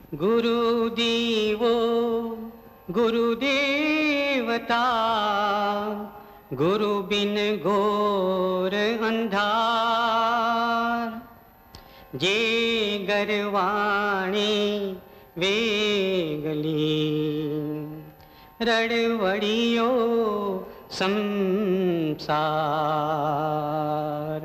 गुरु दीवो गुरुदेवता गुरु बिन घोर अंधार जे गरवाणी वेगली रड़वड़ियो संसार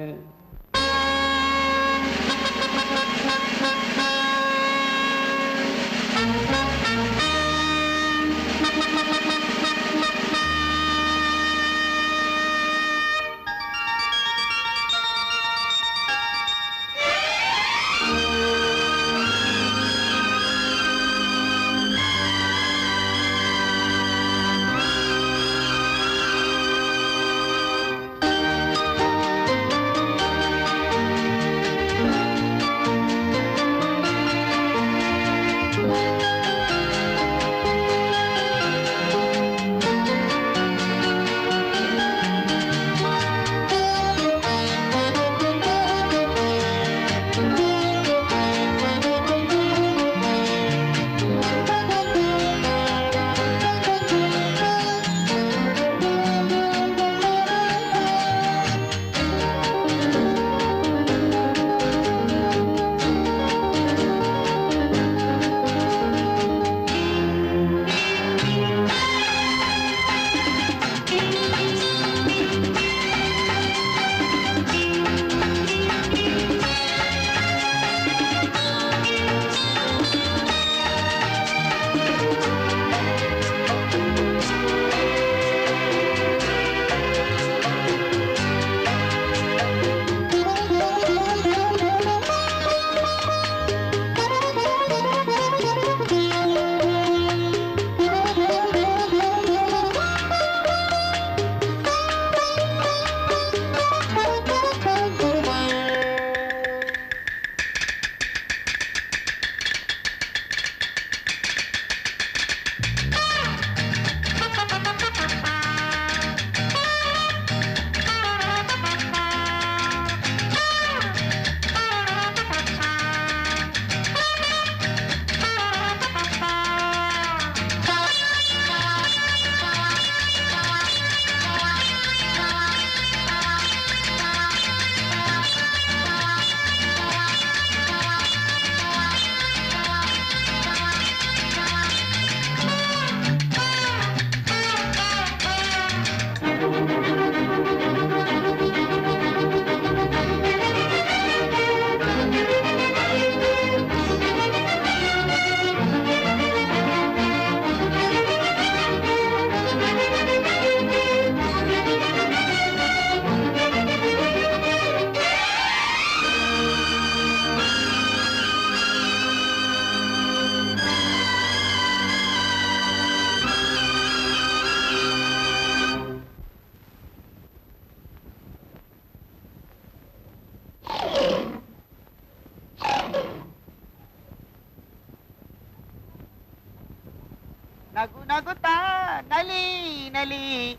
ನಗು ನಗುತ್ತಾ ನಲಿ ನಲಿ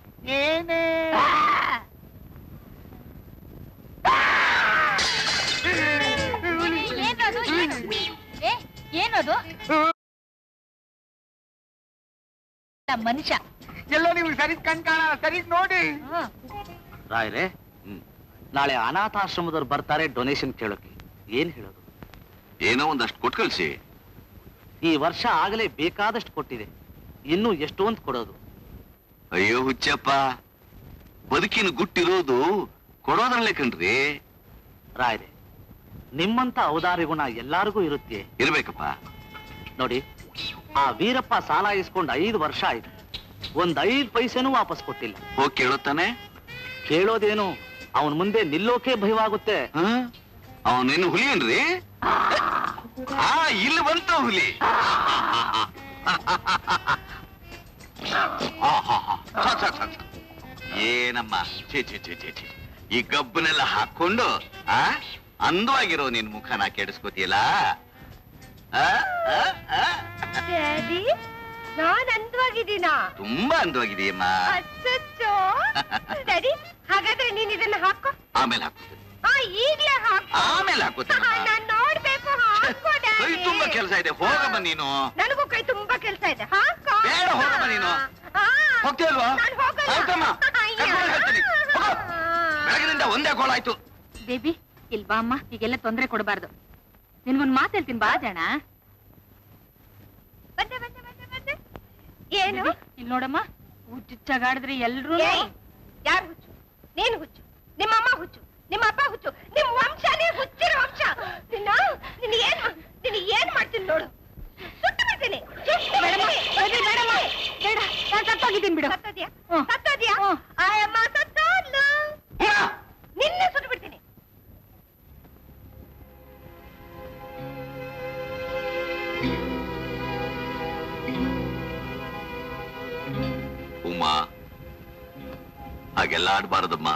ಏನೇ ಏನದು ಏನು ಏ ಏನದು ಮನುಷ್ಯ ಎಲ್ಲೋ ನೀವು ಸರಿ ಕಣ್ ಕಾಣಲ್ಲ ಸರಿ ನೋಡಿ ರಾಯ್ರೆ ನಾಳೆ ಅನಾಥಾಶ್ರಮದವ್ರು ಬರ್ತಾರೆ ಡೊನೇಷನ್ ಕೇಳೋಕೆ ಏನ್ ಹೇಳೋದು ಏನೋ ಒಂದಷ್ಟು ಕೊಟ್ಟು ಕಳ್ಸಿ ಈ ವರ್ಷ ಆಗಲೇ ಬೇಕಾದಷ್ಟು ಕೊಟ್ಟಿದೆ ಇನ್ನೂ ಎಷ್ಟೊಂದು ಕೊಡೋದು ಅಯ್ಯೋ ಹುಚ್ಚಪ್ಪ ಬದುಕಿನ ಗುಟ್ಟಿರೋದು ಕೊಡೋದ್ರಲ್ಲೇ ಕಣ್ರಿ ರಾಯ್ರೆ ನಿಮ್ಮಂತ ಔದಾರಿ ಗುಣ ಎಲ್ಲಾರಿಗೂ ಇರುತ್ತೆ ಇರ್ಬೇಕಪ್ಪ ನೋಡಿ ಆ ವೀರಪ್ಪ ಸಾಲ ಇಸ್ಕೊಂಡು ಐದು ವರ್ಷ ಆಯ್ತು ಒಂದ್ ಐದ್ ಪೈಸೆನೂ ವಾಪಸ್ ಕೊಟ್ಟಿಲ್ಲ ಹೋಗಿ ಕೇಳುತ್ತಾನೆ ಕೇಳೋದೇನು ಅವನ್ ಮುಂದೆ ನಿಲ್ಲೋಕೆ ಭಯವಾಗುತ್ತೆ ಅವನೇನು ಹುಲಿ ಏನ್ರಿ ಆ ಇಲ್ಲಿ ಬಂತ ಹುಲಿ ಆಹಾಹಾ. ಛ, ಛ, ಛ, ಛ. ಏನಮ್ಮ ಛೇ ಛೇ ಛೇ ಛೇ ಛೇ ಈ ಗಬ್ಬನೆಲ್ಲ ಹಾಕೊಂಡು ಆ ಅಂದವಾಗಿರೋ ನಿನ್ ಮುಖನ ಕೆಡಿಸ್ಕೋತಿಯಲ್ಲ ಆ? ಆ? ಆ? ಡ್ಯಾಡಿ ನಾನ್ ಅಂದವಾಗಿದ್ದೀನಾ ತುಂಬಾ ಅಂದವಾಗಿದೆಯಮ್ಮ ಅಚ್ಚಚ್ಚೋ ಡ್ಯಾಡಿ ಹಾಗಾದ್ರೆ ನೀನ್ ಇದನ್ನ ಹಾಕೋ ಆಮೇಲೆ ಹಾಕೋತೀನಿ ಆ ಈಗ್ಲೇ ಹಾಕೋ ಆಮೇಲೆ ಹಾಕೋತೀನಿ ನಾನ್ ನೋಡ್ಬೇಕು ಹಾ ಹಾಕೋ ಡ್ಯಾಡಿ. ಕೈ ತುಂಬಾ ಕೆಲಸ ಇದೆ ಹೋಗಮ್ಮ ನೀನು ನನಗೂ ಕೈ ತುಂಬಾ ಕೆಲಸ ಇದೆ ಹಾಕೋ ಬೇಡ, ಹೋಗಮ್ಮ ನೀನು. ಆ, ಹೋಗ್ತೀಯಲ್ವಾ ನಾನ್ ಹೋಗಲ್ಲ. ಸಾಯ್ತಮ್ಮ ಅಯ್ಯ. ಕರ್ಕೊಂಡು ಹೋಗ್ತೀನಿ. ಹೋಗು. ಬೆಳಗಿನಿಂದ ಒಂದೇ ಗೋಳಾಯ್ತು ಬೇಬಿ ಇಲ್ ಬಾ ಅಮ್ಮ ಈಗೆಲ್ಲ ತೊಂದ್ರೆ ಕೊಡಬಾರ್ದು ನಿನ್ಗೊಂದ್ ಮಾತು ಹೇಳ್ತೀನಿ ಬಾ ಜಾಣ ಬಂದೆ ಬಂದೆ ಬಂದೆ ಬಂದೆ ಏನು ಇಲ್ಲಿ ನೋಡಮ್ಮ ಹುಚ್ಚುಚ್ಚಾಗಾಡಿದ್ರೆ ಎಲ್ರು ಏಯ್, ಯಾರು ಹುಚ್ಚು ನೀನು ಹುಚ್ಚು ನಿಮ್ಮಮ್ಮ ಹುಚ್ಚು ನಿಮ್ಮ ಅಪ್ಪ ಹುಚ್ಚು ನಿಮ್ ವಂಶನೇ ಹುಚ್ಚಿನ ವಂಶ ನಿನ್ನ ನಿನ್ನ ಏನ್ ಮಾ- ನಿನ್ನ ಏನ್ ಮಾಡ್ತೀನಿ ನೋಡು ಸುಟ್ಟು ಬಿಡ್ತೀನಿ ಸುಟ್ಟು ಬೇಡಮ್ಮ, ಬೇಬಿ, ಬೇಡಮ್ಮ. ಬೇಡ ನಾನ್ ಸತ್ತೋಗಿದ್ದೀನಿ ಬಿಡು ಸತ್ತೋದ್ಯಾ ಹ್ಮ್. ಸತ್ತೋದ್ಯಾ ಹ್ಮ್. ಆಯಮ್ಮ ಸತ್ತೋದ್ಲು ನಿನ್ನೆ ಸುಟ್ಟು ಬಿಡ್ತೀನಿ ಉಮಾ ಹಾಗೆಲ್ಲ ಆಡ್ಬಾರದಮ್ಮ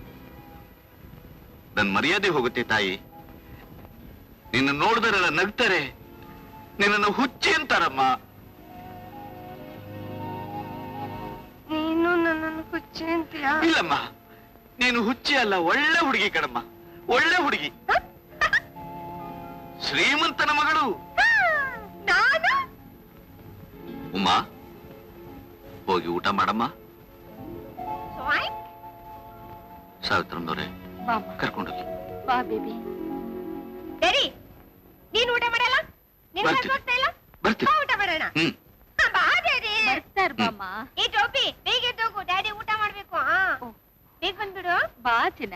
ನನ್ ಮರ್ಯಾದೆ ಹೋಗುತ್ತೆ ತಾಯಿ ನಿನ್ನ ನೋಡಿದರೆಲ್ಲ ನಗ್ತಾರೆ ನಿನ್ನನ್ನು ಹುಚ್ಚಿ ಅಂತಾರಮ್ಮ ನೀನು ನನ್ನನ್ನು ಹುಚ್ಚಿ ಅಂತೀಯಾ ಇಲ್ಲಮ್ಮ ನೀನು ಹುಚ್ಚಿ ಅಲ್ಲ ಒಳ್ಳೆ ಹುಡುಗಿ ಕಣಮ್ಮ ಒಳ್ಳೆ ಹುಡುಗಿ ಶ್ರೀಮಂತನ ಮಗಳು ನಾನು ಉಮಾ ಹೋಗಿ ಊಟ ಮಾಡಮ್ಮ ಸ್ವಾಯ್ ಸಾವಿತ್ರಮ್ಮನವ್ರೆ ಬಾ ಅಮ್ಮ, ಕರ್ಕೊಂಡೋಗಿ ಬಾ ಬೇಬಿ ಸರಿ ನೀನ್ ಊಟ ಮಾಡಲ್ಲ ನಿನ್ ಬರ್ತೀನಿ. ಹೋಗ್ತಾ ಇಲ್ಲ ಬರ್ತೀನಿ. ಬಾ ಊಟ ಮಾಡೋಣ ಹ್ಮ್ ಹಾ, ಬಾ ಡ್ಯಾಡಿ ಬರ್ತಾರ ಬಾಮ್ಮ ಈ ಟೋಪಿ ಬೇಗ ಎದ್ದೋಗು ಡ್ಯಾಡಿ ಊಟ ಮಾಡ್ಬೇಕು ಹಾ ಓ. ಬೇಗ ಬಂದ್ಬಿಡು ಬಾ ಚಿನ್ನ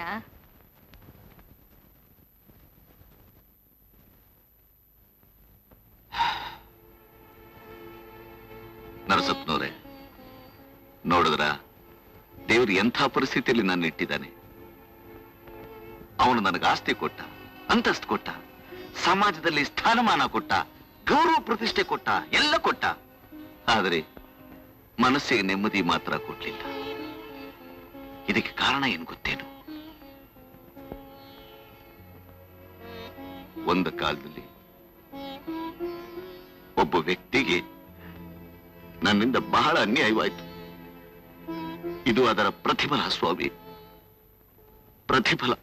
ನರಸಪ್ಪನವ್ರೆ ನೋಡಿದ್ರ ದೇವ್ರು ಎಂಥ ಪರಿಸ್ಥಿತಿಯಲ್ಲಿ ನನ್ನ ಇಟ್ಟಿದ್ದಾನೆ ಅವನು ನನಗೆ ಆಸ್ತಿ ಕೊಟ್ಟ ಅಂತಸ್ತು ಕೊಟ್ಟ ಸಮಾಜದಲ್ಲಿ ಸ್ಥಾನಮಾನ ಕೊಟ್ಟ ಗೌರವ ಪ್ರತಿಷ್ಠೆ ಕೊಟ್ಟ ಎಲ್ಲ ಕೊಟ್ಟ ಆದರೆ ಮನಸ್ಸಿಗೆ ನೆಮ್ಮದಿ ಮಾತ್ರ ಕೊಡ್ಲಿಲ್ಲ ಇದಕ್ಕೆ ಕಾರಣ ಏನ್ ಗೊತ್ತೇನು ಒಂದು ಕಾಲದಲ್ಲಿ ಒಬ್ಬ ವ್ಯಕ್ತಿಗೆ ನನ್ನಿಂದ ಬಹಳ ಅನ್ಯಾಯವಾಯಿತು ಇದು ಅದರ ಪ್ರತಿಫಲ ಸ್ವಾಮಿ ಪ್ರತಿಫಲ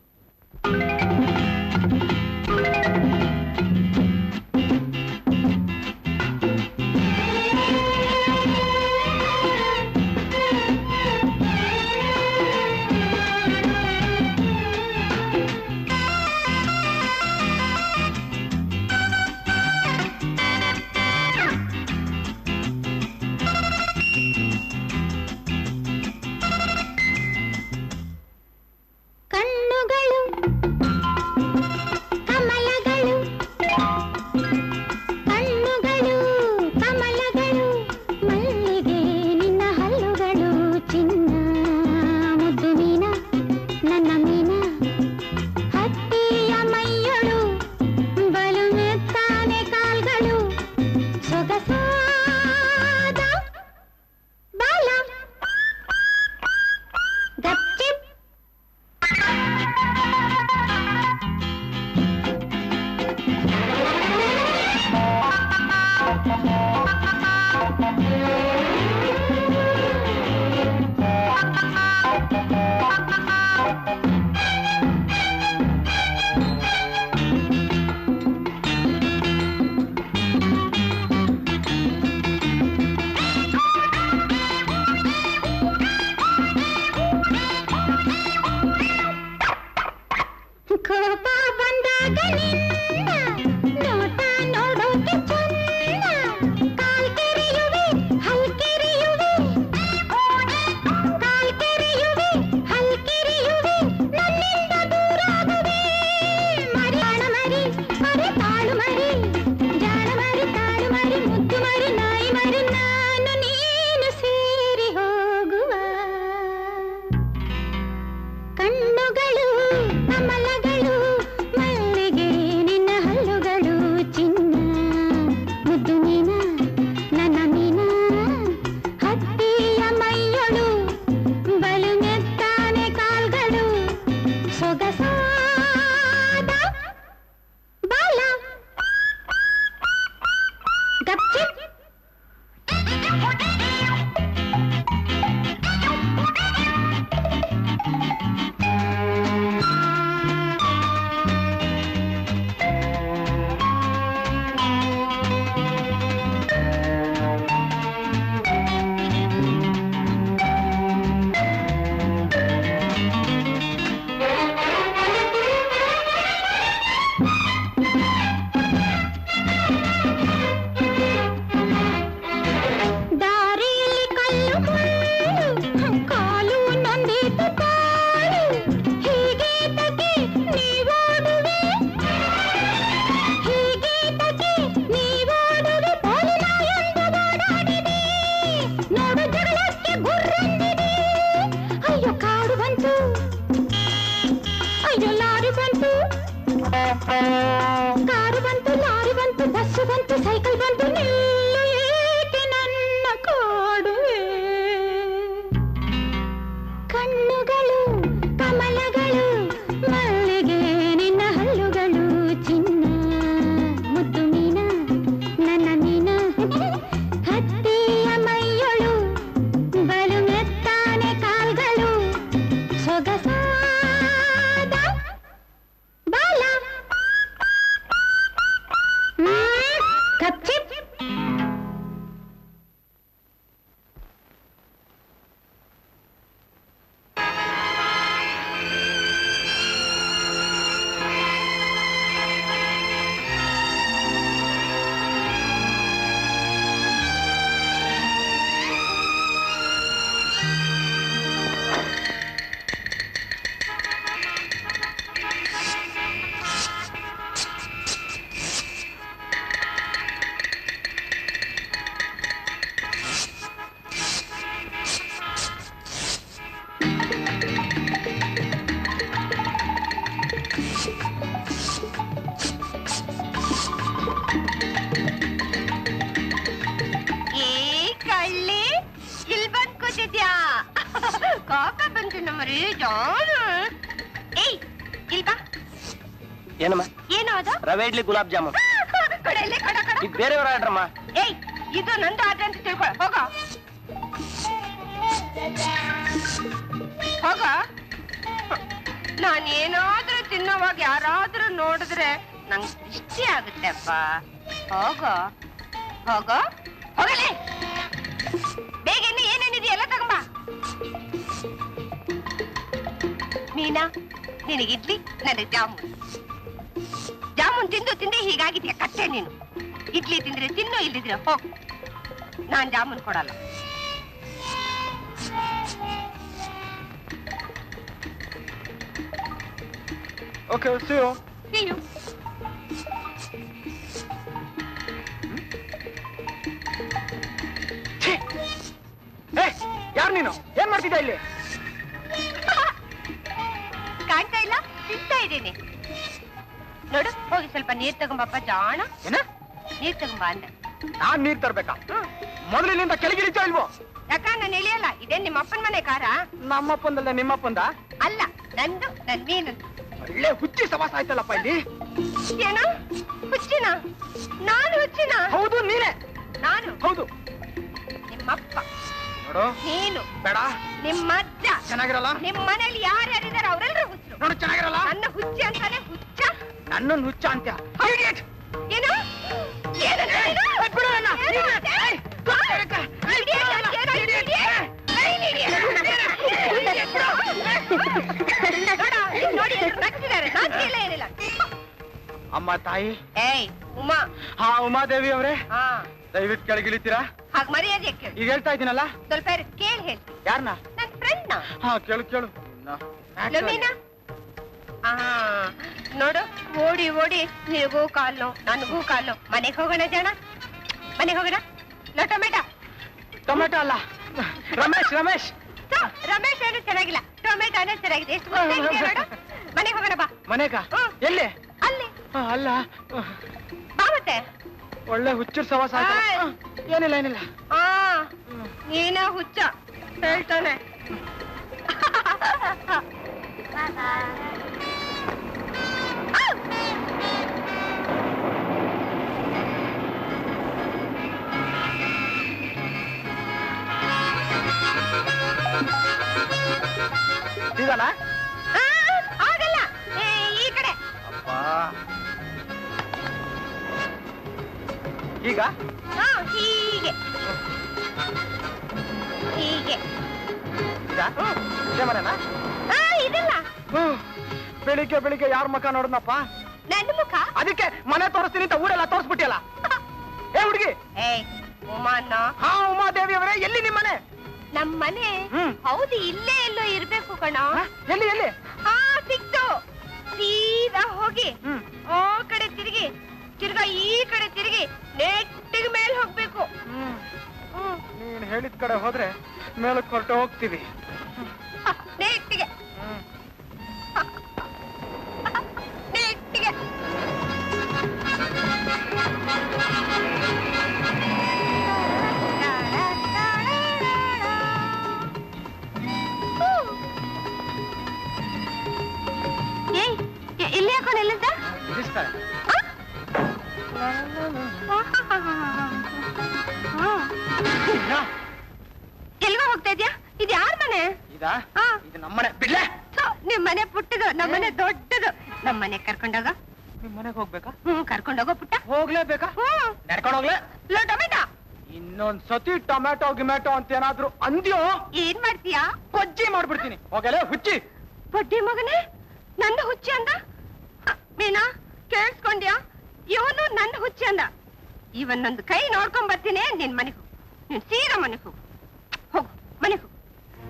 ಕಣ್ಣುಗಳು ಕಮಲಗಳು ಕಣ್ಣುಗಳು ಕಮಲಗಳು ಮಲ್ಲಿಗೆ ನಿನ್ನ ಹಲ್ಲುಗಳು ಚಿನ್ನ ಮುದ್ದು ಮೀನ ನನ್ನ ಮೀನ ಹತ್ತಿಯ ಮೈಯಳು ಬಲು ಮೆತ್ತಾನೆ ಕಾಲ್ಗಳು ಸೊಗಸಾದ ಬಾಲ ಗಪ್ಚಿಪ್ ಕೋಪ ಬಂದಾಗ ನಿನ್ನ ನೋಟ ನೋಡೋಕೆ ಚಂದ ಕಾಕ ಬಂತು ಮರಿ ಜಾನು ಏಯ್ ಇಲ್ವಾ ಏನಮ್ಮ ಏನು ಅದು ರವೆ ಇಡ್ಲಿ ಗುಲಾಬ್ ಜಾಮೂನ್ ಕೊಡ ಇಲ್ಲೇ ಕೊಡ ಕೊಡ ಇದು ಬೇರೆಯವ್ರ ಆರ್ಡ್ರಮ್ಮ ಏಯ್ ಇದು ನಂದು ಆದ್ರೆ ಅಂತ ತಿಳ್ಕೊ ಹೋಗ ಹೋಗ ನಾನೇನಾದ್ರೂ ತಿನ್ನೋವಾಗ ಯಾರಾದ್ರೂ ನೋಡಿದ್ರೆ ನಂಗೆ ದೃಷ್ಟಿ ಆಗುತ್ತೆಪ್ಪ ಹೋಗೋ ಹೋಗೋ ಹೋಗಲೇ ಬೇಗ ಇನ್ನು ಏನೇನಿದೆ ಎಲ್ಲ ತಗೊಂಬ ಮೀನಾ ನಿನಗೆ ಇಡ್ಲಿ ನನಗೆ ಜಾಮೂನ್ ಜಾಮೂನ್ ತಿಂದು ತಿಂದೆ ಹೀಗಾಗಿದ್ಯಾ ಕಟ್ಟೆ ನೀನು ಇಡ್ಲಿ ತಿಂದ್ರೆ ತಿನ್ನು ಇಲ್ದಿದ್ರೆ ಹೋಗ್ ನಾನ್ ಜಾಮೂನ್ ಕೊಡಲ್ಲ ಓಕೆ ಸಿಯೋ ನೀನು ಏ ಯಾರು ನೀನು ಏನ್ ಮಾಡ್ತಿದ್ದ ಇಲ್ಲಿ ಕಾಣ್ತಾ ಇಲ್ಲ ತಿಂತಾ ಇದ್ದೀನಿ ನೋಡು ಹೋಗಿ ಸ್ವಲ್ಪ ನೀರ್ ತಗೊಂಬಪ್ಪ ಜಾಣ ಏನ ನೀರ್ ತಗೊಂಬ ಅಂದೆ ನಾನ್ ನೀರ್ ತರ್ಬೇಕಾ ಮೊದಲಿನಿಂದ ಕೆಳಗಿಳಿತಾ ಇಲ್ವೋ ಯಾಕ ನಾನು ಇಳಿಯಲ್ಲ ಇದೇನ್ ನಿಮ್ಮ ಅಪ್ಪನ ಮನೆ ಕಾರ ನಮ್ಮಪ್ಪಂದಲ್ಲ ನಿಮ್ಮಪ್ಪಂದ ಅಲ್ಲ ನಂದು ನನ್ ಮೀನಂದು ಒಳ್ಳೆ ಹುಚ್ಚಿ ಸವಾಸ ಆಯ್ತಲ್ಲಪ್ಪ ಇಲ್ಲಿ ಏನು ಹುಚ್ಚಿನ ನಾನು ಹುಚ್ಚಿನ ಹೌದು ನೀನೇ ನಾನು ಹೌದು ನಿಮ್ಮಪ್ಪ ನೋಡು ನೀನು ಬೇಡ ನಿಮ್ಮ ಅಜ್ಜ ಚೆನ್ನಾಗಿರಲ್ಲ ನಿಮ್ ಮನೇಲಿ ಯಾರ್ಯಾರಿದಾರೆ ಅವರೆಲ್ಲರೂ ಹುಚ್ಚರು ನೋಡು ಚೆನ್ನಾಗಿರಲ್ಲ ನನ್ನ ಹುಚ್ಚಿ ಅಂತಾನೆ ಹುಚ್ಚ ನನ್ನನ್ನು ಹುಚ್ಚ ಅಂತ್ಯ Idiot! ಏನು ಏನು ನೀನು? ಏ, ಬಿಡು ನನ್ನ. ಏನು? Idiot! ಏಯ್, ಗೊತ್ತು ಹೇಳಕ್ಕ. ಏಯ್, ಬಿಡು ನನ್ನ. ಏನು? Idiot! ಏನು? ಏಯ್, ನೋಡು, ಇಲ್ಲಿ ನೋಡಿ ಎಲ್ರು ನಗ್ತಿದ್ದಾರೆ ನಾಚಿಕೆ ಇಲ್ಲ ಏನಿಲ್ಲ ಅಮ್ಮ ತಾಯಿ ಏಯ್ ಉಮಾ ಹಾ ಉಮಾದೇವಿ ಅವರೇ ಹಾ ದಯವಿಟ್ಟು ಕೆಳಗಿಳಿತೀರಾ ಹಾಗ್ ಮರ್ಯಾದೆ ಕೇಳು ಈಗ ಹೇಳ್ತಾ ಇದ್ದೀನಲ್ಲ ಸ್ವಲ್ಪ ಇರು, ಕೇಳ್ ಹೇಳ್ತೀನಿ ಯಾರನ್ನ ನನ್ ಫ್ರೆಂಡ್ ನ ಹಾ ಕೇಳು ಕೇಳು ನವೀನ ಆ ನೋಡು ಓಡಿ ಓಡಿ ನಿನಗೂ ಕಾಲ್ ನೋವು ನನಗೂ ಕಾಲ್ ನೋವು ಮನೆಗೆ ಹೋಗೋಣ ಜನ ಮನೆಗೆ ಹೋಗೋಣ ನೋ ಟೊಮೆಟೊ ಟೊಮೆಟೊ ಅಲ್ಲ ರಮೇಶ್ ರಮೇಶ್ ಸೊ, ರಮೇಶ್ ಏನು ಚೆನ್ನಾಗಿಲ್ಲ ಟೊಮೆಟೊನೇ ಚೆನ್ನಾಗಿದೆ ಎಷ್ಟು ಗೊತ್ತಾಗಿದೆ ನೋಡು ಮನೆಗೆ ಹೋಗೋಣ ಬಾ ಮನೆಗ ಹ್ಮ್. ಎಲ್ಲಿ ಅಲ್ಲಿ ಆ, ಅಲ್ಲ ಆ, ಬಾ ಮತ್ತೆ ಒಳ್ಳೆ ಹುಚ್ಚರ್ ಸವಾಸ ಆಯ್ತಲ್ಲ. ಆಯ್. ಆ, ಏನಿಲ್ಲ ಏನಿಲ್ಲ ಆ ನೀನೇ ಹುಚ್ಚ ಹೇಳ್ತಾನೆ ಇದಲ್ಲ ಆ, ಆಗಲ್ಲ ಏ, ಈ ಕಡೆ ಅಪ್ಪ ಈಗ ಹಾ ಹೀಗೆ ಹೀಗೆ ಇದ ಇದೇ ಮನೆನಾ ಆ ಇದಲ್ಲ ಹ್ಮ್. ಬೆಳಿಗ್ಗೆ ಬೆಳಿಗ್ಗೆ ಯಾರ ಮಕ ನೋಡಿದ್ನಪ್ಪ ನನ್ನ ಮುಖ ಅದಕ್ಕೆ ಮನೆ ತೋರಿಸ್ತೀನಿ ಅಂತ ಊರೆಲ್ಲ ತೋರಿಸ್ಬಿಟ್ಟಿಯಲ್ಲ ಏ ಹುಡುಗಿ ಏಯ್ ಉಮಾನ ಹಾ ಉಮಾದೇವಿ ಅವರೇ ಎಲ್ಲಿ ನಿಮ್ಮ ಮನೆ ನಮ್ ಮನೆ ಹ್ಮ್. ಹೌದು ಇಲ್ಲೇ ಎಲ್ಲೋ ಇರ್ಬೇಕು ಕಣ ಹಾ? ಎಲ್ಲಿ ಎಲ್ಲಿ ಹಾ ಸಿಕ್ತು ಸೀದಾ ಹೋಗಿ ಹ್ಮ್ ಆ ಕಡೆ ತಿರುಗಿ ತಿರ್ಗಾ ಈ ಕಡೆ ತಿರುಗಿ ನೆಟ್ಟಿಗೆ ಮೇಲ್ ಹೋಗ್ಬೇಕು ಹ್ಮ್ ಹ್ಮ್ ನೀನ್ ಹೇಳಿದ ಕಡೆ ಹೋದ್ರೆ ಮೇಲಕ್ಕೆ ಹೊರಟು ಹೋಗ್ತೀವಿ ಹ, ನೆಟ್ಟಿಗೆ ಹ್ಮ್ ನೆಟ್ಟಿಗೆ ಏಯ್ ಎ- ಇಲ್ಲಿ ಯಾಕೋ ನಿಲ್ಲಿದ್ದ ನಿಲ್ಲಿಸ್ತಾರೆ ಯಾ, ಎಲ್ಗೋ ಹೋಗ್ತಾ ಇದ್ಯಾ ಇದು ಯಾರ ಮನೆ ಇದಾ ಹಾ. ಇದು ನಮ್ಮನೆ ಬಿಡ್ಲೆ ಥು, ನಿಮ್ ಮನೆ ಪುಟ್ಟದು ನಮ್ಮ ಮನೆ ದೊಡ್ಡದು ನಮ್ ಮನೆ ಕರ್ಕೊಂಡೋಗ ನಿಮ್ ಮನೆಗೆ ಹೋಗ್ಬೇಕಾ ಹ್ಮ್ ಕರ್ಕೊಂಡೋಗೋ ಪುಟ್ಟ ಹೋಗ್ಲೇಬೇಕಾ ಹ್ಮ್ ನಡ್ಕೊಂಡು ಹೋಗ್ಲೇ ಲೋ ಟೊಮೆಟೊ ಇನ್ನೊಂದ್ ಸತಿ ಟೊಮ್ಯಾಟೊ ಗಿಮ್ಯಾಟೊ ಅಂತ ಏನಾದ್ರು ಅಂದ್ಯೋ ಏನ್ ಮಾಡ್ತೀಯಾ ಬಜ್ಜಿ ಮಾಡ್ಬಿಡ್ತೀನಿ ಹೋಗಲೇ ಹುಚ್ಚಿ ಬಡ್ಡಿ ಮಗನೇ ನಂದು ಹುಚ್ಚಿ ಅಂದ ಹ, ಮೀನಾ ಕೇಳಿಸ್ಕೊಂಡ್ಯಾ ಇವನು ನನ್ನ ಹುಚ್ಚಿ ಅಂದ ಇವನ್ನೊಂದು ಕೈ ನೋಡ್ಕೊಂಡ್ ಬರ್ತೀನಿ ನಿನ್ ಮನೆಗೆ ಹೋಗು ನೀನ್ ಸೀದಾ ಮನೆಗೆ ಹೋಗು ಹೋಗು ಮನೆಗೆ ಹೋಗು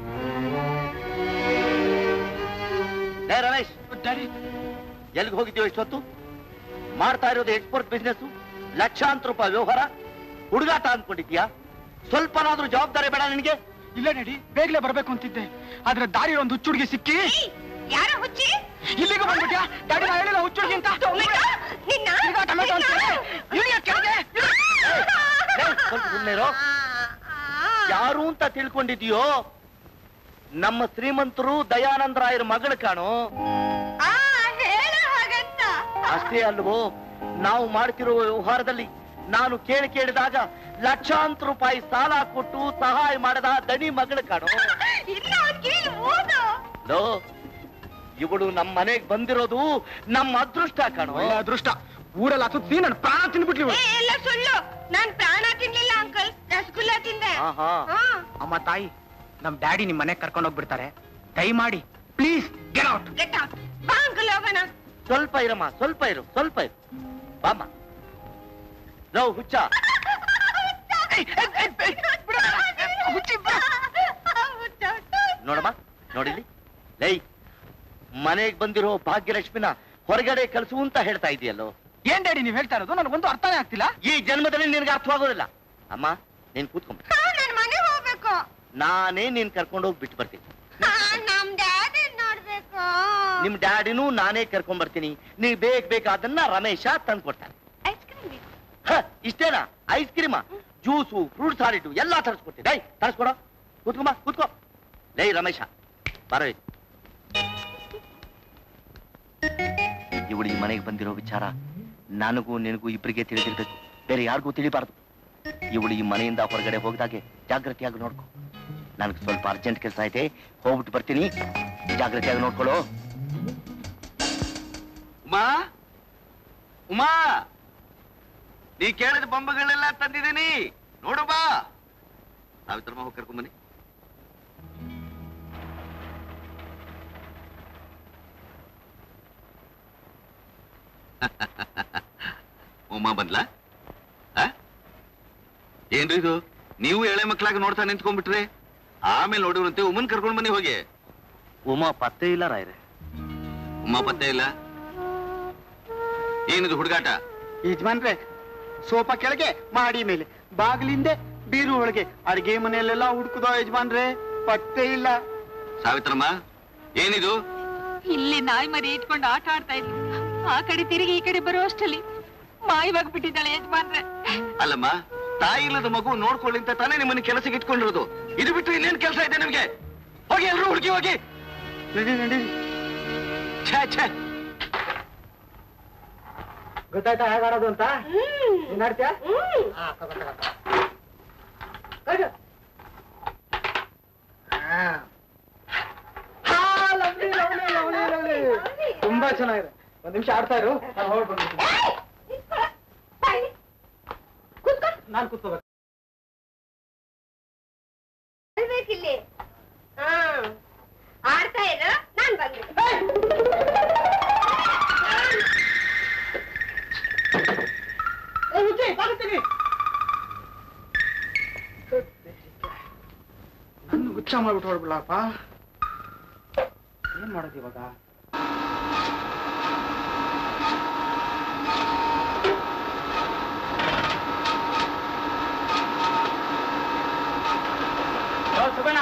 ಲೇ ರಮೇಶ್ ಡ್ಯಾಡಿ ಎಲ್ಲಿಗೆ ಹೋಗಿದ್ದೀವೋ ಇಷ್ಟೊತ್ತು ಮಾಡ್ತಾ ಇರೋದು ಎಕ್ಸ್ಪೋರ್ಟ್ ಬಿಸ್ನೆಸ್ ಲಕ್ಷಾಂತರ ರೂಪಾಯಿ ವ್ಯವಹಾರ ಹುಡುಗಾಟ ಅಂದ್ಕೊಂಡಿದ್ಯಾ ಸ್ವಲ್ಪನಾದ್ರೂ ಜವಾಬ್ದಾರಿ ಬೇಡ ನಿನಗೆ ಇಲ್ಲ ಡ್ಯಾಡಿ ಬೇಗನೆ ಬರ್ಬೇಕು ಅಂತಿದ್ದೆ ಆದ್ರೆ ದಾರಿ ಒಂದು ಹುಚ್ಚುಡ್ಗಿ ಸಿಕ್ಕಿ ಏಯ್, ಯಾರ ಹುಚ್ಚಿ ಇಲ್ಲಿಗೆ ಬಂದ್ಬಿಟ್ಯಾ ಡ್ಯಾಡಿ ನಾ ಹೇಳಿಲ್ಲ ಹುಚ್ಚುಡ್ಗಿ ಅಂತ ಟೊಮೆಟೊ ನಿನ್ನ ಈಗ ಟೊಮೆಟೊ ಅಂತ ಹೇಳಿ. ಇಳಿ ಆ ಕೆಳಗೆ, ಇಳಿ. ಲೇ, ಸ್ವಲ್ಪ ಸುಮ್ಮನೆ ಇರೋ ಯಾರು ಅಂತ ತಿಳ್ಕೊಂಡಿದ್ಯೋ ನಮ್ಮ ಶ್ರೀಮಂತರು ದಯಾನಂದ ರಾಯರ ಮಗಳು ಕಾಣೋ ಆ ಹೇಳ ಹಾಗಂತ ಅಷ್ಟೇ ಅಲ್ವೋ ನಾವು ಮಾಡ್ತಿರುವ ವ್ಯವಹಾರದಲ್ಲಿ ನಾನು ಕೇಳಿ ಕೇಳಿದಾಗ ಲಕ್ಷಾಂತರ ರೂಪಾಯಿ ಸಾಲ ಕೊಟ್ಟು ಸಹಾಯ ಮಾಡದ ದನಿ ಮಗಳು ಕಾಣೋ ಇಲ್ಲ ಕೀಳು ಓದು ಲೋ ಇವಳು ನಮ್ಮ ಮನೆಗ್ ಬಂದಿರೋದು ನಮ್ಮ ಅದೃಷ್ಟ ಕಾಣೋ ಒಳ್ಳೆ ಅದೃಷ್ಟ ಊರೆಲ್ಲ ಸುತ್ತಿ ನನ್ನ ಪ್ರಾಣ ತಿನ್ಬಿಟ್ಲಿ ಏ ಎಲ್ಲ ಸುಳ್ಳು ನಾನ್ ಪ್ರಾಣ ತಿನ್ಲಿಲ್ಲ ಅಂಕಲ್ ರಸಗುಲ್ಲ ತಿಂದೆ ಆಹಾ. ಹಾ. ಅಮ್ಮ ತಾಯಿ ನಮ್ ಡ್ಯಾಡಿ ನಿಮ್ ಮನೆಗ್ ಕರ್ಕೊಂಡು ಹೋಗ್ಬಿಡ್ತಾರೆ ದಯಮಾಡಿ please get out Get out. ಬಾ ಅಂಕಲ್ ಹೋಗೋಣ ಸ್ವಲ್ಪ ಇರಮ್ಮ ಸ್ವಲ್ಪ ಇರು ಸ್ವಲ್ಪ ಇರು ಬಾಮ್ಮ ಲೋ ಹುಚ್ಚ ನೋಡಮ್ಮ ನೋಡಿಲ್ಲಿ ಲೈ ಮನೆಗ್ ಬಂದಿರೋ ಭಾಗ್ಯಲಕ್ಷ್ಮಿನ ಹೊರಗಡೆ ಕಳಿಸು ಅಂತ ಹೇಳ್ತಾ ಇದೆಯಲ್ಲೋ ಏನ್ ಡ್ಯಾಡಿ ನೀವ್ ಹೇಳ್ತಾ ಇರೋದು ನನಗೊಂದು ಅರ್ಥನೇ ಆಗ್ತಿಲ್ಲ ಈ ಜನ್ಮದಲ್ಲಿ ನಿನ್ಗೆ ಅರ್ಥವಾಗೋದಿಲ್ಲ ಅಮ್ಮ ನೀನ್ ಕೂತ್ಕೊಂಬ ಹಾ, ನಾನ್ ಮನೆಗ್ ಹೋಗ್ಬೇಕು ನಾನೇ ನೀನ್ ಕರ್ಕೊಂಡು ಹೋಗಿ ಬಿಟ್ಟು ಬರ್ತೀನಿ ಹಾ, ನಮ್ ಡ್ಯಾಡಿ ನೋಡ್ಬೇಕು ನಿಮ್ ಡ್ಯಾಡಿನೂ ನಾನೇ ಕರ್ಕೊಂಡ್ ಬರ್ತೀನಿ ನೀವ್ ಬೇಕ್ ಬೇಕಾದನ್ನ ರಮೇಶ ತಂದು ಕೊಡ್ತಾನೆ ಐಸ್ ಕ್ರೀಮ್ ಬೇಕು ಹ, ಇಷ್ಟೇನಾ ಐಸ್ ಕ್ರೀಮಾ ಜ್ಯೂಸು ಫ್ರೂಟ್ ಸಾಲಿಟು ಎಲ್ಲ ತರಿಸ್ಕೊಡ್ತೀನಿ ಡೈ ತರಿಸ್ಕೊಡೋ ಕೂತ್ಕೊಂಬ ಕೂತ್ಕೋ ಲೈ ರಮೇಶ ಬರೋ ಇಲ್ಲಿ. ಇವಳು ಈ ಮನೆಗೆ ಬಂದಿರೋ ವಿಚಾರ ನನಗೂ ನಿನಗೂ ಇಬ್ಬರಿಗೆ ತಿಳಿದಿರ್ಬೇಕು ಬೇರೆ ಯಾರಿಗೂ ತಿಳಿಬಾರ್ದು ಇವಳು ಈ ಮನೆಯಿಂದ ಹೊರಗಡೆ ಹೋಗಿದಾಗೆ ಜಾಗ್ರತೆಯಾಗಿ ನೋಡ್ಕೊ ನನಗೆ ಸ್ವಲ್ಪ ಅರ್ಜೆಂಟ್ ಕೆಲಸ ಐತೆ ಹೋಗ್ಬಿಟ್ಟು ಬರ್ತೀನಿ ಜಾಗ್ರತೆಯಾಗಿ ನೋಡ್ಕೊಳ್ಳೋ ಉಮಾ ಉಮಾ ನೀ ಕೇಳಿದ ಬೊಂಬೆಗಳೆಲ್ಲ ತಂದಿದ್ದೀನಿ ನೋಡು ಬಾ ಸಾವಿತ್ರಮ್ಮ ಹೋಗಿ ಕರ್ಕೊಂಬನ್ನಿ ಉಮಾ ಬಂದ್ಲಾ ಆ? ಏನ್ರಿ ಇದು ನೀವು ಎಳೆ ಮಕ್ಕಳಾಗಿ ನೋಡ್ತಾ ನಿಂತ್ಕೊಂಡ್ಬಿಟ್ರೆ ಆಮೇಲೆ ನೋಡಿವ್ರಂತೆ ಉಮನ್ ಕರ್ಕೊಂಡ್ ಬನ್ನಿ ಹೋಗಿ ಉಮಾ ಪತ್ತೆ ಇಲ್ಲ ರಾಯ್ರೆ ಉಮಾ ಪತ್ತೆ ಇಲ್ಲ ಏನಿದು ಹುಡುಗಾಟ ಯಜಮಾನ್ರೆ ಸೋಫಾ ಕೆಳಗೆ ಮಾಡಿ ಮೇಲೆ ಬಾಗಿಲಿಂದೆ ಬೀರು ಒಳಗೆ ಅಡಿಗೆ ಮನೆಯಲ್ಲೆಲ್ಲ ಹುಡುಕುದೋ ಯಜಮಾನ್ರೆ ಪತ್ತೆ ಇಲ್ಲ ಸಾವಿತ್ರಮ್ಮ ಏನಿದು ಇಲ್ಲಿ ನಾಯಿ ಮರಿ ಇಟ್ಕೊಂಡು ಆಟ ಆಡ್ತಾ ಇದ್ಲು ಆ ಕಡೆ ತಿರುಗಿ ಈ ಕಡೆ ಬರೋ ಅಷ್ಟರಲ್ಲಿ ಮಾಯವಾಗ್ಬಿಟ್ಟಿದ್ದಾಳೆ ಯಜಮಾನ್ರೆ ಅಲ್ಲಮ್ಮ ತಾಯಿ ಇಲ್ಲದ ಮಗು ನೋಡ್ಕೊಳ್ಳಿ ಅಂತ ತಾನೇ ನಿಮ್ಮನ್ನ ಕೆಲಸಕ್ಕೆ ಇಟ್ಕೊಂಡಿರೋದು ಇದು ಬಿಟ್ಟು ಇನ್ನೇನ್ ಕೆಲಸ ಇದೆ ನಿಮ್ಗೆ ಹೋಗಿ ಎಲ್ರು ಹುಡುಕಿ ಹೋಗಿ ನಡಿ ನಡಿ ಛೇ ಛೇ ಗೊತ್ತಾಯ್ತಾ ಹೇಗಾಡೋದು ಅಂತ ನೀನ್ ಆಡ್ತೀಯಾ ತುಂಬಾ ಚೆನ್ನಾಗಿದೆ ಒಂದ್ ನಿಮಿಷ ಆಡ್ತಾ ಇರು ನಾನು ಹೊರಡ್ಬಂದ್ಬಿಡ್ತೀನಿ ನಾನ್ ಕೂತ್ಕೋಬೇಕು ಬರ್ಬೇಕಿಲ್ಲಿ ಹಾ ಆಡ್ತಾ ಇರು ನಾನ್ ಬಂದ್ಬಿಟ್ಟೆ ನನ್ನ ಗುಚ್ಚ ಮಾಡ್ಬಿಟ್ಟು ಹೊರಡ್ಬಿಡಪ್ಪ ಏನ್ ಮಾಡೋದು ಇವಾಗ ಸುಗಣ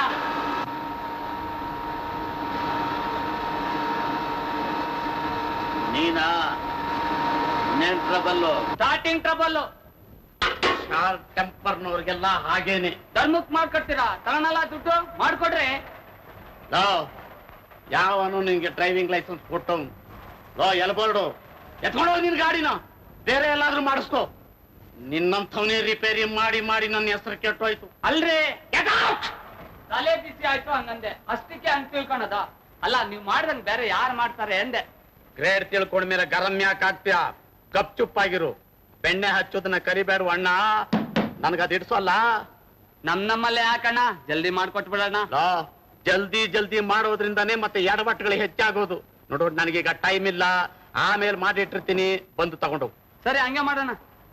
ನೀನಾ ಇನ್ನೇನ್ ಟ್ರಬಲ್ಲು ಸ್ಟಾರ್ಟಿಂಗ್ ಟ್ರಬಲ್ ಶಾರ್ಟ್ ಟೆಂಪರ್ನವ್ರಿಗೆಲ್ಲ ಹಾಗೇನೆ ಧರ್ಮಕ್ ಮಾಡ್ಕೊಡ್ತೀರಾ ತಗೊಳಲ್ಲ ದುಡ್ಡು ಮಾಡ್ಕೊಡ್ರಿ ಲೋ ಯಾವನು ನಿನ್ಗೆ ಡ್ರೈವಿಂಗ್ ಲೈಸೆನ್ಸ್ ಕೊಟ್ಟವ್ ಲೋ ಎಲ್ಬೋರ್ಡು ಎತ್ಕೊಂಡೋಗಿ ನಿನ್ ಗಾಡಿನ ಬೇರೆ ಎಲ್ಲಾದ್ರೂ ಮಾಡಿಸ್ಕೋ ನಿನ್ನಂಥವನೇ ರಿಪೇರಿ ಮಾಡಿ ಮಾಡಿ ನನ್ನ ಹೆಸರು ಕೆಟ್ಟೋಯ್ತು ಅಲ್ರಿ get out! ತಲೆ ಬಿಸಿ ಆಯ್ತು ಹಂಗಂದೆ ಅಷ್ಟಕ್ಕೆ ಹಂಗ್ ತಿಳ್ಕೊಳದ ಅಲ್ಲ ನೀವ್ ಮಾಡ್ದಂಗ್ ಬೇರೆ ಯಾರು ಮಾಡ್ತಾರೆ ಎಂದೆ ಗ್ರೇಡ್ ತಿಳ್ಕೊಂಡ್ಮೇಲೆ ಗರಂ ಯಾಕೆ ಆಗ್ತೀಯ ಗಪ್ ಚುಪ್ಪಾಗಿರು ಬೆಣ್ಣೆ ಹಚ್ಚೋದನ್ನ ಕರಿಬೇಡ ಅಣ್ಣ ನನ್ಗದ್ ಇಡ್ಸೋಲ್ಲ ನಮ್ ನಮ್ಮಲ್ಲೇ ಯಾಕಣ್ಣ ಜಲ್ದಿ ಮಾಡ್ಕೊಟ್ಬಿಡೋಣ ಲೋ ಜಲ್ದಿ ಜಲ್ದಿ ಮಾಡೋದ್ರಿಂದಾನೇ ಮತ್ತೆ ಎಡವಟ್ಟುಗಳು ಹೆಚ್ಚಾಗೋದು ನೋಡು ನನಗೀಗ ಟೈಮ್ ಇಲ್ಲ ಆಮೇಲೆ ಮಾಡಿಟ್ಟಿರ್ತೀನಿ ಬಂದು ತಗೊಂಡು ಸರಿ ಹಂಗೆ ಮಾಡೋಣ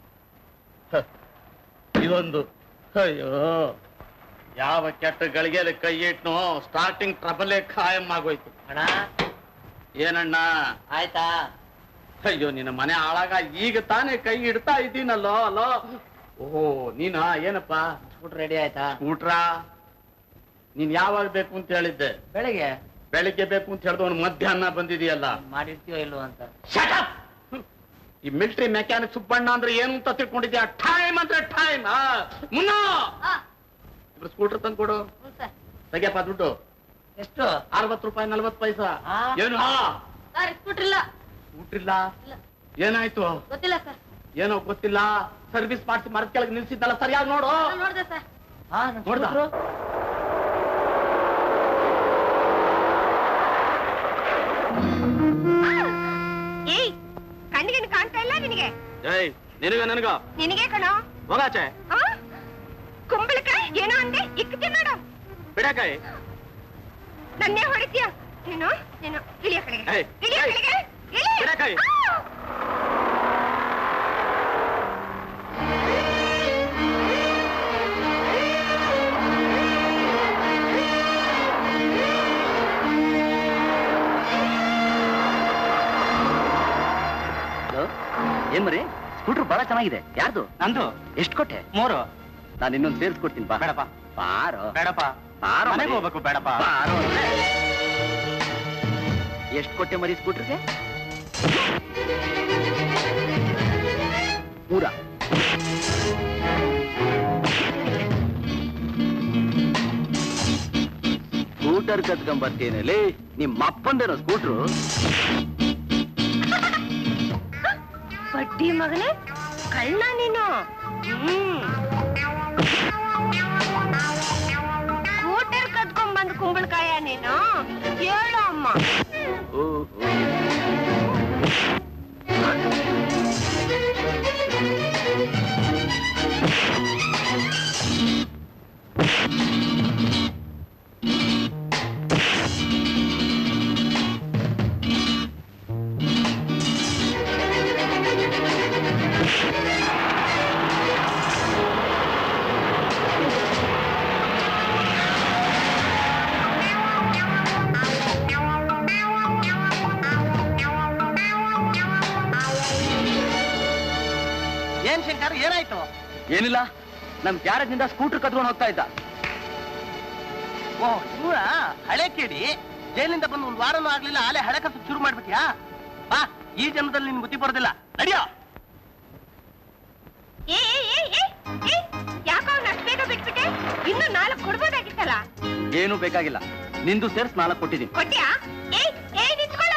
ಇದೊಂದು ಅಯ್ಯೋ ಯಾವ ಕೆಟ್ಟ ಗಳಿಗೆಯಲ್ಲಿ ಕೈ ಇಟ್ನೋ ಸ್ಟಾರ್ಟಿಂಗ್ ಟ್ರಬಲೇ ಖಾಯಂ ಆಗೋಯ್ತು ಅಣ್ಣ ಏನಣ್ಣ ಆಯ್ತಾ ಅಯ್ಯೋ ನಿನ್ನ ಮನೆ ಹಾಳಾಗ ಈಗ ತಾನೇ ಕೈ ಇಡ್ತಾ ಇದ್ದೀನಲ್ಲೋ ಅಲ್ಲೋ ಓಹೋ ನೀನ ಏನಪ್ಪ ಊಟ ರೆಡಿ ಆಯ್ತಾ ಊಟ್ರಾ ನೀನ್ ಯಾವಾಗ ಬೇಕು ಅಂತ ಹೇಳಿದ್ದೆ ಬೆಳಿಗ್ಗೆ ಬೆಳಿಗ್ಗೆ ಬೇಕು ಅಂತ ಹೇಳಿದವನು ಮಧ್ಯಾಹ್ನ ಬಂದಿದೆಯಲ್ಲ ಮಾಡಿರ್ತೀವೋ ಇಲ್ವೋ ಅಂತ Shut up! ಈ ಮಿಲಿಟರಿ ಮೆಕ್ಯಾನಿಕ್ ಸುಬ್ಬಣ್ಣ ಅಂದ್ರೆ ಏನು ಅಂತ ತಿಳ್ಕೊಂಡಿದ್ಯಾ ಟೈಮ್ ಅಂದ್ರೆ ಟೈಮ್ ಮುನ್ನ ಇಬ್ರು ಸ್ಕೂಟರ್ ತಂದ್ಕೊಡು ತೆಗಿಯಪ್ಪ ದುಡ್ಡು ಎಷ್ಟು ಅರವತ್ತು ರೂಪಾಯಿ ನಲ್ವತ್ತು ಪೈಸಾ ಏನು ಸರ್ ಸ್ಕೂಟ್ರಿಲ್ಲ ಊಟ್ರಿಲ್ಲ ಏನಾಯ್ತು ಗೊತ್ತಿಲ್ಲ ಸರ್ ಏನೋ ಗೊತ್ತಿಲ್ಲ ಸರ್ವಿಸ್ ಮಾಡಿಸಿ ಮರದ ಕೆಳಗೆ ನಿಲ್ಸಿದ್ದಲ್ಲ ಸರಿಯಾಗಿ ನೋಡು ನೋಡ್ದೆ ಸರ್ ನೋಡ್ದ ಏಯ್ ಕಣ್ಣಿಗೆ ಕಾಣ್ತಾ ಇಲ್ಲ ನಿನಗೆ ಏಯ್ ನಿನಗ ನನಗ ನಿನಗೆ ಕಣೋ ಹೋಗಾಚೆ ಆ? ಕುಂಬಳಕಾಯಿ ಏನೋ ಅಂದೆ ಇಕ್ತಿ ನೋಡು ಬಿಡಕಾಯಿ ನನ್ನೇ ಹೊಡಿತೀಯ ನೀನು ನೀನು ಇಳಿಯ ಕಡೆಗೆ ಏಯ್, ಇಳಿಯ ಏಯ್, ಕಡೆಗೆ ಇಳಿ. ಬಿಡಕಾಯಿ. ಆ! ಏನ್ ಮರಿ ಸ್ಕೂಟರ್ ಬಹಳ ಚೆನ್ನಾಗಿದೆ ಯಾರ್ದು ನಂದು ಎಷ್ಟು ಕೊಟ್ಟೆ ಮೂರು ನಾನು ಇನ್ನೊಂದು ಸೇರಿಸ್ಕೊಡ್ತೀನಿ ಬಾ ಬೇಡಪ್ಪ ಬಾರೋ ಬೇಡಪ್ಪ ಬಾರೋ ಮನೆಗೆ ಮರಿ. ಹೋಗ್ಬೇಕು ಬೇಡಪ್ಪ ಬಾರೋ ಎಷ್ಟು ಕೊಟ್ಟೆ ಮರಿ ಸ್ಕೂಟರ್ಗೆ ಮೂರ ಸ್ಕೂಟರ್ ಕತ್ಕೊಂಬರ್ತೀನಲ್ಲಿ ನಿಮ್ಮ ಅಪ್ಪಂದೇನೋ ಸ್ಕೂಟ್ರು ಬಡ್ಡಿ ಮಗನೇ ಕಳ್ಳ ನೀನು ಹ್ಮ್ ಸ್ಕೂಟರ್ ಕದ್ಕೊಂಡ್ ಬಂದ್ ಕುಂಬಳಕಾಯ ನೀನು ಹೇಳು ಅಮ್ಮ ಓಹೋ ಏನ್ ಶಂಕರ್ ಏನಾಯ್ತು ಏನಿಲ್ಲ ನಮ್ ಗ್ಯಾರೇಜ್ ನಿಂದ ಸ್ಕೂಟರ್ ಕತ್ಕೊಂಡು ಹೋಗ್ತಾ ಇದ್ದ ಓ ಇವ್ರ ಹಳೆ ಕೇಳಿ ಜೈಲಿಂದ ಬಂದು ಒಂದ್ ವಾರನೂ ಆಗ್ಲಿಲ್ಲ ಆಲೆ ಹಳೆ ಕಸ ಶುರು ಮಾಡ್ಬಿಟ್ಯಾ ಬಾ ಈ ಜನ್ಮದಲ್ಲಿ ನಿನ್ ಬುದ್ಧಿ ಬರೋದಿಲ್ಲ ನಡಿಯೋ ಏ ಏ, ಏ, ಏ, ಏ, ಯಾಕೋ ಅವ್ನ ಅಷ್ಟ್ ಬೇಗ ಬಿಟ್ಬಿಟ್ಟೆ ಇನ್ನು ನಾಲ್ಕು ಕೊಡ್ಬೋದಾಗಿತ್ತಲ್ಲ ಏನು ಬೇಕಾಗಿಲ್ಲ ನಿಂದು ಸೇರ್ಸ್ ನಾಲ್ಕು ಕೊಟ್ಟಿದ್ದೀನಿ ಕೊಟ್ಯಾ ಏ ಏ ನಿಂತ್ಕೊಳ್ಳೋ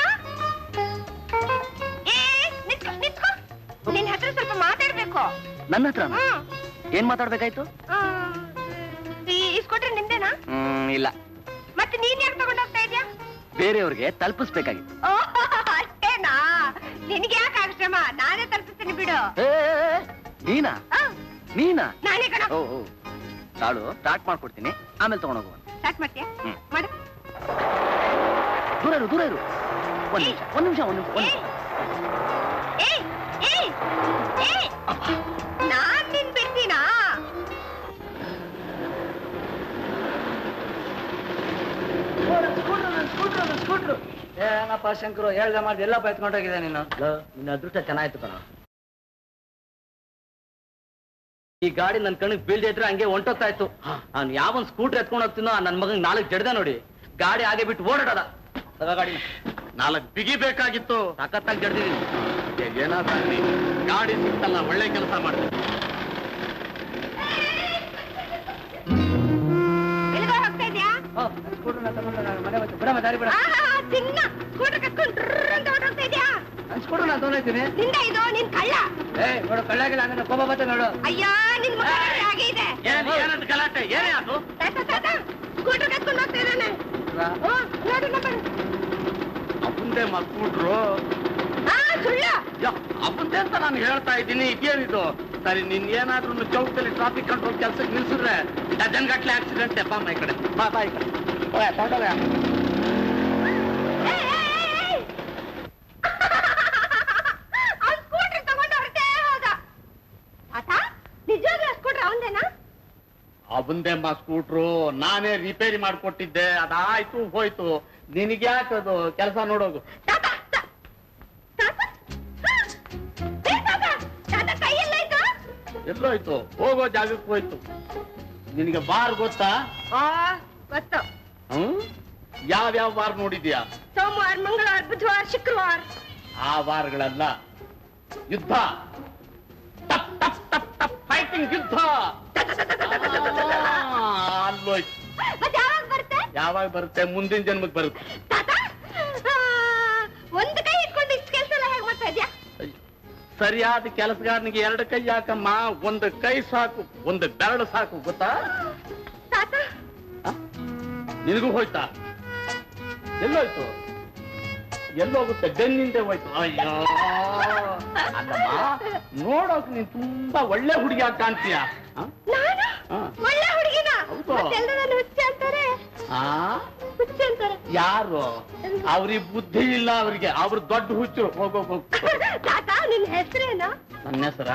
ಏ ನಿಂತ್ಕೊ ನಿಂತ್ಕೊ ನಿನ್ ಹತ್ರ ಸ್ವಲ್ಪ ಮಾತಾಡ್ಬೇಕು ನನ್ನ ಹತ್ರ ಹ್ಮ್ ಏನ್ ಮಾತಾಡ್ಬೇಕಾಯ್ತು ಆ, ಈ- ಇಸ್ಕೊಟ್ರೆ ನಿಂದೇನಾ ಹ್ಮ್ ಇಲ್ಲ ಮತ್ತೆ ನೀನ್ ಯಾಕೆ ತಗೊಂಡೋಗ್ತಾ ಇದ್ಯಾ ಬೇರೆಯವ್ರಿಗೆ ತಲುಪಿಸ್ಬೇಕಾಗಿತ್ತು ಓ, ಅಷ್ಟೇನಾ ನಿನಗೆ ಯಾಕೆ ಆಶ್ರಮ ನಾನೇ ತಲುಪಿಸ್ತೀನಿ ಬಿಡು ಏ, ಏ, ಏ, ನೀನಾ ಆ, ನೀನಾ ನಾನೇ ಕಣ ಓ ಓ ತಾಳು ಸ್ಟಾರ್ಟ್ ಮಾಡ್ಕೊಡ್ತೀನಿ ಆಮೇಲೆ ತಗೊಂಡೋಗುವ ಸ್ಟಾರ್ಟ್ ಮಾಡ್ತೀಯಾ ಹ್ಮ್. ಮಾಡು ದೂರ ಇರು ದೂರ ಇರು ಒಂದ್ ನಿಮಿಷ ಒಂದ್ ನಿಮಿಷ ಒಂದ್ ನಿಮಿಷ ಒಂದ್ ನಿಮಿಷ ಏ ಏ ಏ ನಾನ್ ನಿನ್ ಬಿಡ್ತೀನಾ ಏನಪ್ಪ ಶಂಕರು ಹೇಳ್ದೆ ಮಾಡಿ ಎಲ್ಲ ಬೈತ್ಕೊಂಡೋಗಿದೆ ನೀನು ನಿನ್ನ ಅದೃಷ್ಟ ಚೆನ್ನಾಯ್ತು ಕಣ ಈ ಗಾಡಿ ನನ್ ಕಣ್ಣಿಗೆ ಬೀಳ್ದೆ ಇದ್ರೆ ಹಂಗೆ ಹೊಂಟೋಗ್ತಾ ಇತ್ತು ಅವ್ನು ಯಾವನ್ ಸ್ಕೂಟರ್ ಎತ್ಕೊಂಡು ಹೋಗ್ತೀನೋ ನನ್ ಮಗನ್ ನಾಲ್ಕು ಜಡ್ದೆ ನೋಡಿ ಗಾಡಿ ಹಾಗೆ ಬಿಟ್ಟು ಓಡಾಡದ ಗಾಡಿ ನಾಲ್ಕು ಬಿಗಿ ಬೇಕಾಗಿತ್ತು ಸಖತ್ತಾಗಿ ಜಡ್ದಿದ್ದೀನಿ ಏನಾದ್ರೂ ಆಗ್ಲಿ, ಗಾಡಿ ಸಿಕ್ತಲ್ಲ ಒಳ್ಳೆ ಕೆಲಸ ಮಾಡಿದೆ ಎಲ್ಲಿಗೋ ಹೋಗ್ತಾ ಇದ್ಯಾ ಆಹಾ, ಚಿನ್ನ ಸ್ಕೂಟರ್ ಕತ್ಕೊಂಡು ಟ್ರರ್ ಅಂತ ಹೊರ್ಟೋಗ್ತಾ ಇದ್ಯಾ ಹಂಚ್ಕೊಡು ನಾನು ತೊಗೊಂಡೋಗ್ತೀನಿ ನಿಂದ ಇದು ನಿನ್ ಕಳ್ಳ ಏ ನೋಡು ಕಳ್ಳಾಗಿಲ್ಲ ನನ್ನ ಕೋಪ ಬತ್ತೆ ನೋಡು ಅಯ್ಯೋ ನಿನ್ ಮುಖ ನೋಡಿ ಹಾಗೆ ಇದೆ ಏನ್ ಏನಂತ ಗಲಾಟೆ ಏನೇ ಅದು ತಾತ ತಾತ ಸ್ಕೂಟರ್ ಕತ್ಕೊಂಡು ಹೋಗ್ತಾ ಇದ್ದಾನೆ ಓ ನೋಡು ನೋಡು ಅಪ್ಪಂದೆ ಮಕ್ಬಿಟ್ರು ಆ ಸುಳ್ಳು ಅಪ್ಪಂದೆ ಅಂತ ನಾನು ಹೇಳ್ತಾ ಇದ್ದೀನಿ ಇದೇನಿದು ಸರಿ ನಿನ್ ಏನಾದ್ರೂ ಚೌಕದಲ್ಲಿ ಟ್ರಾಫಿಕ್ ಕಂಟ್ರೋಲ್ ಕೆಲ್ಸಕ್ಕೆ ನಿಲ್ಸಿದ್ರೆ ಡಜನ್ ಗಟ್ಲೆ ಆಕ್ಸಿಡೆಂಟ್ ಬಾ ಈ ಕಡೆ ಬಾ ಬಾ ಈ ಕಡೆ ಹೋಗ, ತಗೊಂಡೋಗ. ಅವ್ನ್ ಸ್ಕೂಟರ್ ತಗೊಂಡು ಹೊರಟೇ ಹೋದ ಆತ ನಿಜವಾಗ್ಲೂ ಸ್ಕೂಟರ್ ಅವಂದೇನಾ ಅವಂದೆಮ್ಮ ಸ್ಕೂಟ್ರು ನಾನೇ ರಿಪೇರಿ ಮಾಡ್ಕೊಟ್ಟಿದ್ದೆ ಅದಾಯ್ತು ಹೋಯ್ತು ನಿನಗೆ ಯಾಕದು ಕೆಲಸ ನೋಡೋದು ತಾತ ತ- ತಾತ ಏ ತಾತ ತಾತ ಕೈಯಲ್ಲಾಯ್ತು ಎಲ್ಲೋಯ್ತು ಹೋಗೋ ಜಾಗಕ್ಕೆ ಹೋಯ್ತು ನಿನಗೆ ಬಾರ್ ಗೊತ್ತಾ ಆ ಗೊತ್ತು ಹ್ಮ್ ಯಾವ್ಯಾವ ಬಾರ್ ನೋಡಿದ್ಯಾ ಸೋಮವಾರ ಮಂಗಳವಾರ ಬುಧವಾರ ಶುಕ್ರವಾರ ಆ ವಾರಗಳೆಲ್ಲ ಯುದ್ಧ ಟಪ್ ಟಪ್ ಟಪ್ ಟಪ್ ಫೈಟಿಂಗ್ ಯುದ್ಧ ಆ, ಅಲ್ಲೋಯ್ತು ಮತ್ತೆ ಯಾವಾಗ ಬರುತ್ತೆ ಯಾವಾಗ ಬರುತ್ತೆ ಮುಂದಿನ ಜನ್ಮಕ್ಕೆ ಬರುತ್ತೆ ತಾತ ಆ, ಒಂದು ಕೈ ಇಟ್ಕೊಂಡು ಇಷ್ಟು ಕೆಲಸ ಎಲ್ಲ ಹೇಗೆ ಮಾಡ್ತಾ ಇದ್ಯಾ ಸರಿಯಾದ ಕೆಲಸಗಾರನಿಗೆ ಎರಡು ಕೈ ಯಾಕಮ್ಮ ಒಂದು ಕೈ ಸಾಕು ಒಂದು ಬೆರಳು ಸಾಕು ಗೊತ್ತಾ ತಾತ ನಿನಗೂ ಹೋಯ್ತಾ ಎಲ್ಲೋಯ್ತು ಎಲ್ಲೋಗುತ್ತೆ ಬೆನ್ನಿಂದೆ ಹೋಯ್ತು ಅಯ್ಯೋ ಅಲ್ಲಮ್ಮ ನೋಡೋಕ್ ನೀನ್ ತುಂಬಾ ಒಳ್ಳೆ ಹುಡುಗಿ ಆಗಿ ಕಾಣ್ತೀಯ ಆ? ನಾನು ಹಾ. ಒಳ್ಳೆ ಹುಡುಗಿನ ಹೌದು. ಮತ್ತೆಲ್ಲರೂ ನನ್ನ ಹುಚ್ಚಿ ಅಂತಾರೆ ಆ ಹುಚ್ಚಿ ಅಂತಾರೆ ಯಾರು ಅವ್ರಿಗೆ ಬುದ್ಧಿ ಇಲ್ಲ ಅವ್ರಿಗೆ ಅವ್ರು ದೊಡ್ಡ ಹುಚ್ಚು ಹೋಗೋಗ್ ಹೋಗ್ ತಾತ ನಿನ್ ಹೆಸರೇನು ನನ್ನ ಹೆಸರ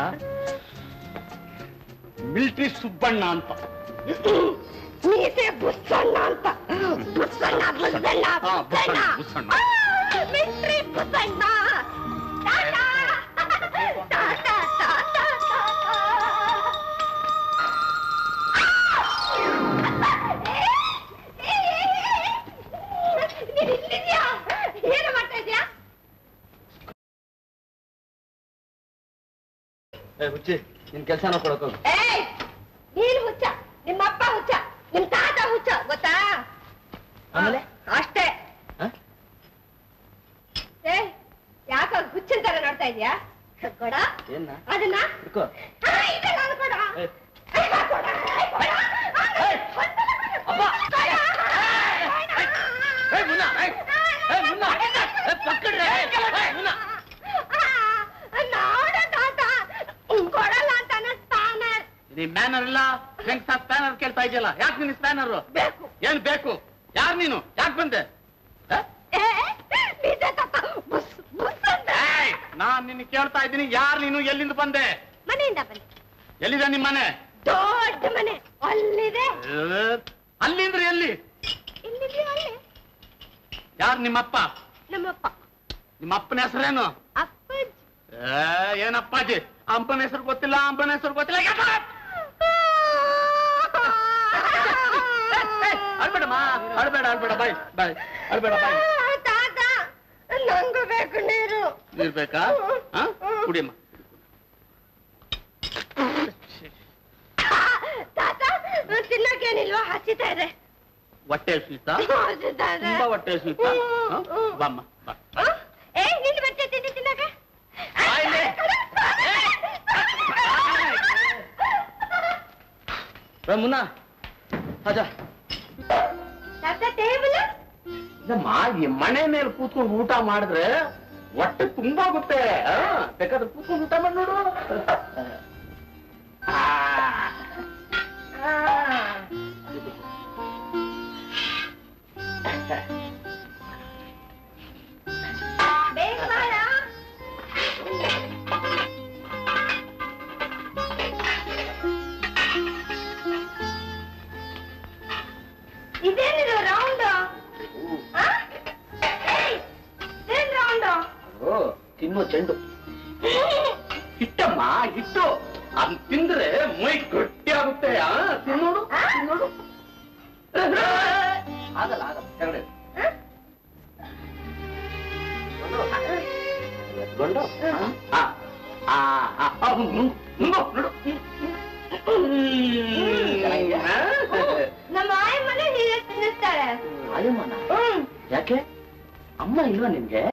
ಮಿಲ್ಟ್ರಿ ಸುಬ್ಬಣ್ಣ ಅಂತ ಮೀಸೆ ಬುಸ್ಸಣ್ಣ ಅಂತ ಬುಸ್ಸಣ್ಣ ಬುಸ್ಸಣ್ಣ ಹಾ, ಬುಸ್ಸಣ್ಣ ಬುಸ್ಸಣ್ಣ, ಬುಸ್ಸಣ್ಣ. ಆ, ಮಿಸ್ಟ್ರಿ ಬುಸ್ಸಣ್ಣ ತಾತ ತಾತ ತಾತ ನೀನ್ ಇಲ್ಲಿದ್ಯಾ ಏನು ಮಾಡ್ತಾ ಇದ್ಯಾ ಹುಚ್ಚಿ ನಿನ್ ಕೆಲಸ ನೋಡ್ಕೊಳಕ್ ಹೋಗು ಏಯ್ ನೀನು ಹುಚ್ಚ ನಿಮ್ಮ ಅಪ್ಪ ಹುಚ್ಚ ನಿಮ್ ತಾತ ಹುಚ್ಚ ಗೊತ್ತಾ ಆಮೇಲೆ? ಅಷ್ಟೇ ಹ? ಏ ಯಾಕ ಹುಚ್ಚಿನ ತರ ನೋಡ್ತಾ ಇದ್ಯಾ ಕೊಡ ಏನ್ನ ಅದನ್ನ ಹಿಡ್ಕೋ ಆ, ಇದನ್ನ ಅದು ಕೊಡ ಏ. ಏ, ಕೊಡ, ಏ, ಕೊಡ. ಆ, ಅಪ್ಪ. ಕೊಡ. ಏ, ಮುನ್ನ, ಏ, ಏ, ಮುನ್ನ. ಏ, ಪಕ್ಕಡ್ರೆ, ಏ, ಏ, ಮುನ್ನ. ಆ, ನೋಡು ತಾತ ಕೊಡಲ್ಲ ಅಂತ ಅನ್ನಿಸ್ತಾನೆ ನೀ ಮ್ಯಾನರ್ ಇಲ್ಲ ಹೆಂಗ್ ಸ್ಪ್ಯಾನರ್ ಕೇಳ್ತಾ ಇದೆಯಲ್ಲ ಯಾಕೆ ನಿನ್ ಸ್ಪ್ಯಾನರ್ ಬೇಕು ಏನ್ ಬೇಕು ಯಾರು ನೀನು ಯಾಕೆ ಬಂದೆ ಹ? ಏ ನಿಜ ತಾತ ಬುಸ್ ಬುಸ್ ಅಂತ ಏಯ್, ನಾನ್ ನಿನ್ನ ಕೇಳ್ತಾ ಇದ್ದೀನಿ ಯಾರು ನೀನು ಎಲ್ಲಿಂದ ಬಂದೆ ಮನೆಯಿಂದ ಬನ್ನಿ ಎಲ್ಲಿದೆ ನಿಮ್ಮ ಮನೆ ದೊಡ್ಡ ಮನೆ ಅಲ್ಲಿದೆ ಏ, ಅಲ್ಲಿಂದ್ರೆ ಎಲ್ಲಿ ಇಲ್ಲಿದೆಯೋ ಅಲ್ಲಿ ಯಾರು ನಿಮ್ಮಪ್ಪ ನಮ್ಮಪ್ಪ ನಿಮ್ಮ ಅಪ್ಪನ ಹೆಸರೇನು ಅಪ್ಪಾಜಿ ಏ, ಏನಪ್ಪಾಜಿ ಅಪ್ಪನ ಹೆಸರು ಗೊತ್ತಿಲ್ಲ ಅಪ್ಪನ ಹೆಸರು ಗೊತ್ತಿಲ್ಲ ಯಪ್ಪ! ಅಳ್ಬೇಡಮ್ಮ ಅಳ್ಬೇಡ ಅಳ್ಬೇಡ ಬಾಯ್ ಬಾಯ್ ಅಳ್ಬೇಡ ಬಾಯ್ ತಾತ ನಂಗೂ ಬೇಕು ನೀರು ನೀರ್ ಬೇಕಾ ಹ? ಕುಡಿಯಮ್ಮ ತಾತ ತಿನ್ನಕ್ಕೇನಿಲ್ವಾ ಹಸಿತಾ ಇದೆ ಹೊಟ್ಟೆ ಹಸಿತ ಹಸಿತಾ ಇದೆ ತುಂಬಾ ಹೊಟ್ಟೆ ಹಸಿತ ಬಾಮ್ಮ ಬಾ ಹ? ಏ ನಿನ್ನ ಬಟ್ಟೆ ತಿಂಡಿ ತಿನ್ನಕ ಬಾಯ್ಲೆ. ಏ, ಮುನ್ನ ಅಜಾ ತಾತ ಟೇಬಲ್ ಇದಮ್ಮ ಈ ಮನೆ ಮೇಲೆ ಕೂತ್ಕೊಂಡು ಊಟ ಮಾಡಿದ್ರೆ ಹೊಟ್ಟೆ ತುಂಬಾ ಆಗುತ್ತೆ ಆ, ಬೇಕಾದ್ರೆ ಕೂತ್ಕೊಂಡು ಊಟ ಮಾಡಿ ನೋಡು ಆ. ಬೇಗ ಬಾರ ಇದೇನಿದು ರೌಂಡ್ ಇದೇನ್ ರೌಂಡ್ ಓ, ತಿನ್ನೋ ಚೆಂಡು ಹಿಟ್ಟಮ್ಮ ಹಿಟ್ಟು ಅದ್ ತಿಂದ್ರೆ ಮೈ ಗಟ್ಟಿ ಆಗುತ್ತೆ ಆ, ತಿನ್ನೋಡು ತಿನ್ನೋಡು ಆಗಲ್ಲ ಆಗಲ್ಲ ಕೆಳಗಡೆ ಎತ್ಕೊಂಡು ಆ, ಆ, ಆ, ಆ, ನುಂಗು, ನುಂಗು, ನೋಡು. ಚೆನ್ನಾಗಿದ್ಯಾ? ನಮ್ಮ ಆಯಮ್ಮನೆ ಹೀಗೆ ತಿನ್ನಿಸ್ತಾಳೆ ಆಯಮ್ಮನ ಹ್ಮ್ ಯಾಕೆ ಅಮ್ಮ ಇಲ್ವಾ ನಿನ್ಗೆ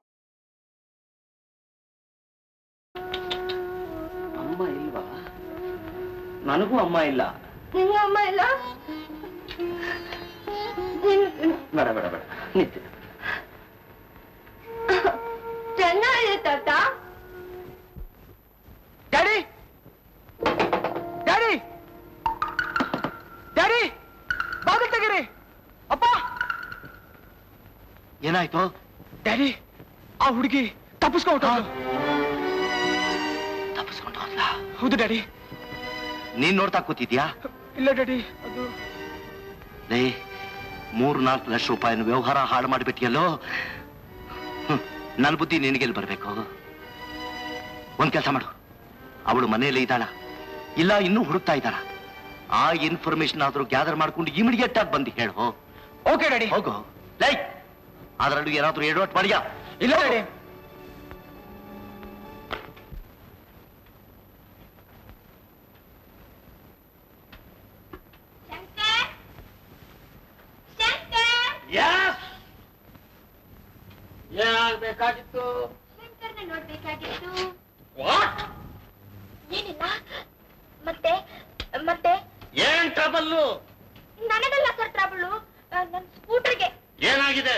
ಅಮ್ಮ ಇಲ್ವಾ ನನಗೂ ಅಮ್ಮ ಇಲ್ಲ ನಿಂಗ ಅಮ್ಮ ಇಲ್ಲ ನಿನ್- ಬೇಡ ಬೇಡ ಬೇಡ ನಿಂತು ಚೆನ್ನಾಗಿದೆ ತಾತ ಡ್ಯಾಡಿ ಡ್ಯಾಡಿ ಡ್ಯಾಡಿ ಬಾಗಿಲು ತೆಗೀರಿ ಅಪ್ಪ ಏನಾಯ್ತು ಡ್ಯಾಡಿ ಆ ಹುಡುಗಿ ತಪ್ಪಿಸ್ಕೊಂಡು ತಪ್ಪಿಸ್ಕೊಂಡು ಹೋದ್ಲಾ ಹೌದು ಡ್ಯಾಡಿ ನೀನ್ ನೋಡ್ತಾ ಕೂತಿದ್ಯಾ ಇಲ್ಲ ಡ್ಯಾಡಿ ಅದು ಲೇ ಮೂರು ನಾಲ್ಕು ಲಕ್ಷ ರೂಪಾಯಿನ ವ್ಯವಹಾರ ಹಾಳು ಮಾಡಿಬಿಟ್ಟಿಯಲ್ಲೋ ಹ್ಮ್, ನನ್ ಬುದ್ಧಿ ನಿನಗೆಲ್ಲಿ ಬರ್ಬೇಕು ಒಂದ್ ಕೆಲಸ ಮಾಡು ಅವಳು ಮನೆಯಲ್ಲೇ ಇದ್ದಾಳ ಇಲ್ಲ ಇನ್ನೂ ಹುಡುಕ್ತಾ ಇದ್ದಾಳ ಆ ಇನ್ಫಾರ್ಮೇಶನ್ ಆದ್ರೂ ಗ್ಯಾದರ್ ಮಾಡ್ಕೊಂಡು ಇಮಿಡಿಯೇಟ್ ಆಗಿ ಬಂದು ಹೇಳು ಓಕೆ ಡ್ಯಾಡಿ ಹೋಗು ಲೈ ಅದರಲ್ಲೂ ಏನಾದ್ರೂ ಎಡವಟ್ ಮಾಡಿಯಾ ಇಲ್ಲ ಡ್ಯಾಡಿ ಶಂಕರ್ ಶಂಕರ್ ಬೇಕಾಗಿತ್ತು ಶಂಕರ್ನ ನೋಡ್ಬೇಕಾಗಿತ್ತು ವಾಟ್ ಏನಿಲ್ಲ ಮತ್ತೆ ಮತ್ತೆ ಏನ್ ಟ್ರಬಲ್ಲು ನನಗಲ್ಲ ಸರ್ ಟ್ರಾಬಲು ನನ್ನ ಸ್ಕೂಟರ್ಗೆ ಏನಾಗಿದೆ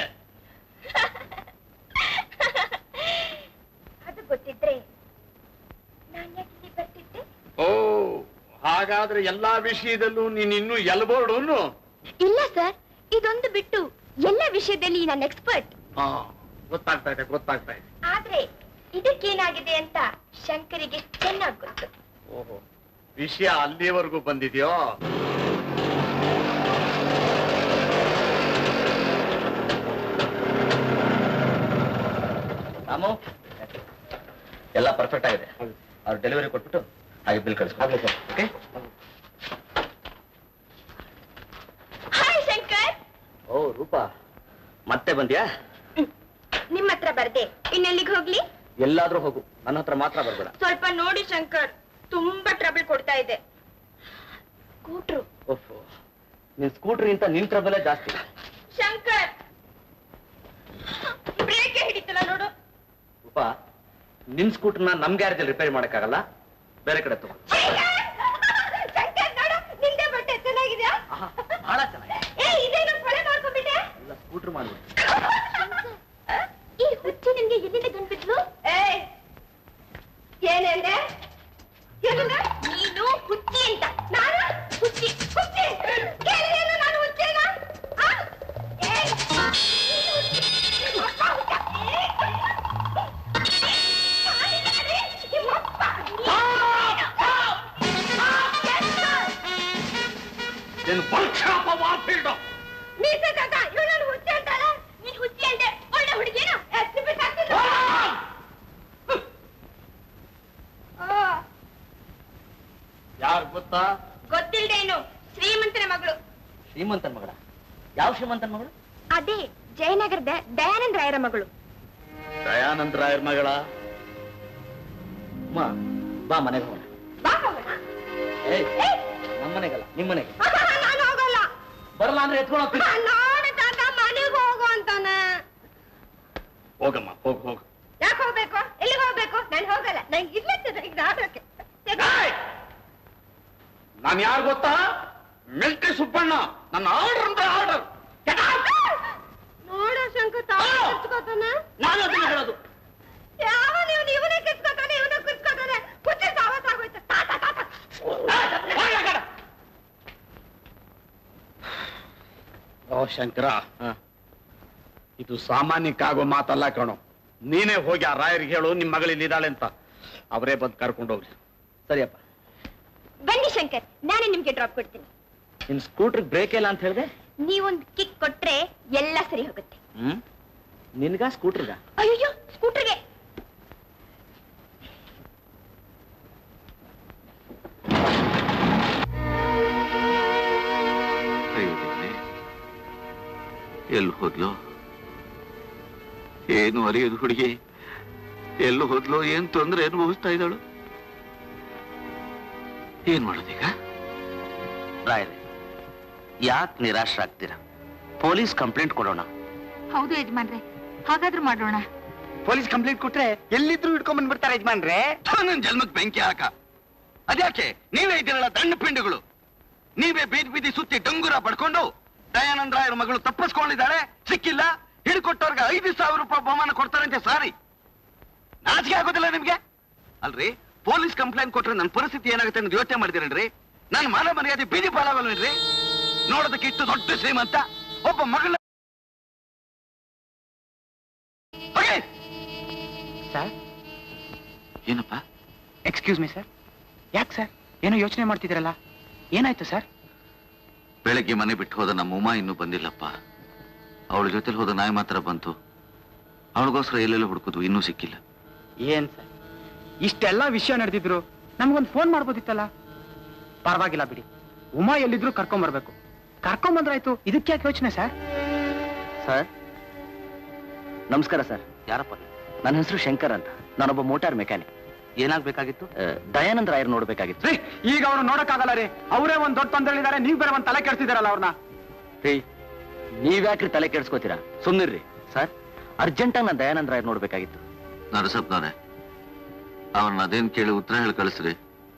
ಅದು ಗೊತ್ತಿದ್ರೆ ನಾನು ಯಾಕೆ ಇಲ್ಲಿ ಬರ್ತಿದ್ದೆ ಓ ಹಾಗಾದ್ರೆ ಎಲ್ಲಾ ವಿಷಯದಲ್ಲೂ ನೀನ್ ಇನ್ನೂ ಎಲ್ಬೋರ್ಡು ಇಲ್ಲ ಸರ್ ಇದೊಂದು ಬಿಟ್ಟು ಎಲ್ಲ ವಿಷಯದಲ್ಲಿ ನಾನು ಎಕ್ಸ್ಪರ್ಟ್ ಹಾ ಗೊತ್ತಾಗ್ತಾ ಇದೆ ಗೊತ್ತಾಗ್ತಾ ಇದೆ ಆದ್ರೆ ಇದಕ್ಕೇನಾಗಿದೆ ಅಂತ ಶಂಕರಿಗೆ ಚೆನ್ನಾಗಿ ಗೊತ್ತು ಓಹೋ ವಿಷಯ ಅಲ್ಲಿವರೆಗೂ ಬಂದಿದ್ಯೋ ರಾಮು ಎಲ್ಲ ಪರ್ಫೆಕ್ಟ್ ಆಗಿದೆ ಅವ್ರು ಡೆಲಿವರಿ ಕೊಟ್ಬಿಟ್ಟು ಹಾಗೆ ಬಿಲ್ ಕಳಿಸ್ಕೊಡ್ಲಿ sir okay hi Shankar oh Roopa ಮತ್ತೆ ಬಂದ್ಯಾ ನಿಮ್ಮ ಹತ್ರ ಬರ್ದೆ ಇನ್ನೆಲ್ಲಿಗೆ ಹೋಗ್ಲಿ ಎಲ್ಲಾದ್ರೂ ಹೋಗು ನನ್ನ ಹತ್ರ ಮಾತ್ರ ಬರ್ಬೇಡ ಸ್ವಲ್ಪ ನೋಡಿ ಶಂಕರ್ ತುಂಬಾ ಟ್ರಬಲ್ ಕೊಡ್ತಾ ಇದೆ ಸ್ಕೂಟ್ರು ಓಹೋ ನಿನ್ ಸ್ಕೂಟ್ರಿಗಿಂತ ನಿನ್ ಟ್ರಬಲೇ ಜಾಸ್ತಿ ಶಂಕರ್ ಬ್ರೇಕ್ ಹಿಡಿತಲ್ಲ ನೋಡು ರೂಪಾ ನಿನ್ ಸ್ಕೂಟರ್ನ ನಮ್ ಗ್ಯಾರೇಜಲ್ಲಿ ರಿಪೇರಿ ಮಾಡಕ್ಕಾಗಲ್ಲ ಬೇರೆ ಕಡೆ ತಗೋ ಶಂಕರ್ ನೋಡು ನಿಂದೆ ಬಟ್ಟೆ ಚೆನ್ನಾಗಿದ್ಯಾ ಆಹಾ, ಬಹಳ ಚೆನ್ನಾಗಿದೆ ಏ ಇದೇನು ಕೊಳೆ ಮಾಡ್ಕೊಂಡ್ಬಿಟ್ಟೆ ಎಲ್ಲ ಸ್ಕೂಟರ್ ಮಾಡ್ಬಿಟ್ಟು ಈ ಹುಚ್ಚಿ ನಿನ್ಗೆ ಎಲ್ಲಿಂದ ಗಂಟ್ಬಿಟ್ಲು ಏ ಏನಂದೆ ಏನಂದೆ ನೀನು ಹುಚ್ಚಿ ಅಂತ ನಾನು ಹುಚ್ಚಿ ಹುಚ್ಚಿ ಕೇಳಿದೇನು ನಾನು ಹುಚ್ಚೇನ ಆ? ಏ, ನೀನು ಹುಚ್ಚಿ. ನಿಮ್ಮಪ್ಪ ಹುಚ್ಚ. ಏ, ನಾನಿದ್ದಾರೆ, ನಿಮ್ಮಪ್ಪ. ಏನು ವರ್ಕ್ಶಾಪ್ ವಾಫೀಲ್ಡು ಮೀಸೆ ಕಾಕ ಇವಳನ್ನು ಹುಚ್ಚಿ ಅಂತಾಳೆ ನೀನ್ ಹುಚ್ಚಿ ಅಂದೆ ಒಳ್ಳೆ ಹುಡುಗಿನ ಎತ್ತಿ ಬಿಟ್ಟಾಕ್ತಿದ್ರು. ಆ ಯಾರು ಗೊತ್ತಾ ಗೊತ್ತಿಲ್ದೇನು ಶ್ರೀಮಂತನ ಮಗಳು ಶ್ರೀಮಂತನ ಮಗಳ ಯಾವ ಶ್ರೀಮಂತನ ಮಗಳು ಅದೇ ಜಯನಗರದ ದಯಾನಂದ ರಾಯರ ಮಗಳು ದಯಾನಂದ ರಾಯರ್ ಮಗಳ ಅಮ್ಮ ಬಾ ಮನೆಗೆ ಹೋಗೋಣ ಬಾ ಹೋಗೋಣ. ಏಯ್ ಏ, ನಮ್ಮ ಮನೆಗಲ್ಲ ನಿಮ್ಮ ಮನೆಗೆ ನಾನು ಹೋಗಲ್ಲ ಬರಲ್ಲ ಅಂದ್ರೆ ಎತ್ಕೊಂಡು ಹೋಗ್ತೀನಿ ನೋಡಿ ತಾತ ಮನೆಗೆ ಹೋಗು ಅಂತಾನೆ ಹೋಗಮ್ಮ ಹೋಗ್ ಹೋಗು ಯಾಕೆ ಹೋಗ್ಬೇಕು ಎಲ್ಲಿಗೆ ಹೋಗ್ಬೇಕು ನಾನು ಹೋಗಲ್ಲ ನಂಗೆ ಇಲ್ಲೇ ಈಗ ಆಡೋಕೆ ನಾನು ಯಾರು ಗೊತ್ತಾ ಮಿಲ್ಟ್ರಿ ಸುಬ್ಬಣ್ಣ ನನ್ನ ಆರ್ಡರ್ ಅಂದ್ರೆ ಆರ್ಡರ್ ನೋಡೋ ಶಂಕು ತಾತ ಕಿತ್ಕೋತಾನೆ ನಾನು ಅದನ್ನ ಹೇಳೋದು ಯಾವ ನೀವು ಇವನೇ ಕಿತ್ಕೋತಾನೆ ಇವನೇ ಕಿತ್ಕೋತಾನೆ ಕುಚ್ಚಿ ಸಾವತ್ತಾಗೋಯ್ತು ತಾತ ತಾತ ಓ ಶಂಕರ ಹಾ. ಇದು ಸಾಮಾನ್ಯಕ್ಕಾಗೋ ಮಾತಲ್ಲ ಕಣೋ ನೀನೇ ಹೋಗಿ ಆ ರಾಯರಿಗೆ ಹೇಳು ನಿಮ್ ಮಗಳಿಲ್ಲಿ ಇದ್ದಾಳೆ ಅಂತ ಅವರೇ ಬಂದು ಕರ್ಕೊಂಡು ಹೋಗ್ಲಿ ಸರಿಯಪ್ಪ ಬನ್ನಿ ಶಂಕರ್ ನಾನೇ ನಿಮ್ಗೆ ಡ್ರಾಪ್ ಕೊಡ್ತೀನಿ ನಿನ್ ಸ್ಕೂಟರ್ ಬ್ರೇಕ್ ಇಲ್ಲ ಅಂತ ಹೇಳಿದೆ ನೀವೊಂದು ಕಿಕ್ ಕೊಟ್ರೆ ಎಲ್ಲ ಸರಿ ಹೋಗುತ್ತೆ ಹ್ಮ್ ನಿನ್ಗ ಸ್ಕೂಟ್ರಿಗ ಅಯ್ಯೋ ಸ್ಕೂಟರ್ಗೆ ಅಯ್ಯೋ ದೇವ್ರೇ. ಎಲ್ಲಿ ಹೋದ್ಲು ಏನು ಅರಿಯೋದು ಹುಡುಗಿ ಎಲ್ಲಿ ಹೋದ್ಲು ಏನ್ ತೊಂದ್ರೆ ಅನುಭವಿಸ್ತಾ ಇದ್ದಾಳು ಏನ್ ಮಾಡೋದೀಗ ರಾಯರೇ ಯಾಕೆ ನಿರಾಶರಾಗ್ತೀರಾ ಪೊಲೀಸ್ ಕಂಪ್ಲೇಂಟ್ ಕೊಡೋಣ ಹೌದು ಯಜಮಾನ್ರೆ ಹಾಗಾದ್ರೂ ಮಾಡೋಣ ಪೊಲೀಸ್ ಕಂಪ್ಲೇಂಟ್ ಕೊಟ್ರೆ ಎಲ್ಲಿದ್ರು ಹಿಡ್ಕೊಂಡ್ ಬಂದ್ಬಿಡ್ತಾರೆ ಯಜಮಾನ್ರೆ ಥು, ನನ್ ಜನ್ಮಕ್ ಬೆಂಕಿ ಹಾಕ ಅದ್ಯಾಕೆ ನೀವೇ ಇದ್ದೀರಲ್ಲ ದಂಡ ಪಿಂಡುಗಳು ನೀವೇ ಬೀದಿ ಬೀದಿ ಸುತ್ತಿ ಡಂಗುರ ಪಡ್ಕೊಂಡು ದಯಾನಂದ ರಾಯರ ಮಗಳು ತಪ್ಪಿಸ್ಕೊಂಡಿದ್ದಾಳೆ ಸಿಕ್ಕಿಲ್ಲ ಹಿಡ್ಕೊಟ್ಟವ್ರಿಗೆ ಐದು ಸಾವಿರ ರೂಪಾಯಿ ಬಹುಮಾನ ಕೊಡ್ತಾರಂತೆ ಸಾರಿ ನಾಚಿಕೆ ಆಗೋದಿಲ್ಲ ನಿಮ್ಗೆ ಅಲ್ರಿ ಪೊಲೀಸ್ ಕಂಪ್ಲೇಂಟ್ ಕೊಟ್ರೆ ನನ್ನ ಪರಿಸ್ಥಿತಿ ಏನಾಗುತ್ತೆ ಅನ್ನೋದು ಯೋಚನೆ ಮಾಡಿದಿರಲ್ರಿ ನನ್ನ ಮಾನ ಮರ್ಯಾದೆ ಬೀದಿ ಪಾಲಾಗಲ್ವೇನ್ರಿ ನೋಡೋದಕ್ಕೆ ಇಷ್ಟು ದೊಡ್ಡ ಶ್ರೀಮಂತ ಒಬ್ಬ ಮಗಳ ಹೋಗಿ. ಸರ್ ಏನಪ್ಪ ಎಕ್ಸ್ಕ್ಯೂಸ್ ಮಿ ಸರ್ ಯಾಕೆ ಸರ್ ಏನೋ ಯೋಚನೆ ಮಾಡ್ತಿದ್ದೀರಲ್ಲ ಏನಾಯ್ತು ಸರ್ ಬೆಳಗ್ಗೆ ಮನೆ ಬಿಟ್ಟು ಹೋದ ನಮ್ಮ ಉಮಾ ಇನ್ನೂ ಬಂದಿಲ್ಲಪ್ಪ ಅವಳ ಜೊತೆಲಿ ಹೋದ ನಾಯಿ ಮಾತ್ರ ಬಂತು ಅವಳಿಗೋಸ್ಕರ ಎಲ್ಲೆಲ್ಲ ಹುಡುಕಿದ್ವು ಇನ್ನೂ ಸಿಕ್ಕಿಲ್ಲ ಏನ್ ಸರ್ ಇಷ್ಟೆಲ್ಲ ವಿಷಯ ನಡೆದಿದ್ರು ನಮ್ಗೊಂದು ಫೋನ್ ಮಾಡ್ಬೋದಿತ್ತಲ್ಲ ಪರವಾಗಿಲ್ಲ ಬಿಡಿ ಉಮಾ ಎಲ್ಲಿದ್ರು ಕರ್ಕೊಂಬರ್ಬೇಕು ಕರ್ಕೊಂಬಂದ್ರಾಯ್ತು ಇದಕ್ಕೆ ಯಾಕೆ ಯೋಚನೆ ಸರ್ ಸರ್ ನಮಸ್ಕಾರ ಸರ್ ಯಾರಪ್ಪ ನನ್ನ ಹೆಸರು ಶಂಕರ್ ಅಂತ ನಾನೊಬ್ಬ ಮೋಟಾರ್ ಮೆಕ್ಯಾನಿಕ್ ಏನಾಗ್ಬೇಕಾಗಿತ್ತು ಆ, ದಯಾನಂದ ರಾಯರ್ ನೋಡ್ಬೇಕಾಗಿತ್ತು ರೀ ಈಗ ಅವ್ರು ನೋಡಕ್ಕಾಗಲ್ಲ ರೀ ಅವರೇ ಒಂದ್ ದೊಡ್ಡ ತೊಂದರೆಲಿದ್ದಾರೆ ನೀವ್ ಬೇರೆ ಒಂದ್ ತಲೆ ಕೆಡ್ತಿದಾರಲ್ಲ ಅವ್ರನ್ನ ರೀ ನೀವ್ಯಾಕ್ರಿ ತಲೆ ಕೆಡ್ಸ್ಕೋತೀರಾ ಸುಮ್ನಿರ್ರಿ ಸರ್ ಅರ್ಜೆಂಟಾಗಿ ನಾನು ದಯಾನಂದ ರಾಯರ್ ನೋಡ್ಬೇಕಾಗಿತ್ತು ನರಸಪ್ಪನವ್ರೆ ಅವ್ರನ್ನ ಅದೇನ್ ಕೇಳಿ ಉತ್ತರ ಹೇಳಿ ಕಳಿಸ್ರಿ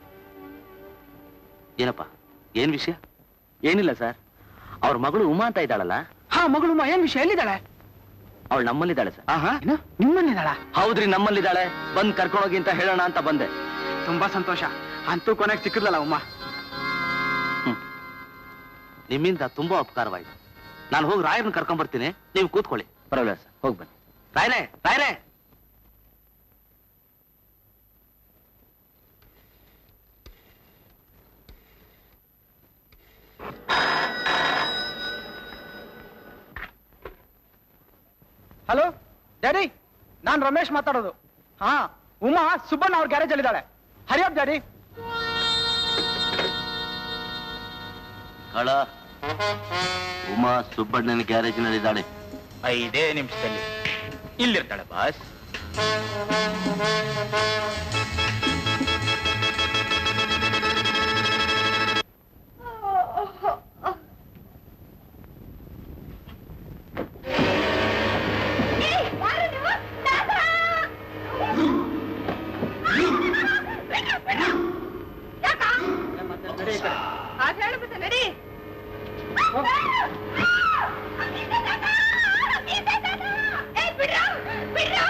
ಏನಪ್ಪ ಏನ್ ವಿಷಯ ಏನಿಲ್ಲ ಸರ್ ಅವ್ರ ಮಗಳು ಉಮಾ ಅಂತ ಇದ್ದಾಳಲ್ಲ ಹಾ ಮಗಳು ಉಮಾ, ಏನ್ ವಿಷಯ ಎಲ್ಲಿದ್ದಾಳೆ ಅವಳು ನಮ್ಮಲ್ಲಿದ್ದಾಳೆ ಸರ್ ಆಹಾ ಏನು ನಿಮ್ಮನ್ನಿದ್ದಾಳ ಹೌದ್ರಿ ನಮ್ಮಲ್ಲಿದ್ದಾಳೆ ಬಂದ್ ಕರ್ಕೊಂಡೋಗಿ ಅಂತ ಹೇಳೋಣ ಅಂತ ಬಂದೆ ತುಂಬಾ ಸಂತೋಷ ಅಂತೂ ಕೊನೆಗೆ ಸಿಕ್ಕಿದ್ಲಲ್ಲ ಉಮಾ ನಿಮ್ಮಿಂದ ತುಂಬಾ ಉಪಕಾರವಾಯ್ತು ನಾನು ಹೋಗಿ ರಾಯರ್ನ ಕರ್ಕೊಂಡ್ ಬರ್ತೀನಿ ನೀವು ಕೂತ್ಕೊಳ್ಳಿ ಪರವಾಗಿಲ್ಲ ಸರ್ ಹೋಗಿ ಬನ್ನಿ ರಾಯರೇ ರಾಯರೇ ಹಲೋ ಡ್ಯಾಡಿ ನಾನ್ ರಮೇಶ್ ಮಾತಾಡೋದು ಹಾ ಉಮಾ ಸುಬ್ಬಣ್ಣ ಅವ್ರ ಗ್ಯಾರೇಜ್ ಅಲ್ಲಿ ಇದ್ದಾಳೆ ಹರಿಯಪ್ ಡ್ಯಾಡಿ ಕಳ ಉಮಾ ಸುಬ್ಬಣ್ಣನ ಗ್ಯಾರೇಜ್ನಲ್ಲಿದ್ದಾಳೆ ಐದೇ ನಿಮಿಷದಲ್ಲಿ ಇಲ್ಲಿರ್ತಾಳೆ ಬಾಸ್ ಅದ್ ಹೇಳ್ಬಿಟ್ಟು ನಡಿ ಏ, ಬಿಡ್ರು, ಬಿಡ್ರು.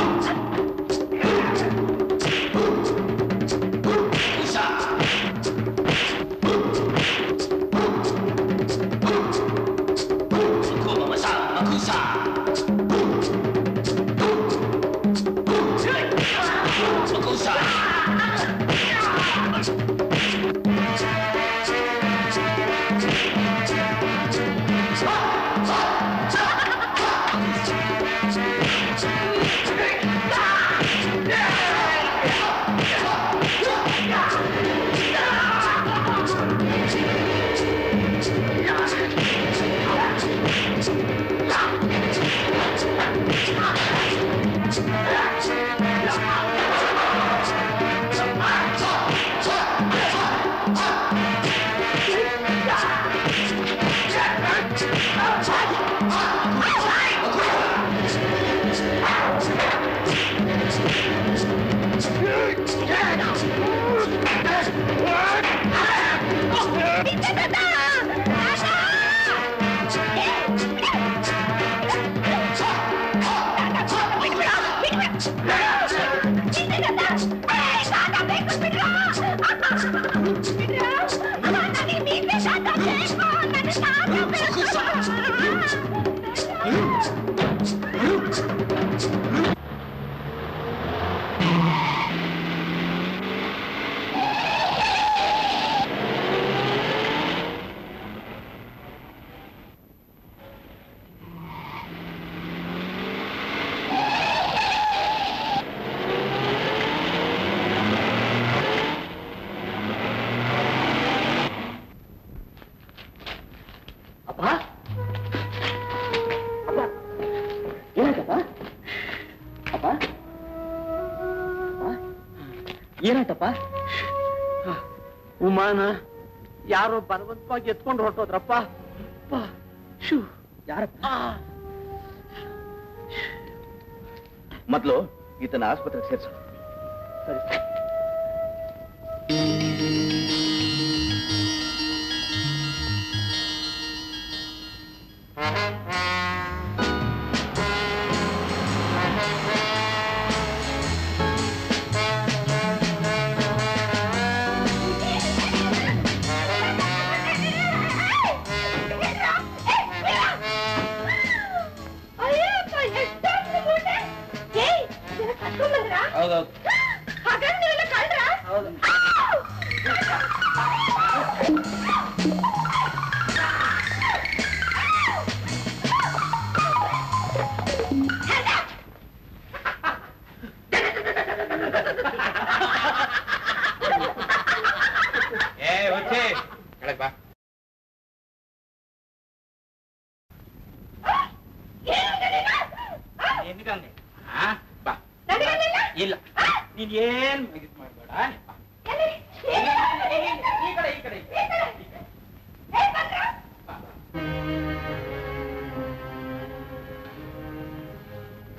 ಏನಾಯ್ತಪ್ಪ ಉಮಾನ ಯಾರೋ ಬಲವಂತವಾಗಿ ಎತ್ಕೊಂಡು ಹೊರಟೋದ್ರಪ್ಪ ಶೂ ಯಾರಪ್ಪ ಮೊದ್ಲು ಈತನ ಆಸ್ಪತ್ರೆಗೆ ಸೇರ್ಸು ಅಯ್ಯಪ್ಪ ಎಷ್ಟೊಂದು ಮೂಟೆ ಏಯ್ ಇದನ್ನ ಕರ್ಕೊಂಬಂದ್ರಾ ಹೌದೌದು ಹಾಗಾದ್ರೆ ನೀವೆಲ್ಲ ಕಳ್ರಾ ಏ ಹುಚ್ಚಿ ಕೆಳಗ್ ಬಾ ಏನಿದಂಗೆ ಹಾ ಬಾ ನನಗನ್ನಿಲ್ಲ? ಇಲ್ಲ ನೀನ್ ಏನ್ ಇದ್ ಮಾಡ್ಬೇಡ ಬಾ. ಈ ಕಡೆ ಈ ಕಡೆ ಈ ಕಡೆ.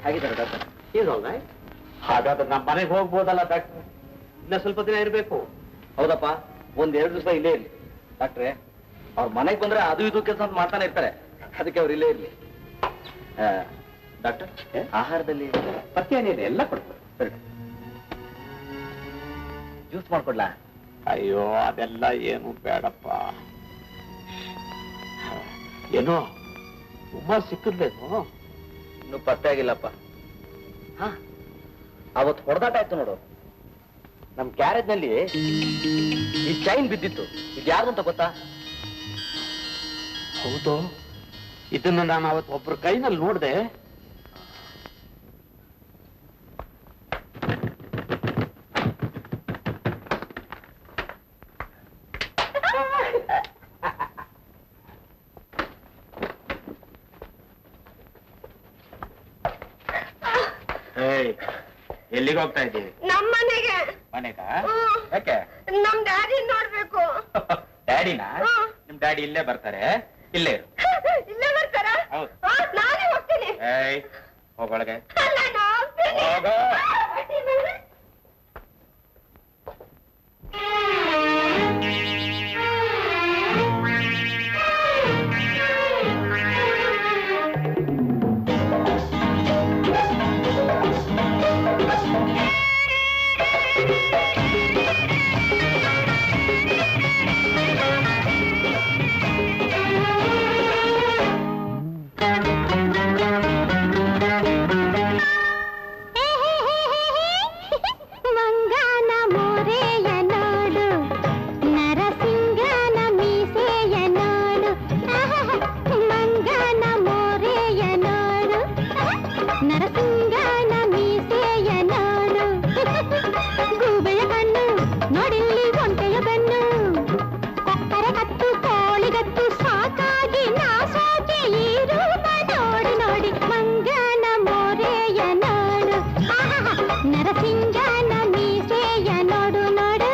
ಹಾಗಿದ್ದಾರೆ ಡಾಕ್ಟರ್ ಇದಲ್ಲ ಹಾಗಾದ್ರೆ ನಮ್ಮ ಮನೆಗೆ ಹೋಗ್ಬೋದಲ್ಲ ಡಾಕ್ಟರ್ ಇನ್ನ ಸ್ವಲ್ಪ ದಿನ ಇರಬೇಕು ಹೌದಪ್ಪ ಒಂದ್ ಎರಡು ದಿವಸ ಇಲ್ಲೇ ಇರ್ಲಿ ಡಾಕ್ಟ್ರೆ ಅವ್ರ ಮನೆಗೆ ಬಂದ್ರೆ ಅದು ಇದು ಕೆಲಸ ಮಾಡ್ತಾನೆ ಇರ್ತಾರೆ ಅದಕ್ಕೆ ಅವ್ರು ಇಲ್ಲೇ ಇರ್ಲಿ ಆ, ಡಾಕ್ಟರ್ ಆಹಾರದಲ್ಲಿ ಪಥ್ಯನೇನು ಎಲ್ಲ ಕೊಡ್ತಾರೆ ಸರಿ ಜ್ಯೂಸ್ ಮಾಡ್ಕೊಡ್ಲಾ ಅಯ್ಯೋ ಅದೆಲ್ಲ ಏನು ಬೇಡಪ್ಪ ಏನೋ ಉಮ್ಮ ಸಿಕ್ಕಿದ್ಲೇನು ಇನ್ನು ಪತ್ತೆ ಆಗಿಲ್ಲಪ್ಪ ಹ ಅವತ್ತು ಹೊಡೆದಾಟ ಆಯ್ತು ನೋಡು ನಮ್ ಗ್ಯಾರೇಜ್ ನಲ್ಲಿ ಈ ಚೈನ್ ಬಿದ್ದಿತ್ತು ಇದು ಯಾರು ಅಂತ ಗೊತ್ತಾ ಹೌದು ಇದನ್ನ ನಾನು ಅವತ್ತು ಒಬ್ರ ಕೈನಲ್ಲಿ ನೋಡ್ದೆ ಎಲ್ಲಿಗೆ ಹೋಗ್ತಾ ಇದ್ದೀವಿ ನಮ್ಮ ಮನೆಗೆ ಮನೆಗ ಹ್ಮ್. ಯಾಕೆ ನಮ್ ಡ್ಯಾಡಿ ನೋಡ್ಬೇಕು ಡ್ಯಾಡಿನ ಹ್ಮ್. ನಿಮ್ ಡ್ಯಾಡಿ ಇಲ್ಲೇ ಬರ್ತಾರೆ ಇಲ್ಲೇ ಇರು ಇಲ್ಲೇ ಬರ್ತಾರ ಹೌದು. ನಾನೇ ಹೋಗ್ತೀನಿ ಏಯ್ ಹೋಗೊಳಗೆ ಅಲ್ಲ, ನಾ ಹೋಗ್ತೀನಿ. ಹೋಗು. ಮಂಗನ ಮೋರೆಯ ನೋಡು ನರಸಿಂಗನ ಮೀಸೆಯ ನೋಡು ಮಂಗನ ಮೋರೆಯ ನೋಡು ನರಸಿಂಗನ ಮೀಸೆಯ ನೋಡು ಗೂಬೆಯ ಕಣ್ಣು ನೋಡಿಲ್ಲಿ ಒಂಟೆಯ ಬೆನ್ನು ಕೊಕ್ಕರೆ ಕತ್ತು ಕೋಳಿಗತ್ತು ಸಾಕಾಗಿ ನಾ ಸೋಕೆ ಈ ರೂಪ ನೋಡಿ ನೋಡಿ ಮಂಗನ ಮೋರೆಯ ನೋಡು ಆಹಾಹಾ, ನರಸಿಂಗನ ಮೀಸೆಯ ನೋಡು ನೋಡು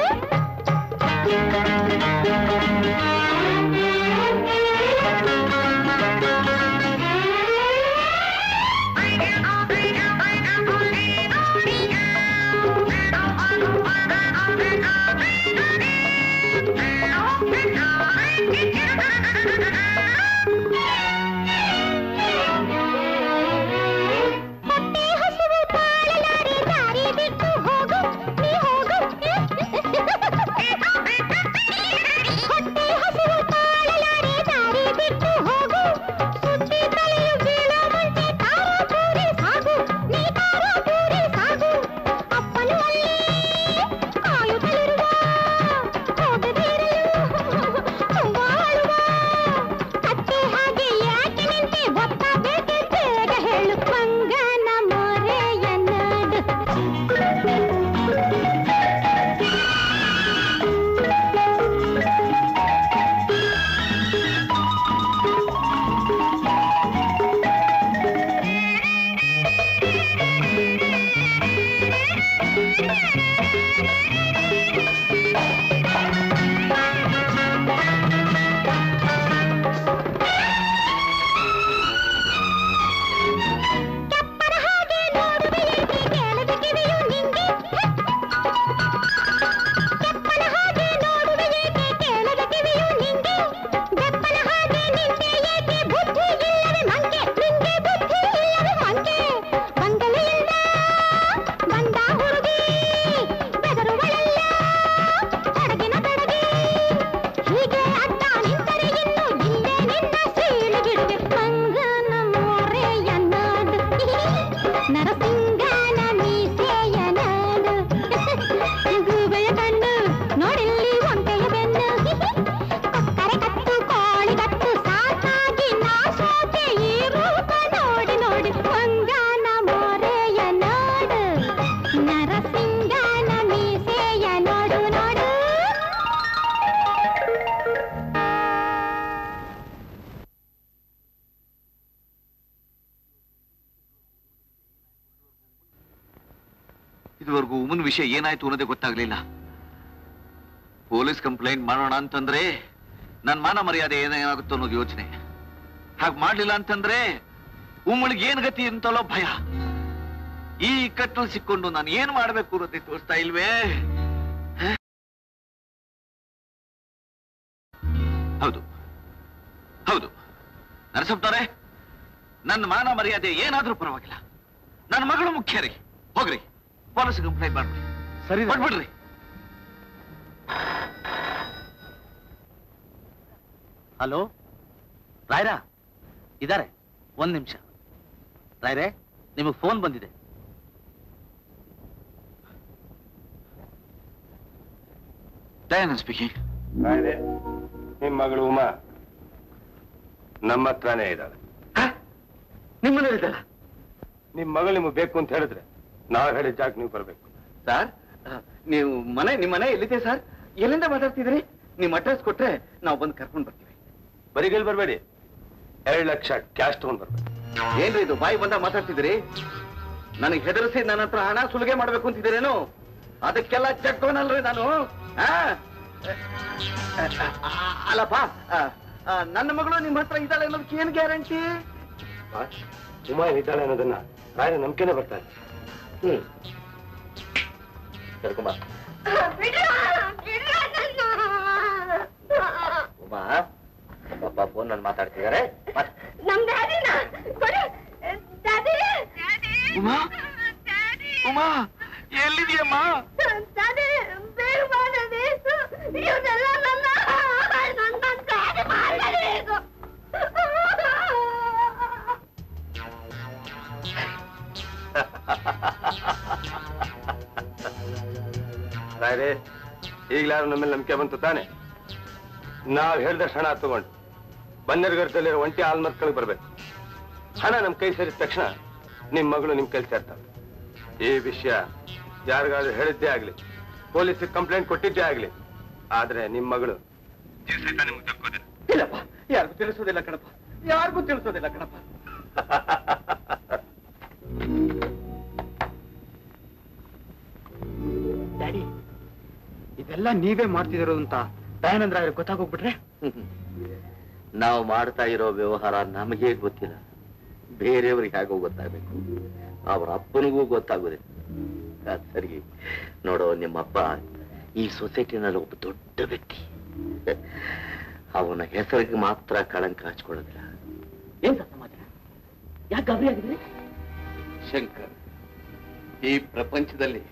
ಹೊಟ್ಟೆ ಹಸಿವು ತಾಳಲಾರೆ ದಾರಿ ಬಿಟ್ಟು ಹೋಗು ನೀ ಹೋಗು ಹೊಟ್ಟೆ ಹಸಿವು ತಾಳಲಾರೆ ದಾರಿ ಬಿಟ್ಟು ಹೋಗು ಸುದ್ದಿ ತಲೆಯು ಬೀಳೋ ಮುಂಚೆ ತಾರ ಪೂರಿ ಸಾಗು ನೀ ತಾರ ಪೂರಿ ಸಾಗು ಅಪ್ಪನು ಅಲ್ಲೇ ಕಾಯುತ್ತಲಿರುವ ಹೋಗದಿರಲು ತುಂಬಾಳುವ ಕತ್ತೆ ಹಾಗೆ ಯಾಕೆ ನಿಂತೆ ಒತ್ತ ಬೇಕೆ ಬೇಗ ಹೇಳು ಮಂಗನ ಮೊರೆಯ ನಾಡು ಕೆಪ್ಪನ ಹಾಗೆ ನೋಡುವೆಯೇಕೆ ಕೇಳದ ಕಿವಿಯು ನಿಂಗೆ ಕೆಪ್ಪನ ಹಾಗೆ ನೋಡುವೆಯೇಕೆ ಕೇಳದ ಕಿವಿಯು ನಿಂಗೆ ಬೆಪ್ಪನ ಹಾಗೆ ನಿಂತೆ ಏಕೆ ಬುದ್ಧಿ ಇಲ್ಲವೇ ಮಂಗೆ ನಿಂಗೆ ಬುದ್ಧಿ ಇಲ್ಲವೇ ಮಂಗೆ ಬಂಗಲೆಯಿಂದ ಬಂದ ಹುಡುಗಿ ಬೆದರುವಳಲ್ಲ ಹಡಗಿನ ಬೆಡಗಿ ಹೀಗೆ ಅಡ್ಡ ನಿಂತರೆ ಇನ್ನು ಇಲ್ಲೇ ನಿನ್ನ ಸೀಳುಗಿಡುವೆ ಮಂಗನ ಮೋರೆಯ ನಾಡು ನರಸಿಂಗನ ಮೀಸೆಯ ನಾಡು ಗೂಬೆಯ ಕಣ್ಣು ನೋಡಿಲ್ಲಿ ಒಂಟೆಯ ಬೆನ್ನು ಕೊಕ್ಕರೆ ಕತ್ತು ಕೋಳಿ ಕತ್ತು ಸಾಕಾಗಿ ನಾ ಸೋತೆ ಈ ರೂಪ ನೋಡಿ ನೋಡಿ ಮಂಗನ ಮೋರೆಯ ನಾಡು ನರಸಿಂಗನ ಮೀಸೆಯ ನೋಡು ನೋಡು ಇದುವರೆಗೂ ಉಮನ್ ವಿಷಯ ಏನಾಯ್ತು ಅನ್ನೋದೇ ಗೊತ್ತಾಗ್ಲಿಲ್ಲ ಪೊಲೀಸ್ ಕಂಪ್ಲೇಂಟ್ ಮಾಡೋಣ ಅಂತಂದ್ರೆ ನನ್ ಮಾನ ಮರ್ಯಾದೆ ಏನೇನಾಗುತ್ತೋ ಅನ್ನೋದು ಯೋಚನೆ ಹಾಗೆ ಮಾಡ್ಲಿಲ್ಲ ಅಂತಂದ್ರೆ ಉಮ್ಮಳಿಗೆ ಏನ್ ಗತಿ ಅಂತಲೋ ಭಯ ಈ ಇಕ್ಕಟ್ಟಲ್ಲಿ ಸಿಕ್ಕೊಂಡು ನಾನು ಏನ್ ಮಾಡ್ಬೇಕು ಅನ್ನೋದೇ ತೋರಿಸ್ತಾ ಇಲ್ವೇ ಹ? ಹೌದು ಹೌದು ನರಸಪ್ತಾರೆ ನನ್ನ ಮಾನ ಮರ್ಯಾದೆ ಏನಾದ್ರೂ ಪರವಾಗಿಲ್ಲ ನನ್ನ ಮಗಳು ಮುಖ್ಯ ರೀ ಹೋಗ್ರಿ ಪೊಲೀಸ್ ಕಂಪ್ಲೇಂಟ್ ಮಾಡ್ಬಿಡಿ ಸರಿ ಮಾಡ್ಬಿಡ್ರಿ ಹಲೋ ರಾಯ್ರಾ ಇದಾರೆ ಒಂದ್ ನಿಮಿಷ ರಾಯ್ರೆ ನಿಮಗೆ ಫೋನ್ ಬಂದಿದೆ ದಯಾನಂದ್ ಸ್ಪೀಕಿಂಗ್ ನಾಳೆ ನಿಮ್ ಮಗಳು ಉಮಾ ನಮ್ಮ ಹತ್ರನೇ ಇದ್ದಾಳೆ ನಿಮ್ಮನೆ ಇದ್ದಲ್ಲ ನಿಮ್ ಮಗಳು ನಿಮ್ಗೆ ಬೇಕು ಅಂತ ಹೇಳಿದ್ರೆ ನಾವ್ ಹೇಳಿದ ಜಾಗ ನೀವು ಬರ್ಬೇಕು ಸರ್ ನೀವು ಮನೆ ನಿಮ್ಮ ಮನೆ ಎಲ್ಲಿದೆ ಸರ್ ಎಲ್ಲಿಂದ ಮಾತಾಡ್ತಿದ್ರಿ ನಿಮ್ ಅಡ್ರೆಸ್ ಕೊಟ್ರೆ ನಾವು ಬಂದು ಕರ್ಕೊಂಡು ಬರ್ತೀವಿ ಬರಿಗಲ್ ಬರ್ಬೇಡಿ ಎರಡ್ ಲಕ್ಷ ಕ್ಯಾಶ್ ತಗೊಂಡ್ ಬರ್ಬೇಕು ಏನ್ರಿ ಇದು ಬಾಯಿ ಬಂದ ಮಾತಾಡ್ತಿದ್ರಿ ನನಗೆ ಹೆದರಿಸಿ ನನ್ನ ಹತ್ರ ಹಣ ಸುಲಿಗೆ ಮಾಡ್ಬೇಕು ಅಂತಿದ್ದೀರೇನು ಅದಕ್ಕೆಲ್ಲ ಚಕ್ಕೋನಲ್ರಿ ನಾನು ಆ? ಆ, ಅಲ್ಲಪ್ಪ ಆ, ಆ, ನನ್ನ ಮಗಳು ನಿಮ್ಮ ಹತ್ರ ಇದ್ದಾಳೆ ಅನ್ನೋದಕ್ಕೆ ಏನ್ ಗ್ಯಾರಂಟಿ ಆ, ಉಮಾ ಇದ್ದಾಳೆ ಅನ್ನೋದನ್ನ ರಾಯನ ನಂಬಿಕೆನೆ ಬರ್ತಾರೆ ಹ್ಮ್ ಕರ್ಕೊಂಬ ಬಿಡ್ರ ಬಿಡ್ರ ನನ್ನ ಉಮಾ ಪಾಪ ಫೋನ್ ನಲ್ಲಿ ಮಾತಾಡ್ತಿದ್ದಾರೆ ನಮ್ ಡ್ಯಾಡಿನ ಕೊಡು ಡ್ಯಾಡಿ ಉಮಾ? ಉಮಾ ಎಲ್ಲಿದೆಯಮ್ಮ ಡ್ಯಾಡಿ ಬೇಗ ಮಾಡಿ ಇವನ್ನೆಲ್ಲ ನನ್ನ ನನ್ನ ಡ್ಯಾಡಿ ಮಾಡಬೇಕು ರಾಯರೇ ಈಗ್ಲಾರು ನಮ್ಮೇಲೆ ನಂಬಿಕೆ ಬಂತು ತಾನೆ ನಾವ್ ಹೇಳ್ದಷ್ಟು ಹಣ ತಗೊಂಡು ಬನ್ನೇರ್ಗರ್ತಲ್ಲಿರೋ ಒಂಟಿ ಆಲ್ಮರ್ಕಳಿಗೆ ಬರ್ಬೇಕು ಹಣ ನಮ್ ಕೈ ಸೇರಿದ ತಕ್ಷಣ ನಿಮ್ ಮಗಳು ನಿಮ್ ಕೈ ಸೇರ್ತಾಳೆ ಈ ವಿಷಯ ಯಾರಿಗಾದ್ರೂ ಹೇಳಿದ್ದೇ ಆಗ್ಲಿ ಪೊಲೀಸಿಗೆ ಕಂಪ್ಲೇಂಟ್ ಕೊಟ್ಟಿದ್ದೇ ಆಗ್ಲಿ ಆದ್ರೆ ನಿಮ್ ಮಗಳು ನಿಮ್ಗೆ ತಕ್ಕೋದಿಲ್ಲ ಇಲ್ಲಪ್ಪ ಯಾರಿಗೂ ತಿಳಿಸೋದಿಲ್ಲ ಕಣಪ್ಪ ಯಾರಿಗೂ ತಿಳಿಸೋದಿಲ್ಲ ಕಣಪ್ಪ ಡ್ಯಾಡಿ ಇದೆಲ್ಲ ನೀವೇ ಮಾಡ್ತಿದಿರೋದು ಅಂತ ದಯಾನಂದ್ರ ಅವ್ರಿಗೆ ಗೊತ್ತಾಗೋಗ್ಬಿಟ್ರೆ ನಾವು ಮಾಡ್ತಾ ಇರೋ ವ್ಯವಹಾರ ನಮಗೆ ಗೊತ್ತಿಲ್ಲ ಬೇರೆಯವ್ರಿಗೆ ಹೇಗೋ ಗೊತ್ತಾಗಬೇಕು ಅವ್ರ ಅಪ್ಪನಿಗೂ ಗೊತ್ತಾಗೋದಿಲ್ಲ ಅದ್ ಸರಿ ನೋಡೋ ನಿಮ್ಮಪ್ಪ ಈ ಸೊಸೈಟಿನಲ್ಲಿ ಒಬ್ಬ ದೊಡ್ಡ ವ್ಯಕ್ತಿ ಅವನ ಹೆಸರಿಗೆ ಮಾತ್ರ ಕಳಂಕ ಹಚ್ಕೊಳ್ಳೋದಿಲ್ಲ ಏನ್ ಸರ್ ಸಮಾಚಾರ ಯಾಕೆ ಗಾಬರಿ ಆಗಿದ್ರಿ ಶಂಕರ್ ಈ ಪ್ರಪಂಚದಲ್ಲಿ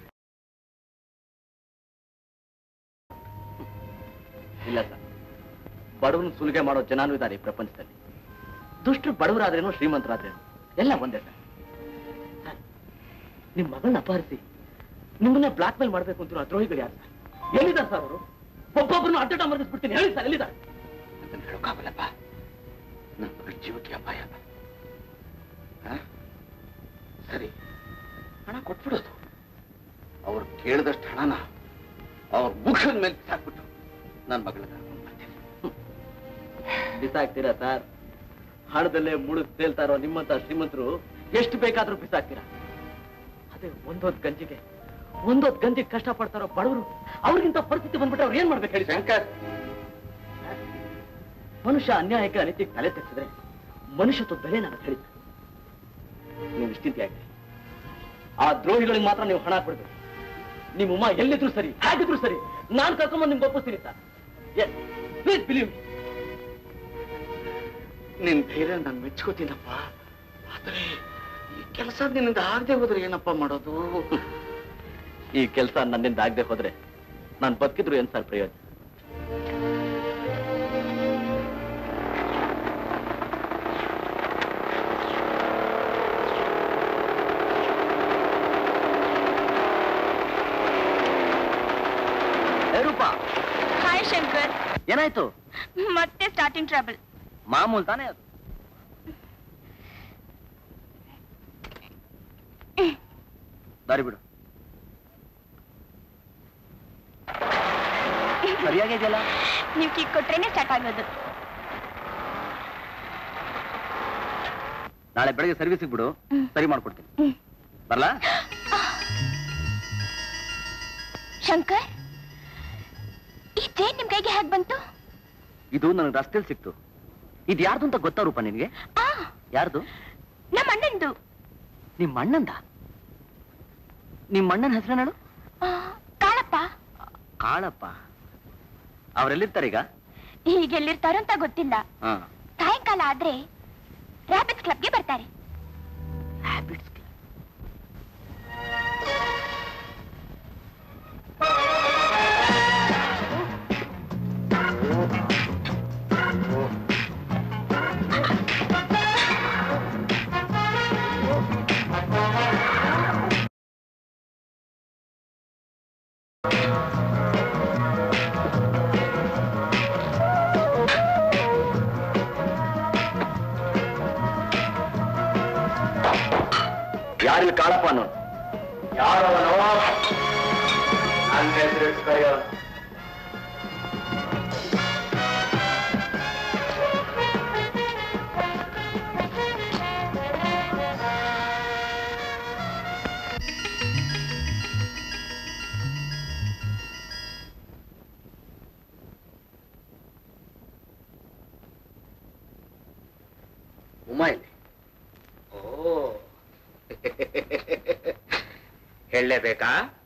ಇಲ್ಲ ಸರ್ ಬಡವನ ಸುಲಿಗೆ ಮಾಡೋ ಜನನೂ ಇದ್ದಾರೆ ಈ ಪ್ರಪಂಚದಲ್ಲಿ ದುಷ್ಟರು ಬಡವರಾದ್ರೇನೋ ಶ್ರೀಮಂತರಾದ್ರೇನೋ ಎಲ್ಲ ಒಂದೇ ಸರ್ ಸರ್, ನಿಮ್ ಮಗಳನ್ನ ಅಪಹರಿಸಿ ನಿಮ್ಮನ್ನ ಬ್ಲಾಕ್ ಮೇಲ್ ಮಾಡ್ಬೇಕು ಅಂತಿರೋ ಆ ದ್ರೋಹಿಗಳು ಯಾರು ಸರ್ ಎಲ್ಲಿದ್ದಾರೆ ಸರ್ ಅವರು ಒಬ್ಬೊಬ್ಬರನ್ನು ಅಡ್ಡ ಮರ್ಗಿಸ್ಬಿಡ್ತೀನಿ ಹೇಳಿ ಸರ್ ಎಲ್ಲಿದ್ದಾರೆ ಅದನ್ನ ಹೇಳೋಕ್ಕಾಗಲ್ಲಪ್ಪ ನನ್ನ ಮಗಳ ಜೀವಕ್ಕೆ ಅಪಾಯ ಆ? ಸರಿ ಹಣ ಕೊಟ್ಬಿಡೋದು ಅವ್ರು ಕೇಳಿದಷ್ಟು ಹಣನ ಅವ್ರ ಮುಖದ ಮೇಲೆ ಸಾಕ್ಬಿಟ್ಟು ನನ್ನ ಮಗಳನ್ನ ಕರ್ಕೊಂಡು ಬರ್ತೀನಿ ಬಿಸಾಕ್ತೀರಾ ಸರ್ ಹಣದಲ್ಲೇ ಮುಳುಗ್ ತೇಲ್ತಾ ಇರೋ ನಿಮ್ಮಂತ ಶ್ರೀಮಂತರು ಎಷ್ಟು ಬೇಕಾದ್ರೂ ಬಿಸಾಕ್ತೀರಾ ಅದೇ ಒಂದೊಂದ್ ಗಂಜಿಗೆ ಒಂದೊಂದ್ ಗಂಜಿಗೆ ಕಷ್ಟ ಪಡ್ತಾರೋ ಬಡವರು ಅವ್ರಿಗಿಂತ ಪರಿಸ್ಥಿತಿ ಬಂದ್ಬಿಟ್ಟು ಅವ್ರು ಏನ್ ಮಾಡ್ಬೇಕು ಹೇಳಿ ಶಂಕರ್ ಮನುಷ್ಯ ಅನ್ಯಾಯಕ್ಕೆ ಅನಿತಿಗೆ ತಲೆ ತೆಗ್ಸಿದ್ರೆ ಮನುಷ್ಯತ್ವ ಬೆಲೆ ನಾನು ಹೇಳಿದ್ದೆ ನೀವು ನಿಶ್ಚಿಂತೆಯಾಗಿ ಆ ದ್ರೋಹಿಗಳಿಗೆ ಮಾತ್ರ ನೀವು ಹಣ ಕೊಡ್ಬೇಕು ನಿಮ್ಮ ಉಮ್ಮ ಎಲ್ಲಿದ್ರು ಸರಿ ಹೇಗಿದ್ರು ಸರಿ ನಾನ್ ಕರ್ಕೊಂಬಂದು ನಿಮ್ಗೆ ಒಪ್ಪಿಸ್ತೀನಿ ಸರ್ ಪ್ಲೀಸ್ ಬಿಲೀವ್ ನಿನ್ ಧೈರ್ಯ ನಾನು ಮೆಚ್ಕೋತೀನಪ್ಪ ಆದ್ರೆ ಈ ಕೆಲಸ ನಿನ್ನಿಂದ ಆಗದೆ ಹೋದ್ರೆ ಏನಪ್ಪ ಮಾಡೋದು ಈ ಕೆಲಸ ನನ್ನಿಂದ ಆಗದೆ ಹೋದ್ರೆ ನಾನು ಬದುಕಿದ್ರು ಏನ್ ಸರ್ ಪ್ರಯೋಜನ ಏ ರೂಪಾ ಹಾಯ್ ಶಂಕರ್ ಏನಾಯ್ತು ಮತ್ತೆ ಸ್ಟಾರ್ಟಿಂಗ್ ಟ್ರಬಲ್ ಮಾಮೂಲ್ ತಾನೇ ಅದು ದಾರಿ ಬಿಡು ಸರಿಯಾಗಿದೆಯಲ್ಲ ನೀವು ಕಿಕ್ ಕೊಟ್ರೇನೆ ಸ್ಟಾರ್ಟ್ ಆಗೋದು ನಾಳೆ ಬೆಳಗ್ಗೆ ಸರ್ವಿಸಿಗೆ ಬಿಡು ಸರಿ ಮಾಡ್ಕೊಡ್ತೀನಿ ಬರ್ಲಾ ಶಂಕರ್ ಈ ಚೈನ್ ನಿಮ್ ಕೈಗೆ ಹೇಗ್ ಬಂತು ಇದು ನನಗೆ ರಸ್ತೆಲಿ ಸಿಕ್ತು ಇದು ಯಾರ್ದು ಅಂತ ಗೊತ್ತಾ ರೂಪ ನಿನ್ಗೆ ಆ ಯಾರ್ದು ನಮ್ಮ ಅಣ್ಣಂದು ನಿಮ್ಮ ಅಣ್ಣಂದ ನಿಮ್ಮ ಅಣ್ಣನ ಹೆಸರು ಹೇಳು ಕಾಳಪ್ಪ ಕಾಳಪ್ಪ ಅವರೆಲ್ಲಿರ್ತಾರೆ ಈಗ ಹೀಗೆಲ್ಲಿರ್ತಾರೋ ಅಂತ ಗೊತ್ತಿಲ್ಲ ಹಾ ಸಾಯಂಕಾಲ ಆದ್ರೆ ರ್ಯಾಪಿಡ್ಸ್ ಕ್ಲಬ್ಗೆ ಬರ್ತಾರೆ ಯಾರಿಲ್ಲಿ ಕಾಳಪ್ಪ ಅನ್ನೋನು ಯಾರವನೋ ನನ್ನ ಹೆಸರಿಟ್ಟು ಕರೆಯೋ ಉಮಾ ಇಲ್ಲಿ ಓ ಹೇಳಲೇಬೇಕಾ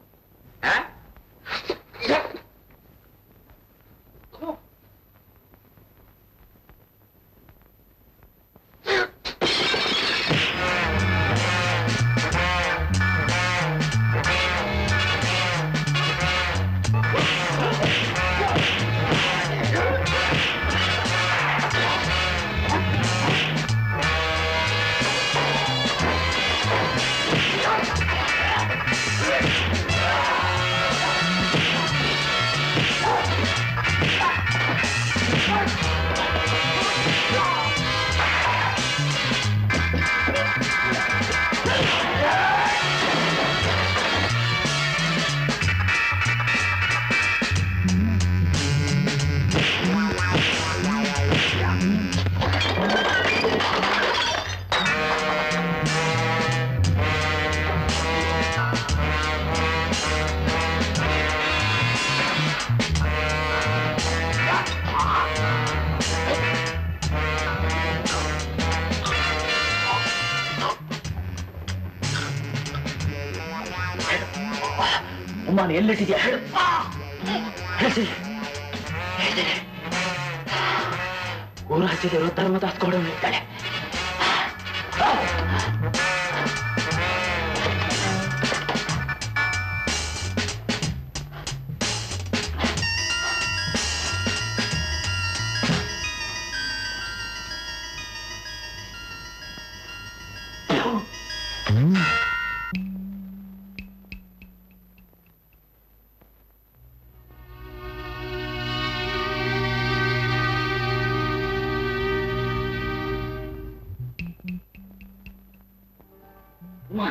ಉಮಾನ ಎಲ್ಲಿಟ್ಟಿದ್ಯಾ ಹೇಳು ಹೇಳ್ತೀನಿ ಹೇಳ್ತೀನಿ ಊರ ಹಚ್ಚಿದಿರೋ ಧರ್ಮದ ಹತ್ಕೊಂಡು ಇದ್ದಾಳೆ ಉಮಾ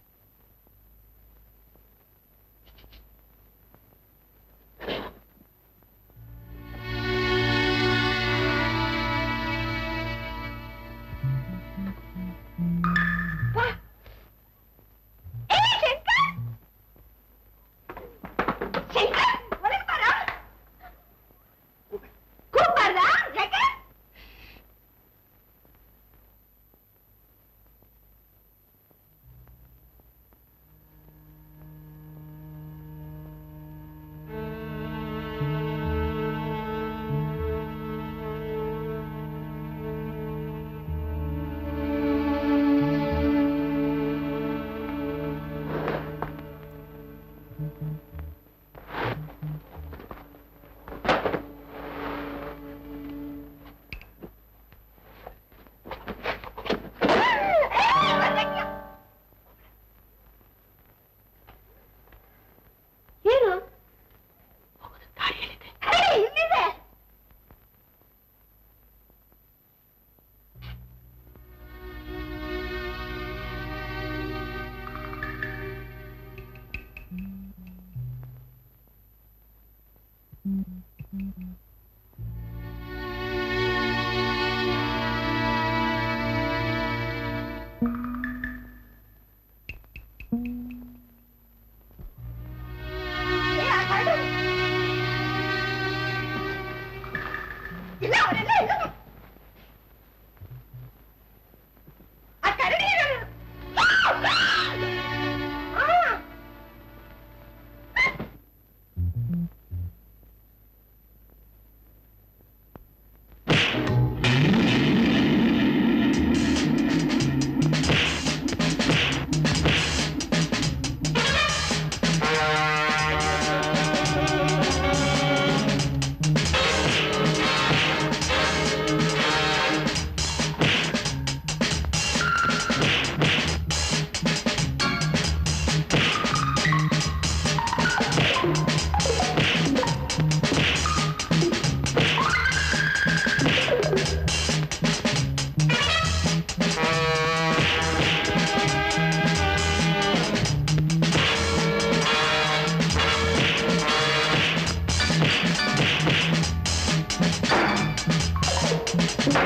ಏ, ಶಂಕರ್! ಶಂಕರ್, ಒಳಗ್ ಬಾರೋ. ಕೂಗ್ಬಾರ್ದಾ? ಯಾಕೆ?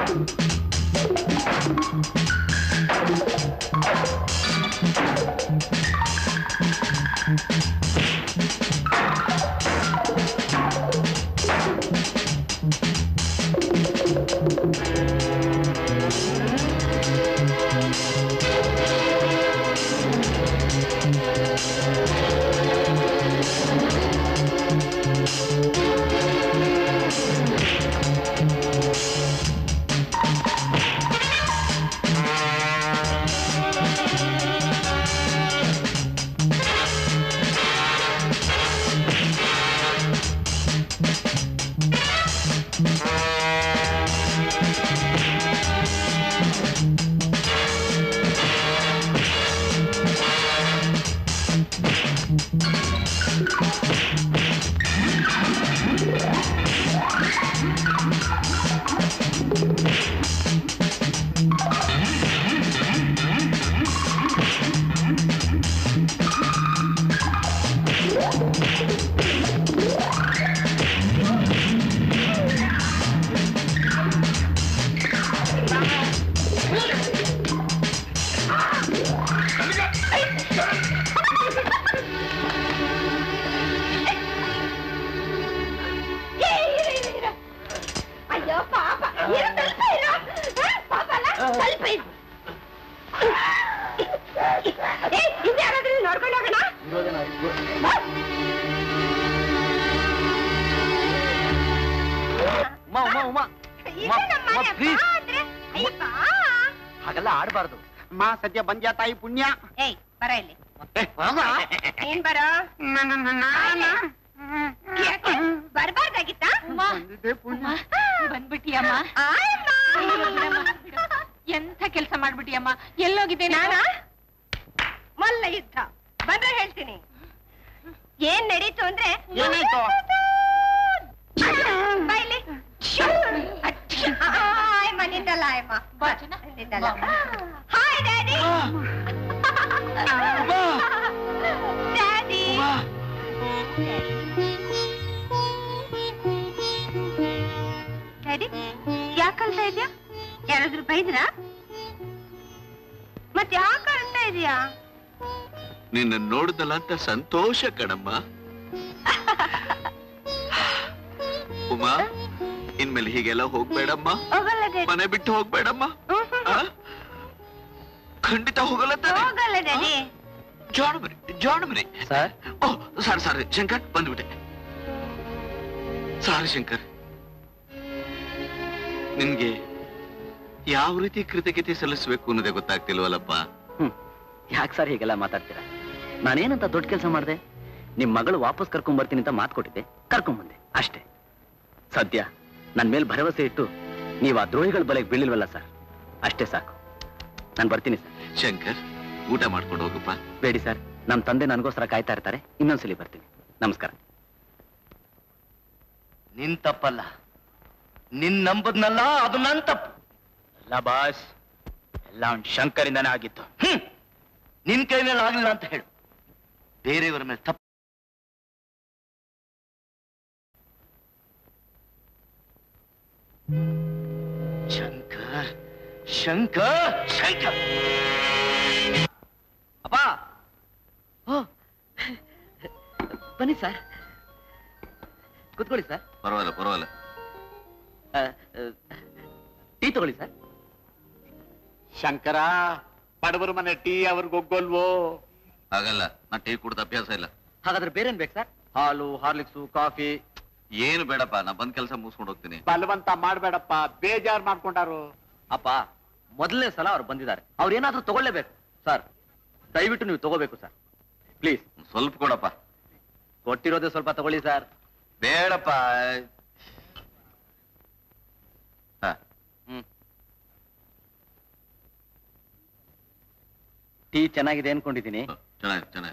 ಏ, ಇರು, ಇರು, ಇರು. ಅಯ್ಯೋ ಪಾಪ ಇರು, ಸ್ವಲ್ಪ ಇರು. ಆ, ಪಾಪ ಅಲ್ಲ, ಸ್ವಲ್ಪ ಇರು. ಏ, ಹಿಂದೆ ಯಾರಾದ್ರೂ ನೋಡ್ಕೊಂಡು ಹೋಗೋಣ ಬಾ. ಉಮಾ ಉಮಾ ಉಮಾ ಇದೆ ಉಮಾ, ನಮ್ಮ ಉಮಾ, ಮನೆ, please. ಬಾ ಅಂದ್ರೆ. ಅಯ್ಯ, ಬಾ. ಹಾಗೆಲ್ಲ ಆಡಬಾರ್ದು ಅಮ್ಮ ಸದ್ಯ ಬಂದ್ಯಾ ತಾಯಿ ಪುಣ್ಯ ಏಯ್ ಬರ ಇಲ್ಲಿ ನೀನ್ ಬರ ಯಾಕೆ? ಬರ್ಬಾರ್ದಾಗಿತ್ತಾ ಬಂದಿದ್ದೆ ಪುಣ್ಯ ಬಂದ್ಬಿಟ್ಟಿಯಮ್ಮ ಆಯಮ್ಮ. ಅಯ್ಯೋ, ಬಿಡಮ್ಮ, ಬಿಡು. ಎಂಥ ಕೆಲಸ ಮಾಡ್ಬಿಟ್ಟಿಯಮ್ಮ ಎಲ್ಲೋಗಿದ್ದೆ ನಾನ ನಾನಾ ಮಲ್ಲ ಯುದ್ಧ ಬಂದ್ರೆ ಹೇಳ್ತೀನಿ ಏನ್ ನಡೀತು ಅಂದ್ರೆ ಏನಾಯ್ತು? ಬಾಯ್ಲಿ ಆಯಮ್ಮ ನಿಂದಲ್ಲ ಆಯಮ್ಮ ಬಾ ಚೆನ್ನ. ನಿಂದಲ್ಲ ಬಾ. ಹಾಯ್ ಡ್ಯಾಡಿ ಡ್ಯಾಡಿ ಡ್ಯಾಡಿ ಯಾಕಲ್ತಾ ಇದ್ಯಾ ಯಾರಾದ್ರೂ ಬೈದ್ರಾ ಮತ್ ಯಾಕ ಅಂತ ಇದೀಯಾ ನಿನ್ನ ನೋಡಿದಲ್ಲ ಅಂತ ಸಂತೋಷ ಕಣಮ್ಮ ಉಮಾ ಇನ್ಮೇಲೆ ಹೀಗೆಲ್ಲ ಹೋಗ್ಬೇಡಮ್ಮ ಹೋಗಲ್ಲ ಡ್ಯಾಡಿ ಮನೆ ಬಿಟ್ಟು ಹೋಗ್ಬೇಡಮ್ಮ ಆ? ಖಂಡಿತ ಹೋಗಲ್ಲ ತಾನೆ ಹೋಗಲ್ಲ ಡ್ಯಾಡಿ ಜಾಣ ಮರಿ ಜಾಣ ಮರಿ ಸರ್ ಓ ಸಾರಿ ಸಾರಿ ಶಂಕರ್ ಬಂದ್ಬಿಟ್ಟೆ ಸಾರಿ ಶಂಕರ್ ನಿನ್ಗೆ ಯಾವ ರೀತಿ ಕೃತಜ್ಞತೆ ಸಲ್ಲಿಸ್ಬೇಕು ಅನ್ನೋದೇ ಗೊತ್ತಾಗ್ತಿಲ್ವಲ್ಲಪ್ಪ ಹ್ಮ್ ಯಾಕೆ ಸರ್ ಹೀಗೆಲ್ಲ ಮಾತಾಡ್ತೀರಾ ನಾನೇನಂತ ದೊಡ್ಡ ಕೆಲಸ ಮಾಡಿದೆ ನಿಮ್ ಮಗಳು ವಾಪಸ್ ಕರ್ಕೊಂಡ್ ಬರ್ತೀನಿ ಅಂತ ಮಾತು ಕೊಟ್ಟಿದ್ದೆ ಕರ್ಕೊಂಡ್ ಬಂದೆ ಅಷ್ಟೇ ಸದ್ಯ ನನ್ ಮೇಲೆ ಭರವಸೆ ಇಟ್ಟು ನೀವು ಆ ದ್ರೋಹಿಗಳ ಬಲೆಗೆ ಬೀಳಿಲ್ವಲ್ಲ ಸರ್ ಅಷ್ಟೇ ಸಾಕು ನಾನು ಬರ್ತೀನಿ ಸರ್ ಶಂಕರ್ ಊಟ ಮಾಡ್ಕೊಂಡು ಹೋಗಪ್ಪ ಬೇಡಿ ಸರ್ ನಮ್ಮ ತಂದೆ ನನಗೋಸ್ಕರ ಕಾಯ್ತಾ ಇರ್ತಾರೆ ಇನ್ನೊಂದ್ಸಲಿ ಬರ್ತೀನಿ ನಮಸ್ಕಾರ ನಿನ್ ತಪ್ಪಲ್ಲ ನಿನ್ ನಂಬದ್ನಲ್ಲ ಅದು ನನ್ ತಪ್ಪು ಅಲ್ಲ ಬಾಸ್ ಎಲ್ಲ ಅವ್ನ್ ಶಂಕರಿಂದಾನೇ ಆಗಿತ್ತು ಹ್ಮ್ ನಿನ್ ಕೈ ಮೇಲೆ ಆಗಲಿಲ್ಲ ಅಂತ ಹೇಳು ಬೇರೆಯವರ ಮೇಲೆ ತಪ್ಪು ಶಂಕರ್ ಶಂಕರ್ ಶಂಕರ್ ಅಪ್ಪ ಓ ಬನ್ನಿ ಸರ್ ಕುತ್ಕೊಳ್ಳಿ ಸರ್ ಪರವಾಗಿಲ್ಲ ಪರವಾಗಿಲ್ಲ ಟೀ ತಗೊಳ್ಳಿ ಸರ್ ಶಂಕರ ಬಡವರ ಮನೆ ಟೀ ಅವ್ರಿಗೆ ಒಗ್ಗೋಲ್ವೋ ಆಗಲ್ಲ ನಾ ಟೀ ಕುಡ್ದ ಅಭ್ಯಾಸ ಇಲ್ಲ ಹಾಗಾದ್ರೆ ಬೇರೇನ್ ಬೇಕು ಸರ್ ಹಾಲು ಹಾರ್ಲಿಕ್ಸು ಕಾಫಿ ಏನು ಬೇಡಪ್ಪ ನಾ ಬಂದ್ ಕೆಲಸ ಮುಗಿಸ್ಕೊಂಡು ಹೋಗ್ತೀನಿ ಬಲವಂತ ಮಾಡ್ಬೇಡಪ್ಪ ಬೇಜಾರ್ ಮಾಡ್ಕೊಂಡಾರು ಅಪ್ಪ ಮೊದಲನೇ ಸಲ ಅವ್ರು ಬಂದಿದ್ದಾರೆ ಅವ್ರು ಏನಾದ್ರೂ ತಗೊಳ್ಳೇಬೇಕು ಸರ್ ದಯವಿಟ್ಟು ನೀವು ತಗೋಬೇಕು ಸರ್ ಪ್ಲೀಸ್ ಸ್ವಲ್ಪ ಕೊಡಪ್ಪ ಕೊಟ್ಟಿರೋದೇ ಸ್ವಲ್ಪ ತಗೊಳ್ಳಿ ಸರ್ ಬೇಡಪ್ಪ ಹ, ಹ್ಮ್ ಟೀ ಚೆನ್ನಾಗಿದೆ ಅನ್ಕೊಂಡಿದ್ದೀನಿ ಚೆನ್ನಾಗಿ ಚೆನ್ನಾಗಿ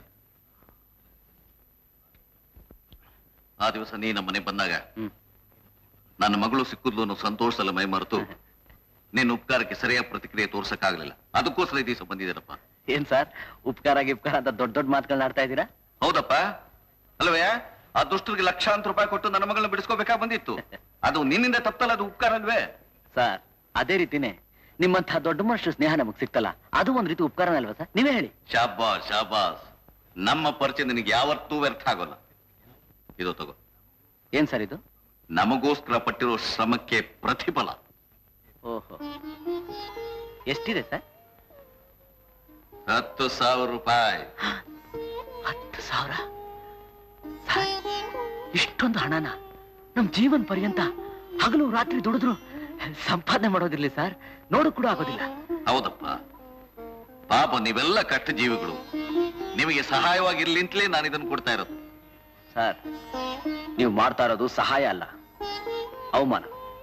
ಆ ದಿವಸ ನೀ ನಮ್ಮ ಮನೆಗೆ ಬಂದಾಗ ಹ್ಮ್ ನನ್ನ ಮಗಳು ಸಿಕ್ಕುದ್ಲು ಅನ್ನೋ ಸಂತೋಷದಲ್ಲಿ ಮೈ ಮರೆತು ನಿನ್ನ ಉಪಕಾರಕ್ಕೆ ಸರಿಯಾದ ಪ್ರತಿಕ್ರಿಯೆ ತೋರ್ಸಕ್ಕಾಗ್ಲಿಲ್ಲ ಅದಕ್ಕೋಸ್ಕರ ಈ ದಿವಸ ಬಂದಿದ್ದೀರಪ್ಪ ಏನ್ ಸರ್ ಉಪಕಾರ ಗಿಪ್ಕಾರ ಅಂತ ದೊಡ್ಡ ದೊಡ್ಡ ಮಾತುಗಳನ್ನ ಆಡ್ತಾ ಇದ್ದೀರಾ ಹೌದಪ್ಪ ಅಲ್ವೇ ಆ ದುಷ್ಟರಿಗೆ ಲಕ್ಷಾಂತರ ರೂಪಾಯಿ ಕೊಟ್ಟು ನನ್ನ ಮಗಳನ್ನ ಬಿಡಿಸ್ಕೋಬೇಕಾ ಬಂದಿತ್ತು ಅದು ನಿನ್ನಿಂದ ತಪ್ಪಲ್ಲ ಅದು ಉಪಕಾರ ಅಲ್ವೇ ಸರ್ ಅದೇ ರೀತಿನೇ ನಿಮ್ಮಂತಹ ದೊಡ್ಡ ಮನುಷ್ಯರ ಸ್ನೇಹ ನಮಗ್ ಸಿಕ್ತಲ್ಲ ಅದು ಒಂದ್ ರೀತಿ ಉಪಕಾರನೇ ಅಲ್ವಾ ಸರ್ ನೀವೇ ಹೇಳಿ ಶಾಬಾಸ್ ಶಾಬಾಸ್ ನಮ್ಮ ಪರಿಚಯ ನಿನಗೆ ಯಾವತ್ತೂ ವ್ಯರ್ಥ ಆಗೋಲ್ಲ ಇದು ತಗೋ ಏನ್ ಸರ್ ಇದು ನಮಗೋಸ್ಕರ ಪಟ್ಟಿರೋ ಶ್ರಮಕ್ಕೆ ಪ್ರತಿಫಲ ಓಹೋ ಎಷ್ಟಿದೆ ಸರ್ ಹತ್ತು ಸಾವಿರ ರೂಪಾಯಿ ಹತ್ತು ಸಾವಿರ ಸರ್ ಇಷ್ಟೊಂದು ಹಣನ ನಮ್ ಜೀವನ್ ಪರ್ಯಂತ ಹಗಲು ರಾತ್ರಿ ದುಡಿದ್ರು ಸಂಪಾದನೆ ಮಾಡೋದಿರ್ಲಿ ಸರ್ ನೋಡು ಕೂಡ ಆಗೋದಿಲ್ಲ ಹೌದಪ್ಪ ಪಾಪ ನೀವೆಲ್ಲ ಕಷ್ಟ ಜೀವಿಗಳು ನಿಮಗೆ ಸಹಾಯವಾಗಿರ್ಲಿ ಅಂತಲೇ ನಾನು ಇದನ್ನು ಕೊಡ್ತಾ ಇರೋದು ಸರ್ ನೀವು ಮಾಡ್ತಾ ಇರೋದು ಸಹಾಯ ಅಲ್ಲ ಅವಮಾನ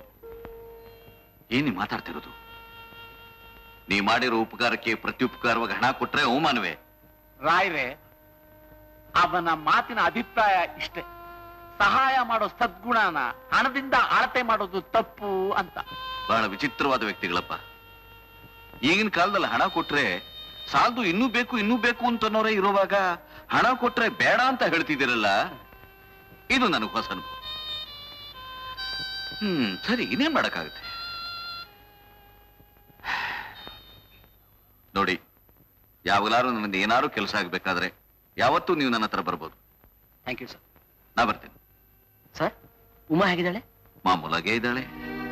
ಏನಿ ಮಾತಾಡ್ತಿರೋದು ನೀ ಮಾಡಿರೋ ಉಪಕಾರಕ್ಕೆ ಪ್ರತ್ಯುಪಕಾರವಾಗಿ ಹಣ ಕೊಟ್ರೆ ಅವಮಾನವೇ ರಾಯ್ರೆ ಅವನ ಮಾತಿನ ಅಭಿಪ್ರಾಯ ಇಷ್ಟೇ ಸಹಾಯ ಮಾಡೋ ಸದ್ಗುಣನ ಹಣದಿಂದ ಅಳತೆ ಮಾಡೋದು ತಪ್ಪು ಅಂತ ಬಹಳ ವಿಚಿತ್ರವಾದ ವ್ಯಕ್ತಿಗಳಪ್ಪ ಈಗಿನ ಕಾಲದಲ್ಲಿ ಹಣ ಕೊಟ್ರೆ ಸಾಲದು ಇನ್ನೂ ಬೇಕು ಇನ್ನೂ ಬೇಕು ಅಂತನೋರೇ ಇರುವಾಗ ಹಣ ಕೊಟ್ರೆ ಬೇಡ ಅಂತ ಹೇಳ್ತಿದ್ದೀರಲ್ಲ ಇದು ನನಗೆ ಹೊಸ ಅನುಭವ ಹ್ಮ್ ಸರಿ ಇನ್ನೇನ್ ಮಾಡಕ್ಕಾಗುತ್ತೆ ನೋಡಿ ಯಾವಾಗಲಾರು ನನ್ನಿಂದ ಏನಾರು ಕೆಲಸ ಆಗ್ಬೇಕಾದ್ರೆ ಯಾವತ್ತೂ ನೀವು ನನ್ನ ಹತ್ರ ಬರ್ಬೋದು ಥ್ಯಾಂಕ್ ಯು ಸರ್ ನಾ ಬರ್ತೀನಿ ಸರ್ ಉಮಾ ಹೇಗಿದ್ದಾಳೆ ಮಾಮೂಲಾಗೆ ಇದ್ದಾಳೆ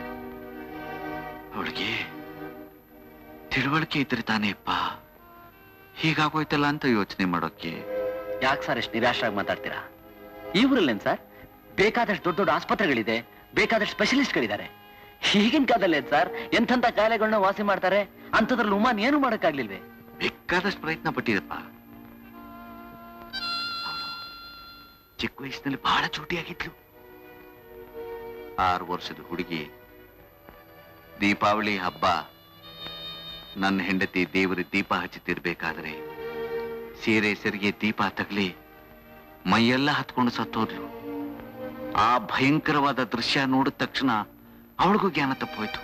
ಅವಳಿಗೆ ತಿಳುವಳಿಕೆ ಇದ್ರೆ ತಾನೇಪ್ಪ ಹೀಗಾಗೋಯ್ತಲ್ಲ ಅಂತ ಯೋಚನೆ ಮಾಡೋಕೆ ಯಾಕೆ ಸರ್ ಎಷ್ಟು ನಿರಾಶರಾಗಿ ಮಾತಾಡ್ತೀರಾ ಈ ಊರಲ್ಲೇನ್ ಸರ್ ಬೇಕಾದಷ್ಟು ದೊಡ್ಡ ದೊಡ್ಡ ಆಸ್ಪತ್ರೆಗಳಿದೆ ಬೇಕಾದಷ್ಟು ಸ್ಪೆಷಲಿಸ್ಟ್ಗಳಿದ್ದಾರೆ ಈಗಿನ ಕಾಲದಲ್ಲಿ ಸರ್ ಎಂಥೆಂಥ ಕಾಯಿಲೆಗಳನ್ನ ವಾಸಿ ಮಾಡ್ತಾರೆ ಅಂಥದ್ರಲ್ಲಿ ಉಮಾನ್ ಏನು ಮಾಡಕ್ಕಾಗ್ಲಿಲ್ವೇ ಬೇಕಾದಷ್ಟು ಪ್ರಯತ್ನ ಪಟ್ಟಿದಪ್ಪ ಅವ್ಳು ಚಿಕ್ಕ ವಯಸ್ಸಿನಲ್ಲಿ ಬಹಳ ಚೂಟಿಯಾಗಿದ್ಲು ಆರು ವರ್ಷದ ಹುಡುಗಿ ದೀಪಾವಳಿ ಹಬ್ಬ ನನ್ನ ಹೆಂಡತಿ ದೇವರ ದೀಪ ಹಚ್ಚುತ್ತಿರ್ಬೇಕಾದ್ರೆ ಸೀರೆ ಸೆರಿಗೆ ದೀಪ ತಗಲಿ ಮೈಯೆಲ್ಲ ಹತ್ಕೊಂಡು ಸತ್ತೋದ್ಲು ಆ ಭಯಂಕರವಾದ ದೃಶ್ಯ ನೋಡಿದ ತಕ್ಷಣ ಅವಳಿಗೂ ಜ್ಞಾನ ತಪ್ಪೋಯ್ತು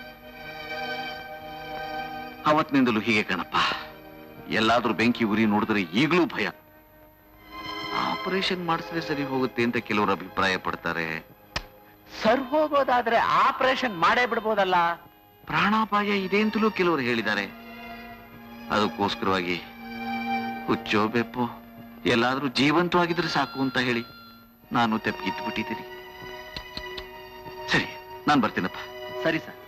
ಅವತ್ತಿನಿಂದಲೂ ಹೀಗೆ ಕಣಪ್ಪ ಎಲ್ಲಾದ್ರೂ ಬೆಂಕಿ ಉರಿ ನೋಡಿದ್ರೆ ಈಗಲೂ ಭಯ ಆಪರೇಷನ್ ಮಾಡಿಸಿದ್ರೆ ಸರಿ ಹೋಗುತ್ತೆ ಅಂತ ಕೆಲವರು ಅಭಿಪ್ರಾಯ ಪಡ್ತಾರೆ ಸರ್ ಹೋಗೋದಾದ್ರೆ ಆಪರೇಷನ್ ಮಾಡೇ ಬಿಡ್ಬೋದಲ್ಲ ಪ್ರಾಣಾಪಾಯ ಇದೆ ಅಂತಲೂ ಕೆಲವರು ಹೇಳಿದ್ದಾರೆ ಅದಕ್ಕೋಸ್ಕರವಾಗಿ ಹುಚ್ಚೋ ಬೆಪ್ಪೋ ಎಲ್ಲಾದ್ರೂ ಜೀವಂತವಾಗಿದ್ರೆ ಸಾಕು ಅಂತ ಹೇಳಿ ನಾನು ತೆಪ್ಪಿದ್ದು ಬಿಟ್ಟಿದ್ದೀನಿ ಸರಿ ನಾನು ಬರ್ತೀನಪ್ಪ ಸರಿ ಸರ್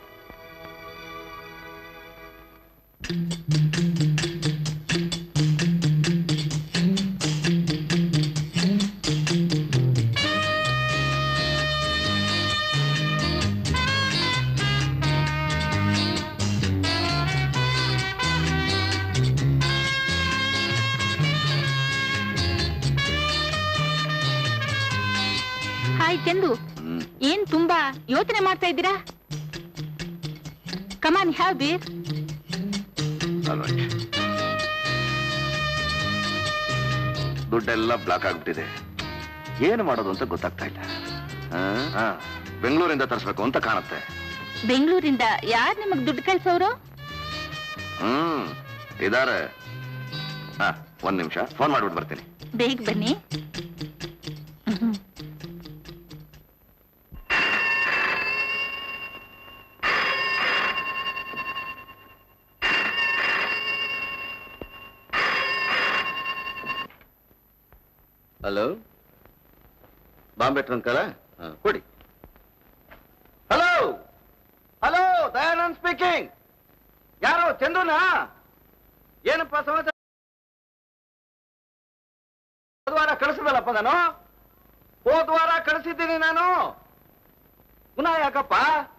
ಹಾಯ್ ಚಂದು ಹ್ಮ್ ಏನ್ ತುಂಬಾ ಯೋಚನೆ ಮಾಡ್ತಾ ಇದ್ದೀರಾ ಕಮಾನ್ ಹ್ಯಾವ್ ಬೀರ್ ದುಡ್ಡೆಲ್ಲ ಬ್ಲಾಕ್ ಆಗ್ಬಿಟ್ಟಿದೆ ಏನು ಮಾಡೋದು ಅಂತ ಗೊತ್ತಾಗ್ತಾ ಇಲ್ಲ ಆ, ಬೆಂಗಳೂರಿಂದ ತರಿಸ್ಬೇಕು ಅಂತ ಕಾಣುತ್ತೆ ಬೆಂಗಳೂರಿಂದ ಯಾರ್ ನಿಮಗ್ ದುಡ್ಡು ಕಳ್ಸೋರು ಹ್ಮ್ ಇದಾರೆ ಹಾ ಒಂದ್ ನಿಮಿಷ ಫೋನ್ ಮಾಡ್ಬಿಟ್ಟು ಬರ್ತೀನಿ ಬೇಗ ಬನ್ನಿ ಹ್ಮ್. ಹಲೋ ಬಾಂಬೆ ಟ್ರಂಕಲ ಕೊಡಿ ಹಲೋ ಹಲೋ ದಯಾನಂದ್ ಸ್ಪೀಕಿಂಗ್ ಯಾರು ಚಂದುನಾ ಏನಪ್ಪ ಸಮಾಚಾರ ಹೋದ ವಾರ ಕಳಿಸಿದಲ್ಲಪ್ಪ ನಾನು ಹೋದ ವಾರ ಕಳಿಸಿದ್ದೀನಿ ನಾನು ಪುನಃ ಯಾಕಪ್ಪ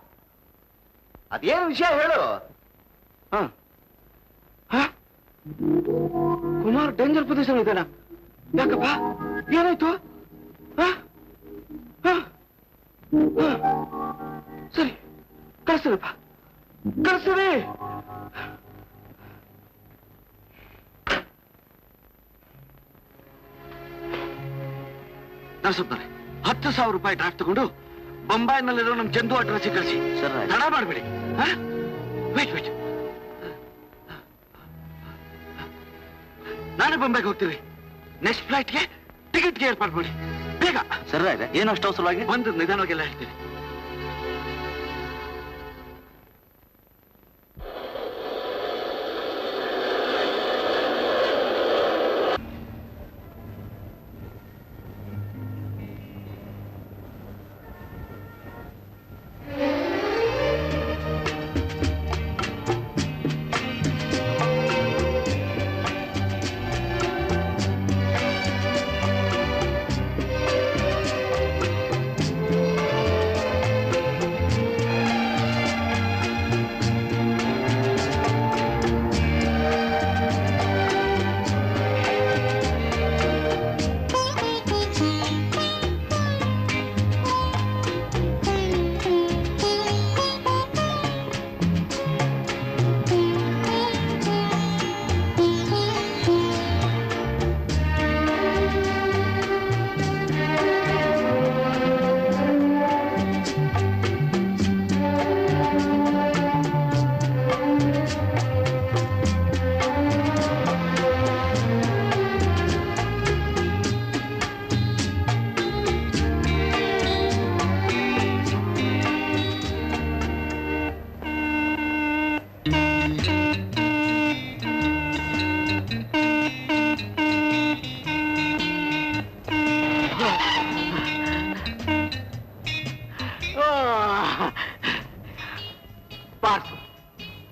ಅದೇನು ವಿಷಯ ಹೇಳು ಹ. ಹ? ಕುಮಾರ್ ಡೇಂಜರ್ ಪೊಸಿಷನ್ ಇದ್ದಾನ ಯಾಕಪ್ಪ ಏನಾಯ್ತು ಹ? ಹ? ಹ. ಸರಿ ಕಳಿಸ್ತೀನಪ್ಪ ಕಳಿಸ್ತೀನಿ ನರಸಪ್ಪನವ್ರೆ ಹತ್ತು ಸಾವಿರ ರೂಪಾಯಿ ಡ್ರಾಫ್ಟ್ ತಗೊಂಡು ಬೊಂಬಾಯಿನಲ್ಲಿರೋ ನಮ್ ಚಂದು ಅಡ್ರೆಸ್ ಕಳಿಸಿ ಸರ್ ಆಯ್ತು. ತಡ ಮಾಡಬೇಡಿ ವೇಟ್ ವೇಟ್ ನಾನೇ ಬೊಂಬೈಗೆ ಹೋಗ್ತೀವಿ ನೆಕ್ಸ್ಟ್ ಫ್ಲೈಟ್ಗೆ ಟಿಕೆಟ್ಗೆ ಏರ್ಪಾಡು ಮಾಡಿ ಬೇಗ ಸರ್ ಇದೆ ಏನು ಅಷ್ಟು ಅವಸರವಾಗಿ ಬಂದು ನಿಧಾನವಾಗೆಲ್ಲ ಹೇಳ್ತೀನಿ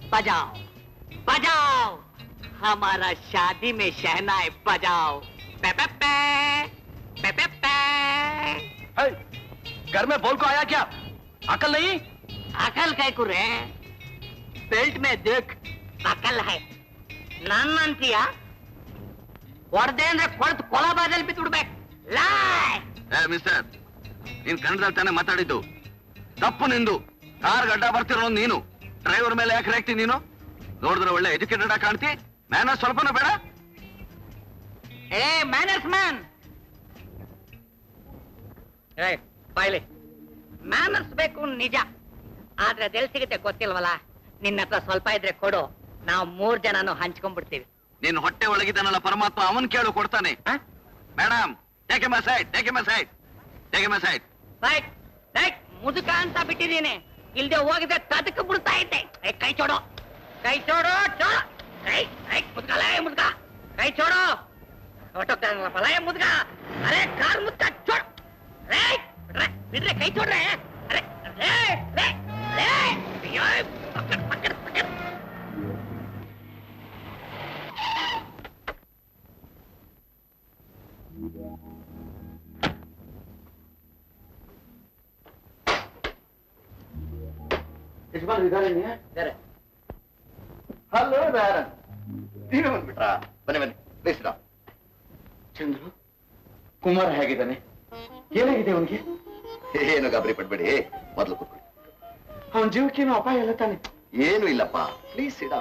बजाओ बजाओ हमारा शादी में शहनाई बजाओ पे पे पे पे पे पे है, घर में बोल को आया क्या अकल नहीं अकल कह कुरे बेल्ट में देख अकल है ನನ್ನ ಅಂತೀಯ ಹೊಡೆದೆ ಅಂದ್ರೆ ಕೊಡ್ತು ಕೊಲ ಬಾದಲ್ಲಿ ಬಿಟ್ಬಿಡ್ಬೇಕು ಲಾಯ್ ಏ ಮಿಸ್ಟರ್ ನೀನ್ ಕನ್ನಡದಲ್ಲಿ ತಾನೇ ಮಾತಾಡಿದ್ದು ತಪ್ಪು ನಿಂದು ಕಾರ್ ಗಡ್ಡ ಬರ್ತಿರೋ ನೀನು ಡ್ರೈವರ್ ಮೇಲೆ ಯಾಕೆ ರೇಗ್ತಿ ನೀನು ನೋಡಿದ್ರೆ ಒಳ್ಳೆ ಎಜುಕೇಟೆಡ್ ಆಗಿ ಕಾಣ್ತಿ ಮ್ಯಾನ ಸ್ವಲ್ಪನೂ ಬೇಡ ಏ ಮ್ಯಾನರ್ಸ್ ಮ್ಯಾನ್ ಬಾಯ್ಲಿ ಮ್ಯಾನರ್ಸ್ ಬೇಕು ನಿಜ ಆದ್ರೆ ಅದೆಲ್ಲಿ ಸಿಗುತ್ತೆ ಗೊತ್ತಿಲ್ವಲ್ಲ ನಿನ್ನ ಹತ್ರ ಸ್ವಲ್ಪ ಇದ್ರೆ ಕೊಡು ನಾವು ಮೂರ್ ಜನನು ಹಂಚ್ಕೊಂಡ್ಬಿಡ್ತೀವಿ ನಿನ್ ಹೊಟ್ಟೆ ಒಳಗಿದ್ದಾನಲ್ಲ ಪರಮಾತ್ಮ ಅವನ್ ಕೇಳು ಕೊಡ್ತಾನೆ madam take em side take em side take em side right right ಮುದುಕ ಅಂತ ಬಿಟ್ಟಿದ್ದೀನಿ ಇಲ್ದೆ ಹೋಗಿದ್ರೆ ತದಕ ಬಿಡ್ತಾ ಇದ್ದೆ ಏ, ಕೈ ಚೋಡು ಕೈ ಚೋಡು ಚೋಡು ಕೈ ಕೈ ಮುದ್ಕ ಲೇ ಮುದ್ಕ ಕೈ ಚೋಡು ಹೊಟ್ಟೋಗ್ತಾನಲ್ಲಪ್ಪ ಲೇ ಮುದ್ಕ ಅರೆ ಕಾರ್ ಮುದ್ಕ ಚೋಡು ರೈಟ್ ಬಿಡ್ರೆ ಬಿಡ್ರೆ ಕೈ ಚೋಡ್ರೆ ಅರೆ ರೇ ರೇ ರೇ ಅಯ್ಯೋ ಪಕ್ಕಡ್ ಪಕ್ಕಡ್ ಪಕ್ಕಡ್ ಬೇರೆ ಹಲೋ ಬ್ಯಾರನ್ ನೀನು ಬಂದ್ಬಿಟ್ರಾ ಬನ್ನಿ ಬನ್ನಿ ಬೇಸಿಡ ಚಂದ್ರು ಕುಮಾರ್ ಹೇಗಿದ್ದಾನೆ ಏನಾಗಿದೆ ಅವನಿಗೆ ಏನು ಗಾಬರಿ ಪಡ್ಬೇಡಿ ಮೊದಲು ಕೂತ್ಕೊಳ್ಳಿ ಅವನ ಜೀವಕ್ಕೇನು ಅಪಾಯ ಇಲ್ಲ ತಾನೆ ಏನು ಇಲ್ಲಪ್ಪ ಪ್ಲೀಸ್ ಇಡ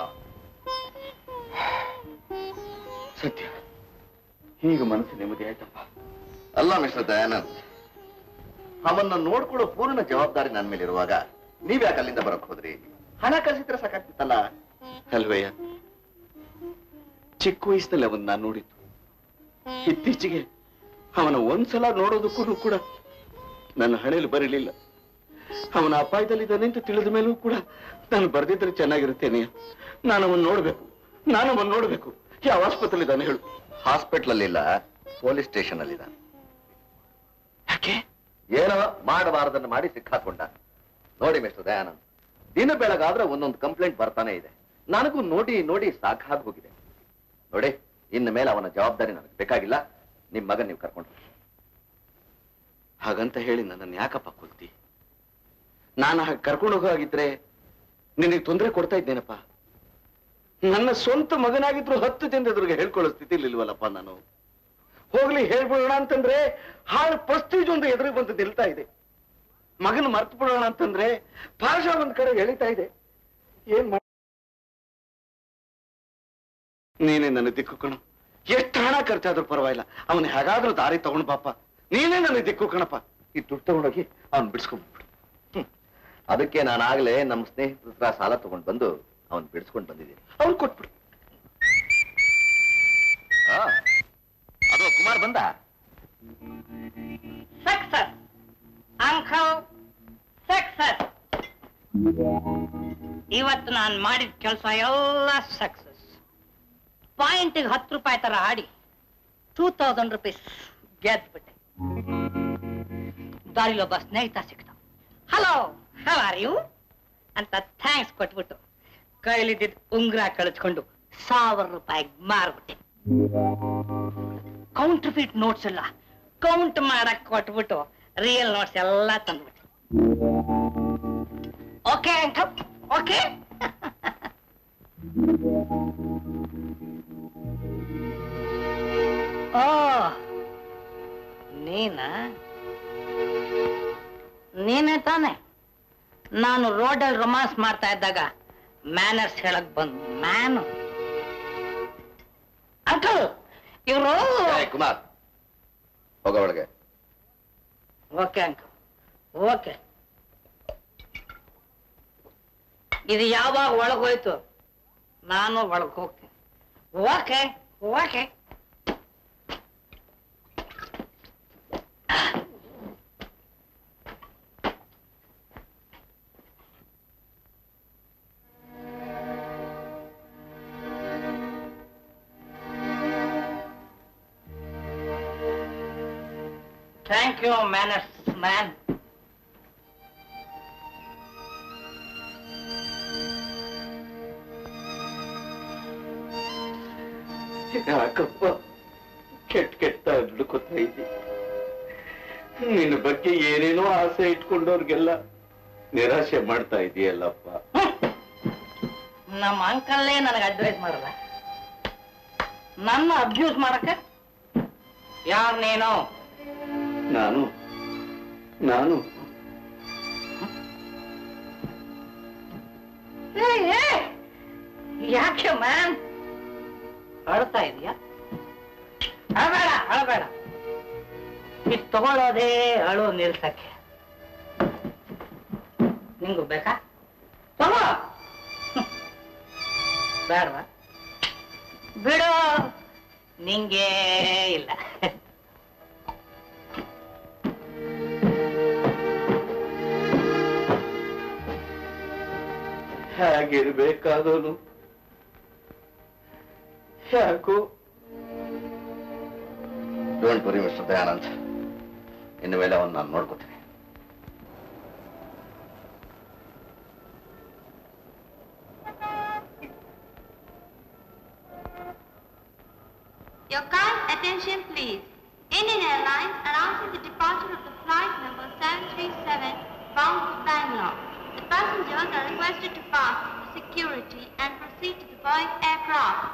ಸತ್ಯ ಈಗ ಮನಸ್ಸು ನೆಮ್ಮದಿ ಆಯ್ತಪ್ಪ ಅಲ್ಲ ಮಿಸ್ಟರ್ ದಯಾನಂದ್ ಅವನ್ನ ನೋಡ್ಕೊಳ್ಳೋ ಪೂರ್ಣ ಜವಾಬ್ದಾರಿ ನನ್ನ ಮೇಲೆ ಇರುವಾಗ ನೀವ್ಯಾಕೆ ಅಲ್ಲಿಂದ ಬರಕ್ ಹೋದ್ರಿ ಹಣ ಕಳ್ಸಿದ್ರೆ ಸಾಕಾಗ್ತಿತ್ತಲ್ಲ ಅಲ್ವಯ್ಯ ಚಿಕ್ಕ ವಯಸ್ಸಿನಲ್ಲಿ ಅವನ್ ನಾನು ನೋಡಿದ್ದು ಇತ್ತೀಚೆಗೆ ಅವನ ಒಂದ್ಸಲ ನೋಡೋದಕ್ಕೂ ಕೂಡ ನನ್ನ ಹಣೆಯಲ್ಲಿ ಬರಲಿಲ್ಲ ಅವನ ಅಪಾಯದಲ್ಲಿದ್ದಾನೆ ಅಂತ ತಿಳಿದ ಮೇಲೂ ಕೂಡ ನಾನು ಬರ್ದಿದ್ರೆ ಚೆನ್ನಾಗಿರುತ್ತೇನೆ ನಾನು ಅವನ್ ನೋಡ್ಬೇಕು ನಾನು ಅವನ್ ನೋಡ್ಬೇಕು ಯಾವ ಆಸ್ಪತ್ರೆ ಇದ್ದಾನೆ ಹೇಳು ಹಾಸ್ಪಿಟಲ್ ಅಲ್ಲಿಲ್ಲ ಪೊಲೀಸ್ ಸ್ಟೇಷನ್ ಅಲ್ಲಿದ ಯಾಕೆ ಏನೋ ಮಾಡಬಾರದನ್ನ ಮಾಡಿ ಸಿಕ್ಕಾಕೊಂಡ ನೋಡಿ ಮಿಸ್ಟರ್ ದಯಾನಂದ್ ದಿನ ಬೆಳಗಾದ್ರೆ ಒಂದೊಂದು ಕಂಪ್ಲೇಂಟ್ ಬರ್ತಾನೆ ಇದೆ ನನಗೂ ನೋಡಿ ನೋಡಿ ಸಾಕಾಗಿ ಹೋಗಿದೆ ನೋಡಿ ಇನ್ನು ಮೇಲೆ ಅವನ ಜವಾಬ್ದಾರಿ ನನಗೆ ಬೇಕಾಗಿಲ್ಲ ನಿಮ್ ಮಗನ್ ನೀವು ಕರ್ಕೊಂಡು ಹೋಗಿ. ಹಾಗಂತ ಹೇಳಿ ನನ್ನನ್ನು ಯಾಕಪ್ಪ ಕೊಲ್ತಿ ನಾನು ಹಾಗೆ ಕರ್ಕೊಂಡು ಹೋಗಿದ್ರೆ ನಿನಗೆ ತೊಂದರೆ ಕೊಡ್ತಾ ಇದ್ದೇನಪ್ಪ ನನ್ನ ಸ್ವಂತ ಮಗನಾಗಿದ್ರು ಹತ್ತು ಜನದ ಎದುರಿಗೆ ಹೇಳ್ಕೊಳ್ಳೋ ಸ್ಥಿತಿಲಿ ಇಲ್ವಲ್ಲಪ್ಪ ನಾನು ಹೋಗ್ಲಿ ಹೇಳ್ಬಿಡೋಣ ಅಂತಂದ್ರೆ ಹಾಳು ಪಸ್ತೀಜ್ ಒಂದು ಎದುರಿಗೆ ಬಂದು ನಿಲ್ತಾ ಇದೆ ಮಗನ ಮರ್ತು ಬಿಡೋಣ ಅಂತಂದ್ರೆ ಭಾಷಾ ಒಂದ್ ಕಡೆ ಎಳಿತಾ ಇದೆ ಏನ್ ಮಾಡ ನೀನೇ ನನ್ನ ದಿಕ್ಕು ಕಣು ಎಷ್ಟು ಹಣ ಖರ್ಚಾದ್ರೂ ಪರವಾಗಿಲ್ಲ ಅವನು ಹೇಗಾದ್ರೂ ದಾರಿ ತಗೊಂಡ್ ಬಾಪ ನೀನೇ ನನ್ನ ದಿಕ್ಕು ಕಣಪ್ಪ ಈ ದುಡ್ಡು ತಗೊಂಡೋಗಿ ಅವ್ನು ಬಿಡಿಸ್ಕೊಂಡ್ಬಿಡು ಅದಕ್ಕೆ ನಾನು ಆಗ್ಲೇ ನಮ್ಮ ಸ್ನೇಹಿತರ ಹತ್ರ ಸಾಲ ತಗೊಂಡ್ ಬಂದು ಅವನ್ ಬಿಡಿಸ್ಕೊಂಡು ಬಂದಿದ್ದೀನಿ ಅವ್ನು ಕೊಟ್ಬಿಡು ಆ, ಅದು ಕುಮಾರ್ ಬಂದ ಸಕ್ಸಸ್ ಅಂಕಲ್ ಸಕ್ಸಸ್ ಇವತ್ತು ನಾನು ಮಾಡಿದ ಕೆಲಸ ಎಲ್ಲ ಸಕ್ಸಸ್ ಪಾಯಿಂಟಿಗೆ ಹತ್ತು ರೂಪಾಯಿ ತರ ಆಡಿ ಟೂ ತೌಸಂಡ್ ರುಪೀಸ್ ಗೆದ್ಬಿಟ್ಟೆ ದಾರಿಲೊಬ್ಬ ಸ್ನೇಹಿತ ಸಿಕ್ತ ಹಲೋ ಹೌ ಆರ್ ಯು ಅಂತ ಥ್ಯಾಂಕ್ಸ್ ಕೊಟ್ಬಿಟ್ಟು ಕೈಲಿದ್ದಿದ್ದ ಉಂಗುರ ಕಳಿಸ್ಕೊಂಡು ಸಾವಿರ ರೂಪಾಯಿಗೆ ಮಾರ್ಬಿಟ್ಟೆ ಕೌಂಟರ್ ಫಿಟ್ ನೋಟ್ಸ್ ಎಲ್ಲ ಕೌಂಟ್ ಮಾಡಕ್ ಕೊಟ್ಬಿಟ್ಟು ರಿಯಲ್ ನೋಟ್ಸ್ ಎಲ್ಲ ತಂದ್ಬಿಟ್ಟೆ ಓಕೆ ಅಂಕಲ್ ಓಕೆ ಓ ನೀನ ನೀನೇ ತಾನೆ ನಾನು ರೋಡಲ್ಲಿ ರೊಮಾನ್ಸ್ ಮಾಡ್ತಾ ಇದ್ದಾಗ ಮ್ಯಾನರ್ಸ್ ಹೇಳಕ್ ಬಂದ್ ಮ್ಯಾನು ಅಂಕಲ್ ಇವರು ಏ, ಕುಮಾರ್ ಹೋಗ ಒಳಗೆ ಓಕೆ ಅಂಕಲ್ ಓಕೆ ಇದು ಯಾವಾಗ ಒಳಗೋಯ್ತು ನಾನು ಒಳಗೆ ಹೋಗ್ತೀನಿ okay okay thank you manners man ಯಾಕಪ್ಪ ಕೆಟ್ಟ ಕೆಟ್ಟ ಹುಡುಕೋತಾ ಇದ್ದಿ ನಿನ್ನ ಬಗ್ಗೆ ಏನೇನೋ ಆಸೆ ಇಟ್ಕೊಂಡವ್ರಿಗೆಲ್ಲ ನಿರಾಶೆ ಮಾಡ್ತಾ ಇದೆಯಲ್ಲಪ್ಪ ನಮ್ಮ ಅಂಕಲ್ಲೇ ನನಗೆ ಅಡ್ವೈಸ್ ಮಾಡಲ್ಲ ನನ್ನ ಅಬ್ಯೂಸ್ ಮಾಡಕ್ಕೆ ಯಾರು ನೀನು ನಾನು ನಾನು ಏ, ಏ, ಯಾಕೆ ಮ್ಯಾನ್ ಅಳ್ತಾ ಇದೀಯಾ ಅಳಬೇಡ ಅಳಬೇಡ ಇದು ತಗೊಳ್ಳೋದೇ ಅಳು ನಿಲ್ಸಕ್ಕೆ ನಿಂಗೂ ಬೇಕಾ ತಗೋ ಬೇಡವಾ ಬಿಡು ನಿಂಗೆ ಇಲ್ಲ ಹೇಗಿರ್ಬೇಕಾದವನು ಯಾಕೋ ಡೋಂಟ್ ವರಿ ಮಿಸ್ಟರ್ ದಯಾನಂದ್ ಇನ್ನು ಮೇಲೆ ಅವನು ನಾನು ನೋಡ್ಕೋತೀನಿ Your kind attention, please. Indian Airlines announcing the departure of the flight number 737 bound for Bangalore. The passengers are requested to pass through security and proceed to the Boeing aircraft.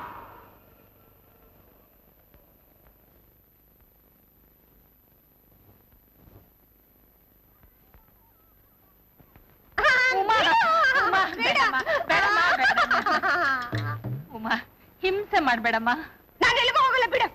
Uma, Uma, ಬೇಡಮ್ಮ, ಬೇಡಮ್ಮ, ಬೇಡಮ್ಮ. ಉಮಾ ಹಿಂಸೆ ಮಾಡ್ಬೇಡಮ್ಮ ನಾನು ಎಲ್ಲಿಗೂ ಹೋಗಲ್ಲ ಬಿಡು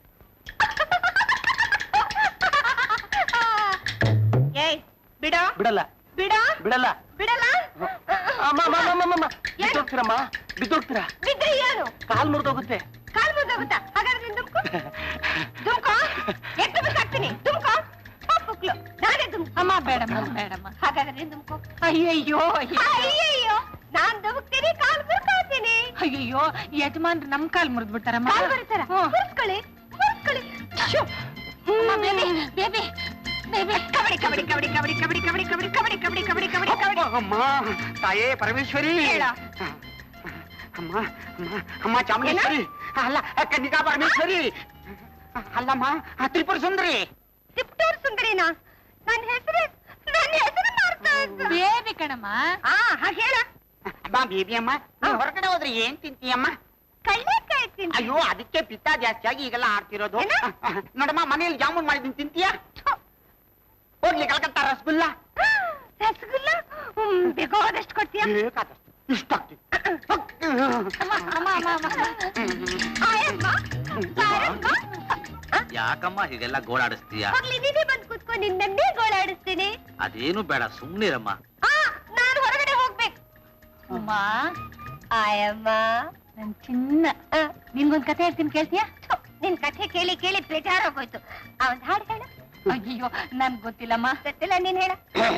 ಏಯ್ ಬಿಡ ಬಿಡಲ್ಲ ಬಿಡ ಬಿಡಲ್ಲ ಬಿಡಲ್ಲ ಅಮ್ಮ ಅಮ್ಮ, ಅಮ್ಮ, ಅಮ್ಮ, ಅಮ್ಮ. ಬಿದ್ದೋಗ್ತೀರಮ್ಮ ಬಿದ್ದೋಗ್ತೀರಾ ಬಿದ್ರೆ ಏನು ಕಾಲ್ ಮುರಿದೋಗುತ್ತೆ ಕಾಲ್ ಮುರಿದೋಗುತ್ತಾ ಹಾಗಾದ್ರೆ ನೀನ್ ದುಮ್ಕೋ ದುಮ್ಕೋ ಎಷ್ಟು ಬೇಕಾಗ್ತೀನಿ ದುಮ್ಕೋ ಪಪ್ಪುಕ್ಲು ನಾನೇ ದುಮ್ ಅಮ್ಮ ಬೇಡಮ್ಮ ಬೇಡಮ್ಮ ಹಾಗಾದ್ರೆ ನೀನ್ ದುಮ್ಕೋ ಅಯ್ಯಯ್ಯೋ ಅಯ್ಯಯ್ಯೋ. ಅಯ್ಯಯ್ಯೋ ನಾನ್ ದುಮುಕ್ತೀನಿ ಕಾಲ್ ಮುರ್ಕೋತೀನಿ ಅಯ್ಯಯ್ಯೋ ಯಜಮಾನ್ರು ನಮ್ ಕಾಲ್ ಮುರಿದ್ಬಿಡ್ತಾರಮ್ಮ ಕಾಲ್ ಮುರಿತಾರ ಹ್ಮ್. ಮುರ್ಸ್ಕೊಳ್ಳಿ ಮುರ್ಸ್ಕೊಳ್ಳಿ ಶ್ಶೋ. ಅಮ್ಮ, baby baby baby kabaddi kabaddi kabaddi kabaddi kabaddi kabaddi kabaddi kabaddi kabaddi kabaddi kabaddi kabaddi ಅಮ್ಮ ತಾಯೇ ಪರಮೇಶ್ವರಿ ಹೇಳ. ಅಮ್ಮ ಅಮ್ಮ ಅಮ್ಮ ಚಾಮುಂಡೇಶ್ವರಿ ಅಲ್ಲ ಕನ್ನಿಕಾ ಪರಮೇಶ್ವರಿ ಅಲ್ಲಮ್ಮ ಆ ತ್ರಿಪುರ ಸುಂದರಿ ತಿಪ್ಟೂರ್ ಸುಂದರಿನಾ ನನ್ನ ಹೆಸರು ನನ್ನ ಹೆಸರು ಮಾಡ್ತಾ ಇದ್ದ ಬೇಬಿ ಕಣಮ್ಮ ಆ ಹಾಗೆ ಹೇಳ ಅಮ್ಮ ಬೇಬಿ ಅಮ್ಮ ನೀವ್ ಹೊರಗಡೆ ಹೋದ್ರೆ ಏನ್ ತಿಂತೀಯಮ್ಮ ಕಳ್ಳೆಕಾಯಿ ತಿಂತೀನಿ ಅಯ್ಯೋ ಅದಕ್ಕೆ ಪಿತ್ತ ಜಾಸ್ತಿ ಆಗಿ ಈಗೆಲ್ಲ ಆಡ್ತಿರೋದು ಏನ? ನೋಡಮ್ಮ ಮನೇಲಿ ಜಾಮೂನ್ ಮಾಡಿದ್ದೀನಿ ತಿಂತೀಯಾ ಹೋಗ್ಲಿ ಕಲ್ಕತ್ತಾ ರಸಗುಲ್ಲ ರಸಗುಲ್ಲ ಹ್ಮ್, ಬೇಕಾದಷ್ಟು ಕೊಡ್ತೀಯ ಬೇಕಾದಷ್ಟು ಇಷ್ಟ ಆಗ್ತಿ ಅಮ್ಮ, ಅಮ್ಮ, ಅಮ್ಮ, ಅಮ್ಮ. ಆಯಮ್ಮ, ಆಯಮ್ಮ. ಆ, ಯಾಕಮ್ಮ ಹೀಗೆಲ್ಲ ಗೋಳಾಡಿಸ್ತೀಯ ಹೋಗ್ಲಿ ನೀನೇ ಬಂದು ಕೂತ್ಕೊ ನಿನ್ನನ್ನೇ ಗೋಳಾಡಿಸ್ತೀನಿ ಅದೇನು ಬೇಡ ಸುಮ್ನಿರಮ್ಮ ಆ ನಾನು ಹೊರಗಡೆ ಹೋಗ್ಬೇಕು ಉಮಾ ಆಯಮ್ಮ ನನ್ ಚಿನ್ನ ನಿನ್ಗೊಂದ್ ಕತೆ ಹೇಳ್ತೀನಿ ಕೇಳ್ತೀಯಾ ಥು, ನಿನ್ ಕಥೆ ಕೇಳಿ ಕೇಳಿ ಬೇಜಾರಾಗೋಯ್ತು ಅವನ್ ಹಾಡು ಹೇಳ ಅಯ್ಯೋ ನನ್ ಗೊತ್ತಿಲ್ಲಮ್ಮ ಗೊತ್ತಿಲ್ಲ ನೀನ್ ಹೇಳ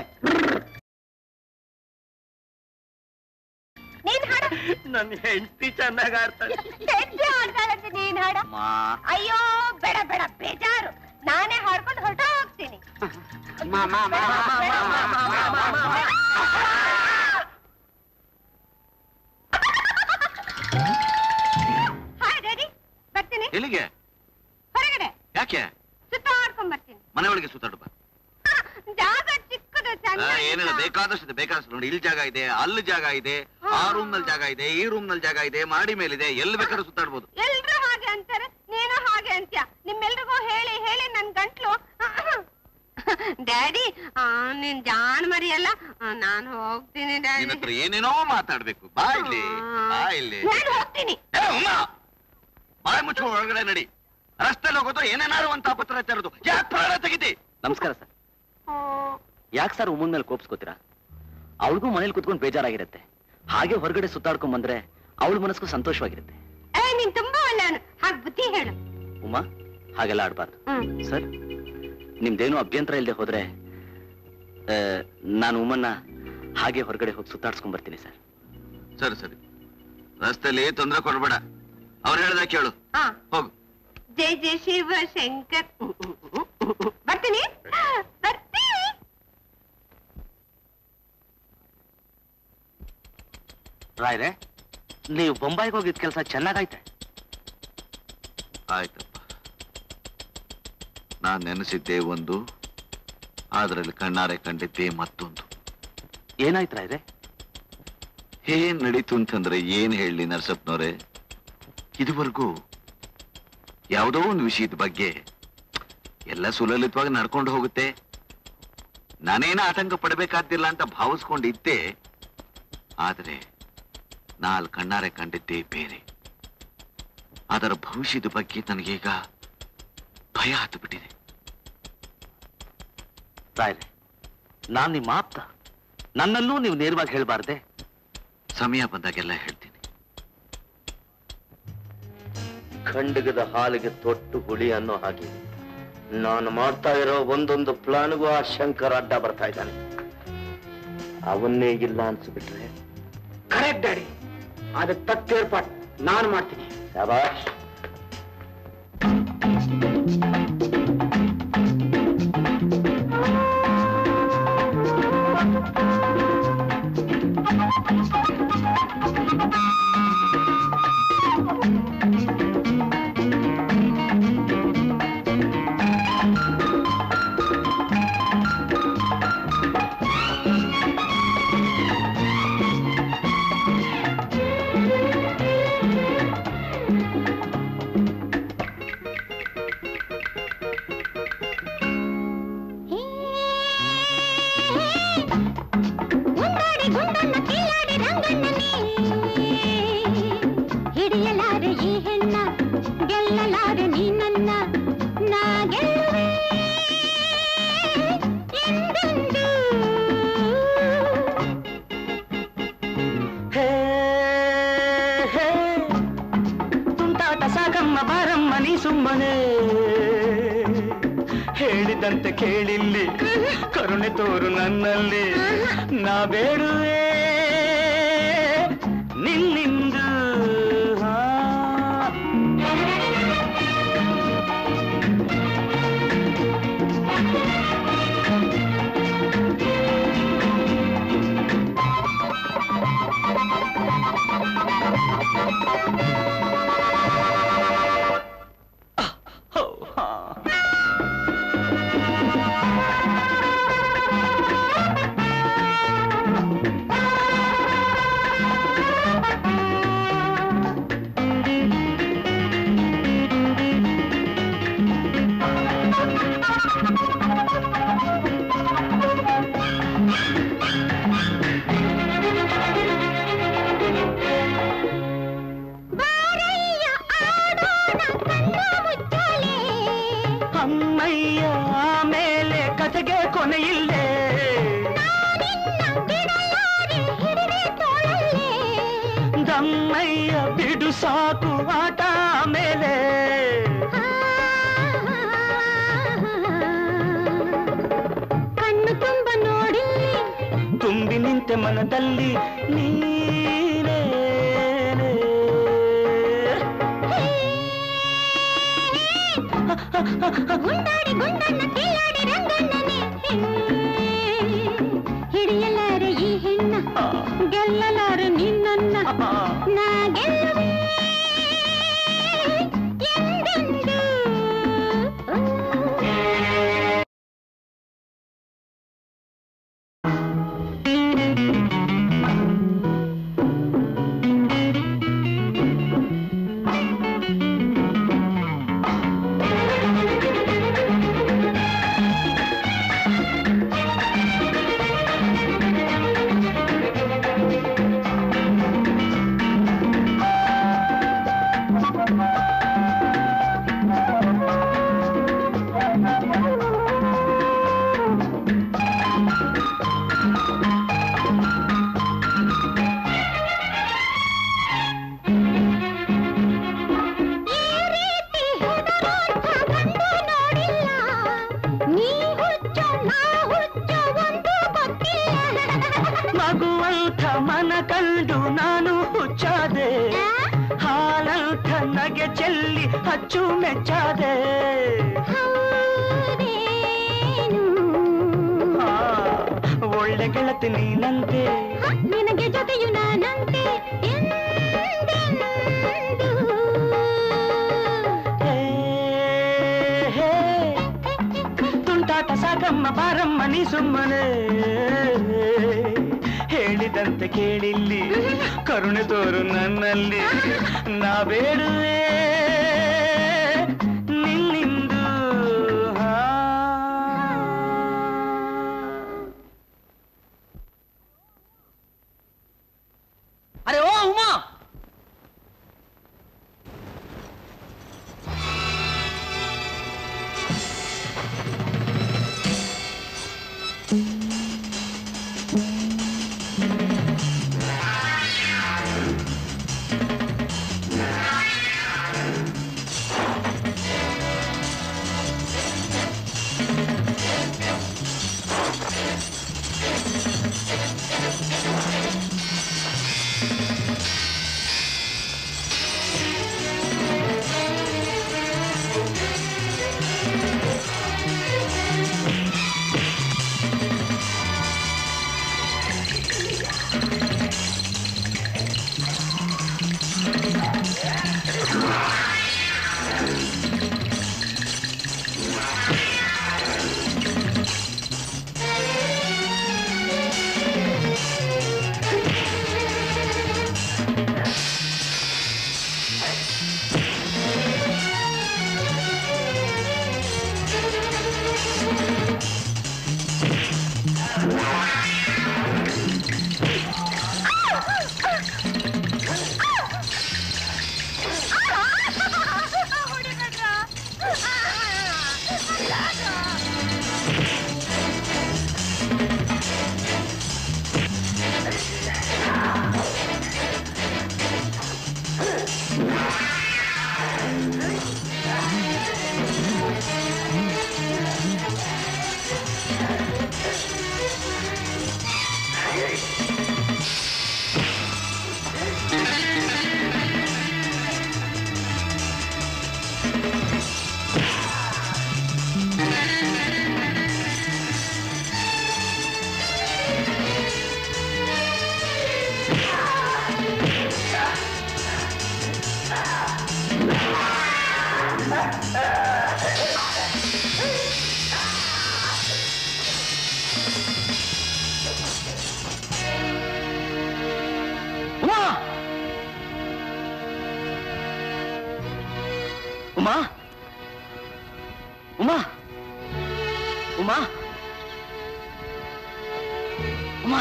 ನೀನ್ ಹಾಡ ನನ್ನ ಹೆಂಡತಿ ಚೆನ್ನಾಗ್ ಆಡ್ತಾಳೆ ಹೆಜ್ಜೆ ಹಾಡ್ತಾಳಂತೆ ನೀನ್ ಹಾಡ ಅಮ್ಮ ಅಯ್ಯೋ ಬೇಡ ಬೇಡ ಬೇಜಾರು ನಾನೇ ಹಾಡ್ಕೊಂಡು ಹೊರಟ ಹೋಗ್ತೀನಿ ಮಾಮ ಹಾಯ್ ಡ್ಯಾಡಿ ಬರ್ತೀನಿ ಎಲ್ಲಿಗೆ ಹೊರಗಡೆ ಯಾಕೆ ಸುತ್ತಾಡ್ಕೊಂಡ್ ಬರ್ತೀನಿ ಮನೆ ಒಳಗೆ ಸುತ್ತಾಡು ಬಾ ಆ, ಜಾಗ ಚಿಕ್ಕದು ಆ, ಚಂದ ಏನಿಲ್ಲ ಬೇಕಾದಷ್ಟು ಇದೆ ಬೇಕಾದಷ್ಟು ನೋಡಿ ಇಲ್ಲಿ ಜಾಗ ಇದೆ ಅಲ್ಲಿ ಜಾಗ ಇದೆ ಆ ರೂಮ್ ನಲ್ಲಿ ಜಾಗ ಇದೆ ಈ ರೂಮ್ ನಲ್ಲಿ ಜಾಗ ಇದೆ ಮಾಡಿ ಮೇಲಿದೆ ಎಲ್ಲಿ ಬೇಕಾದ್ರೂ ಸುತ್ತಾಡ್ಬೋದು ಎಲ್ರು ಹಾಗೆ ಅಂತಾರೆ ನೀನು ಹಾಗೆ ಅಂತ್ಯ ನಿಮ್ಮೆಲ್ರಿಗೂ ಹೇಳಿ ಹೇಳಿ ನನ್ ಗಂಟ್ಲು ಡ್ಯಾಡಿ ನೀನ್ ಜಾನ್ ಮರಿಯಲ್ಲ ಆ, ನಾನು ಹೋಗ್ತೀನಿ ನಿನ್ನ ಡ್ಯಾಡಿ ಹತ್ರ ಏನೇನೋ ಮಾತಾಡ್ಬೇಕು ಬಾ ಇಲ್ಲಿ ಬಾ ಇಲ್ಲಿ ನಾನು ಹೋಗ್ತೀನಿ ಏ, ಉಮ್ಮ! ಬಾಯಿ ಮುಚ್ಕೊಂಡು ಒಳಗಡೆ ನಡಿ ರಸ್ತೆಲಿ ಹೋಗೋದು ಏನೇನಾರು ಅಂತ ಪತ್ರ ತರೋದು ಯಾಕೆ ಪ್ರಾಣ ತೆಗಿತಿ ನಮಸ್ಕಾರ ಸರ್ ಯಾಕೆ ಸರ್ ಉಮ್ಮನ್ ಮೇಲೆ ಕೋಪಿಸ್ಕೋತೀರಾ ಅವಳಿಗೂ ಮನೇಲಿ ಕುತ್ಕೊಂಡು ಬೇಜಾರಾಗಿರುತ್ತೆ ಹಾಗೆ ಹೊರಗಡೆ ಸುತ್ತಾಡ್ಕೊಂಡ್ ಬಂದ್ರೆ ಅವಳ ಮನಸ್ಗೂ ಸಂತೋಷವಾಗಿರುತ್ತೆ ಏ ನೀನ್ ತುಂಬಾ ಒಳ್ಳೆಯವನು ಹಾಗೆ ಬುದ್ಧಿ ಹೇಳು ಉಮಾ ಹಾಗೆಲ್ಲ ಆಡ್ಬಾರ್ದು ಹ್ಮ್ ಸರ್ ನಿಮ್ದೇನು ಅಭ್ಯಂತರ ಇಲ್ಲದೆ ಹೋದ್ರೆ ಆ, ನಾನು ಉಮ್ಮನ್ನ ಹಾಗೆ ಹೊರಗಡೆ ಹೋಗಿ ಸುತ್ತಾಡ್ಸ್ಕೊಂಡ್ ಬರ್ತೀನಿ ಸರ್ ಸರಿ ಸರಿ ರಸ್ತೆಲಿ ತೊಂದರೆ ಕೊಡ್ಬೇಡ ಅವ್ರು ಹೇಳ್ದ ಕೇಳು ಹಾ ಹೋಗು ಜೈ ಜೈ ಶಿವ ಶಂಕರ್ ಬರ್ತೀನಿ ಬರ್ತೀನಿ ರಾಯ್ರೆ ನೀವು ಬೊಂಬಾಯಿಗೆ ಹೋಗಿದ್ ಕೆಲಸ ಚೆನ್ನಾಗೈತೆ ಆಯ್ತಪ್ಪ ನಾನ್ ನೆನೆಸಿದ್ದೆ ಒಂದು ಅದರಲ್ಲಿ ಕಣ್ಣಾರೆ ಕಂಡಿದ್ದೆ ಮತ್ತೊಂದು ಏನಾಯ್ತು ರಾಯ್ರೆ ಏನ್ ನಡೀತು ಅಂತಂದ್ರೆ ಏನ್ ಹೇಳಿ ನರಸಪ್ಪನವ್ರೆ ಇದುವರೆಗೂ ಯಾವುದೋ ಒಂದು ವಿಷಯದ ಬಗ್ಗೆ ಎಲ್ಲ ಸುಲಲಿತವಾಗಿ ನಡ್ಕೊಂಡು ಹೋಗುತ್ತೆ ನಾನೇನ ಆತಂಕ ಪಡಬೇಕಾದ್ದಿಲ್ಲ ಅಂತ ಭಾವಿಸ್ಕೊಂಡಿದ್ದೆ ಆದ್ರೆ ನಾಲ್ ಕಣ್ಣಾರೆ ಕಂಡಿದ್ದೇ ಬೇರೆ ಅದರ ಭವಿಷ್ಯದ ಬಗ್ಗೆ ನನಗೀಗ ಭಯ ಹತ್ತು ಬಿಟ್ಟಿದೆ ರಾಯ್ರೆ ನಾನ್ ನಿಮ್ಮ ಆಪ್ತ ನನ್ನನ್ನೂ ನೀವು ನೇರವಾಗಿ ಹೇಳ್ಬಾರ್ದೆ ಸಮಯ ಬಂದಾಗೆಲ್ಲ ಹೇಳ್ತೀನಿ ಖಂಡಗದ ಹಾಲಿಗೆ ತೊಟ್ಟು ಹುಳಿ ಅನ್ನೋ ಹಾಗೆ ನಾನು ಮಾಡ್ತಾ ಇರೋ ಒಂದೊಂದು ಪ್ಲಾನ್ಗೂ ಆ ಶಂಕರ್ ಅಡ್ಡ ಬರ್ತಾ ಇದ್ದಾನೆ ಅವನ್ನೇ ಇಲ್ಲ ಅನ್ಸ್ಬಿಟ್ರೆ ಕರೆಕ್ಟ್ ಡ್ಯಾಡಿ ಅದಕ್ಕೆ ತಕ್ಕ ಏರ್ಪಾಟ್ ನಾನು ಮಾಡ್ತೀನಿ ಶಬಾಷ್ ಗುಂಡಾಡಿ ಗುಂಡನ್ನ ಕೀಲಾಡಿ ರಂಗಣ್ಣನೇ ಹಿಡಿಯಲಾರೆ ಈ ಹೆಣ್ಣ ಗೆಲ್ಲಲಾರೆ ನೀ ನನ್ನ ನಾ ಗೆಲ್ಲುವೆ ಎಂದೆಂದೂ. ಹೇ ಹೇ ತುಂಟಾಟ ಸಾಕಮ್ಮ ಬಾರಮ್ಮ ನೀ ಸುಮ್ಮನೆ ಹೇಳಿದಂತೆ ಕೇಳಿಲ್ಲಿ ಕರುಣೆ ತೋರು ನನ್ನಲ್ಲಿ ನಾ ಬೇಡುವೆ ನಿನ್ನಿಂದು ಹಾ. ಬಾರಯ್ಯ ಆಡೋಣ ಕಣ್ಣ ಮುಚ್ಚಾಲೆ ಅಮ್ಮಯ್ಯ ಆಮೇಲೆ ಕಥೆಗೆ ಕೊನೆಯಿಲ್ಲೇ ನಾನಿನ್ನ ಬಿಡಲಾರೆ ಹಿಡಿದೆ ತೋಳಲ್ಲೇ ದಮ್ಮಯ್ಯ ಬಿಡು ಸಾಕು ಆಟ ಮೇಲೆ ಕಣ್ಣು ತುಂಬ ನೋಡಿ ತುಂಬಿ ನಿಂತೆ ಮನದಲ್ಲಿ ನೀನೇ ಗುಂಡಾಡಿ ಗುಂಡನ್ನ ಕೀಲಾಡಿ ರಂಗಣ್ಣನೇ ಹಿಡಿಯಲಾರೆ ಈ ಹೆಣ್ಣ ಗೆಲ್ಲಲಾರೆ ನಿನ್ನನ್ನ ನಾ ಗೆಲ್ಲುವೆ ಎಂದೆಂದೂ. ಈ ರೀತಿ ಹೆದರೋಂಥ ಗಂಡು ನೋಡಿಲ್ಲ. ನೀ ಹುಚ್ಚು, ನಾ ಹುಚ್ಚು, ಒಂದೂ ಗೊತ್ತಿಲ್ಲ. ಮಗುವಂಥ ಮನ ಕಂಡು ನಾನು ಹುಚ್ಚಾದೆ ಹಾಲಂಥ ನಗೆ ಚೆಲ್ಲಿ ಅಚ್ಚು ಮೆಚ್ಚಾದೆ ಹೌದೇನು? ಆ, ಒಳ್ಳೆ ಗೆಳತಿ ನೀನಂತೆ ನಿನಗೆ ಜೊತೆಯು ನಾನಂತೆ ಎಂದೆಂದೂ. ಹೇ, ಬಾರಮ್ಮ ಬಾರಮ್ಮ ನೀ ಸುಮ್ಮನೆ ಹೇಳಿದಂತೆ ಕೇಳಿಲ್ಲಿ ಕರುಣೆ ತೋರು ನನ್ನಲ್ಲಿ ನಾ ಬೇಡುವೆ ನಿನ್ನಿಂದು ಹಾ ಅರೆ ಓ ಉಮಾ ಉಮಾ ಉಮಾ ಉಮಾ ಉಮಾ ಉಮಾ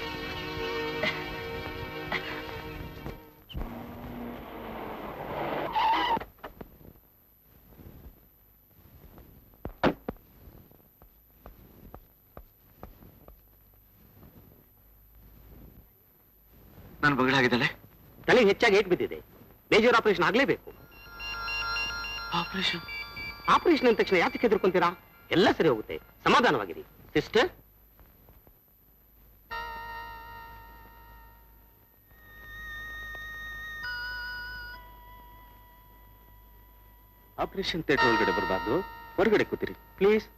ನನ್ನ ಮಗಳಾಗಿದ್ದಾಳೆ ತಲೆ ಹೆಚ್ಚಾಗಿ ಏಟ್ ಬಿದ್ದಿದೆ ಮೇಜರ್ ಆಪರೇಷನ್ ಆಗ್ಲೇಬೇಕು ಆಪರೇಷನ್ ಆಪರೇಷನ್ ಅಂದ ತಕ್ಷಣ ಯಾಕೆ ಹೆದರ್ಕೊಂತೀರಾ ಎಲ್ಲ ಸರಿ ಹೋಗುತ್ತೆ ಸಮಾಧಾನವಾಗಿರಿ ಸಿಸ್ಟರ್ ಆಪರೇಷನ್ ಥಿಯೇಟರ್ ಒಳಗಡೆ ಬರಬಾರ್ದು ಹೊರಗಡೆ ಕೂತಿರಿ ಪ್ಲೀಸ್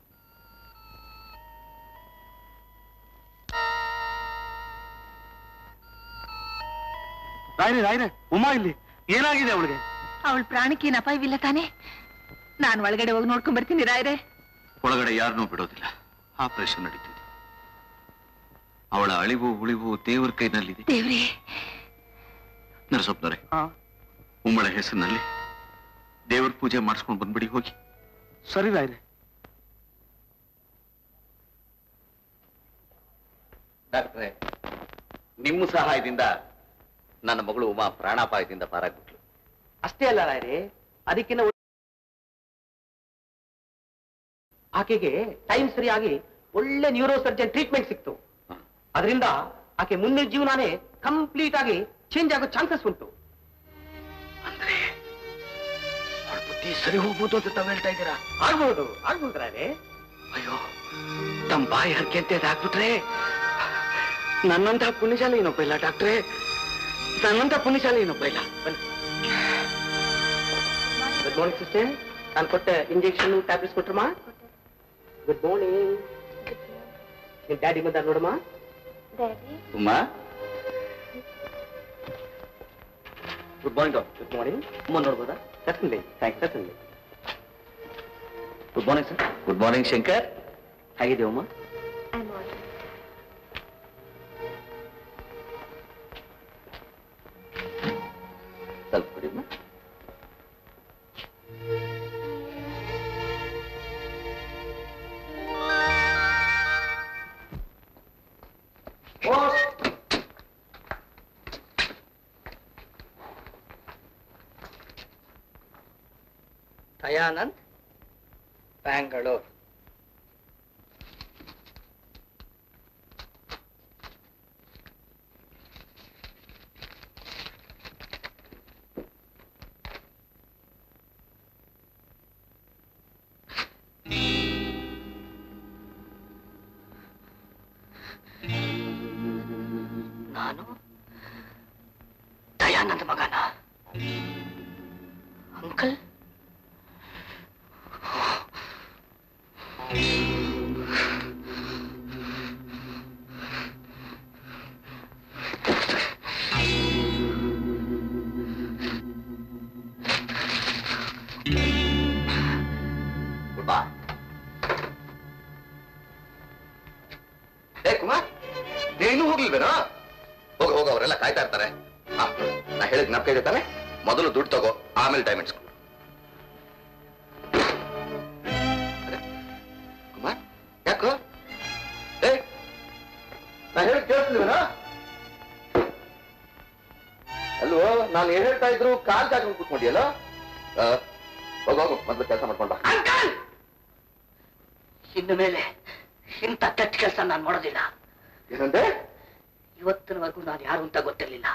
ರಾಯ್ರೆ ರಾಯ್ರೆ ಉಮಾ ಇಲ್ಲಿ ಏನಾಗಿದೆ ಅವಳಿಗೆ ಅವಳ ಪ್ರಾಣಕ್ಕೇನು ಅಪಾಯವಿಲ್ಲ ತಾನೇ ನಾನು ಒಳಗಡೆ ಹೋಗಿ ನೋಡ್ಕೊಂಡ್ ಬರ್ತೀನಿ ರಾಯ್ರೆ ಒಳಗಡೆ ಯಾರನ್ನೂ ಬಿಡೋದಿಲ್ಲ ಆಪರೇಷನ್ ನಡೀತಿದೆ ಅವಳ ಅಳಿವು ಉಳಿವು ದೇವರ ಕೈನಲ್ಲಿದೆ ದೇವ್ರೇ ನರಸಪ್ಪನವರೇ ಉಮ್ಮಳ ಹೆಸರಿನಲ್ಲಿ ದೇವರ ಪೂಜೆ ಮಾಡಿಸ್ಕೊಂಡು ಬಂದ್ಬಿಡಿ ಹೋಗಿ ಸರಿ ರಾಯ್ರೆ ಡಾಕ್ಟ್ರೆ ನಿಮ್ಮ ಸಹಾಯದಿಂದ ನನ್ನ ಮಗಳು ಉಮಾ ಪ್ರಾಣಾಪಾಯದಿಂದ ಪಾರಾಗ್ಬಿಟ್ಲು ಅಷ್ಟೇ ಅಲ್ಲ ರಾಯರೇ ಅದಕ್ಕಿಂತ ಒಳ್ಳೆ- ಆಕೆಗೆ ಟೈಮ್ ಸರಿಯಾಗಿ ಒಳ್ಳೆ ನ್ಯೂರೋ ಸರ್ಜನ್ ಟ್ರೀಟ್ಮೆಂಟ್ ಸಿಕ್ತು ಅದರಿಂದ ಆಕೆ ಮುಂದಿನ ಜೀವನಾನೇ ಕಂಪ್ಲೀಟ್ ಆಗಿ ಚೇಂಜ್ ಆಗೋ ಚಾನ್ಸಸ್ ಉಂಟು ಅವಳ ಬುದ್ಧಿ ಸರಿ ಹೋಗ್ಬೋದು ಅಂತ ತಾವ್ ಹೇಳ್ತಾ ಇದ್ದೀರಾ ಆಗ್ಬಹುದು ಆಗ್ಬಹುದು ರಾಯರೇ ಅಯ್ಯೋ ತಮ್ಮ ಬಾಯಿ ಹರಕೆ ಅಂತ ಇದಾಗ್ಬಿಟ್ರೆ ನನ್ನಂತಹ ಪುಣ್ಯಶಾಲಿ ಏನೊಬ್ಬ ಇಲ್ಲ ಡಾಕ್ಟ್ರೇ ನನ್ನಂತ ಪುಣ್ಯಶಾಲಿ ಏನೊಬ್ಬ ಇಲ್ಲ ಗುಡ್ ಮಾರ್ನಿಂಗ್ ಸಿಸ್ಟರ್ ನಾನು ಕೊಟ್ಟ ಇಂಜೆಕ್ಷನ್ ಟ್ಯಾಬ್ಲೆಟ್ಸ್ ಕೊಟ್ರಮ್ಮ ಗುಡ್ ಮಾರ್ನಿಂಗ್ ನಿಮ್ ಡ್ಯಾಡಿ ಬಂದಾರ ನೋಡಮ್ಮ Uma good morning doctor good morning ಅಮ್ಮ ನೋಡ್ಬೋದಾ secondly thank secondly good morning sir good morning Shankar ಹೇಗಿದೆ ಉಮಾ ಸ್ವಲ್ಪ ಕೊಡಿ ಅಮ್ಮ. ದಯಾನಂದ್ ಬ್ಯಾಂಗಳೂರು ನಾನು ದಯಾನಂದ್ ಮಗನ ಅಂಕಲ್ ಬಾ ಏ ಕುಮಾರ್ ನೀನು ಹೋಗ್ಲಿಲ್ವೇನೋ ಹೋಗ ಹೋಗ ಅವರೆಲ್ಲ ಕಾಯ್ತಾ ಇರ್ತಾರೆ ಹಾ ನಾ ಹೇಳಿದ್ ನಪ್ಕ ಇದೆ ತಾನೆ ಮೊದಲು ದುಡ್ಡು ತಗೋ ಆಮೇಲೆ ಡೈಮಂಡ್ಸ್ ಕುಮಾರ್ ಯಾಕೋ ಏ ನಾ ಹೇಳಿದ್ ಕೇಳಿಸ್ಲಿವೇನೋ ಅಲ್ವೋ ನಾನು ಏನ್ ಹೇಳ್ತಾ ಇದ್ರು ಕಾಲ್ ಚಾಚ್ಕೊಂಡು ಕೂತ್ಕೊಂಡಿಯಲ್ಲ ಹೋಗ ಹೋಗು ಮೊದಲು ಕೆಲಸ ಮಾಡ್ಕೊಂಡ ಇನ್ನು ಮೇಲೆ ಇಂಥ ಕೆಟ್ಟ ಕೆಲಸ ನಾನು ಮಾಡೋದಿಲ್ಲ ಏನಂದೆ ಇವತ್ತಿನವರೆಗೂ ನಾನು ಯಾರು ಅಂತ ಗೊತ್ತಿರಲಿಲ್ಲ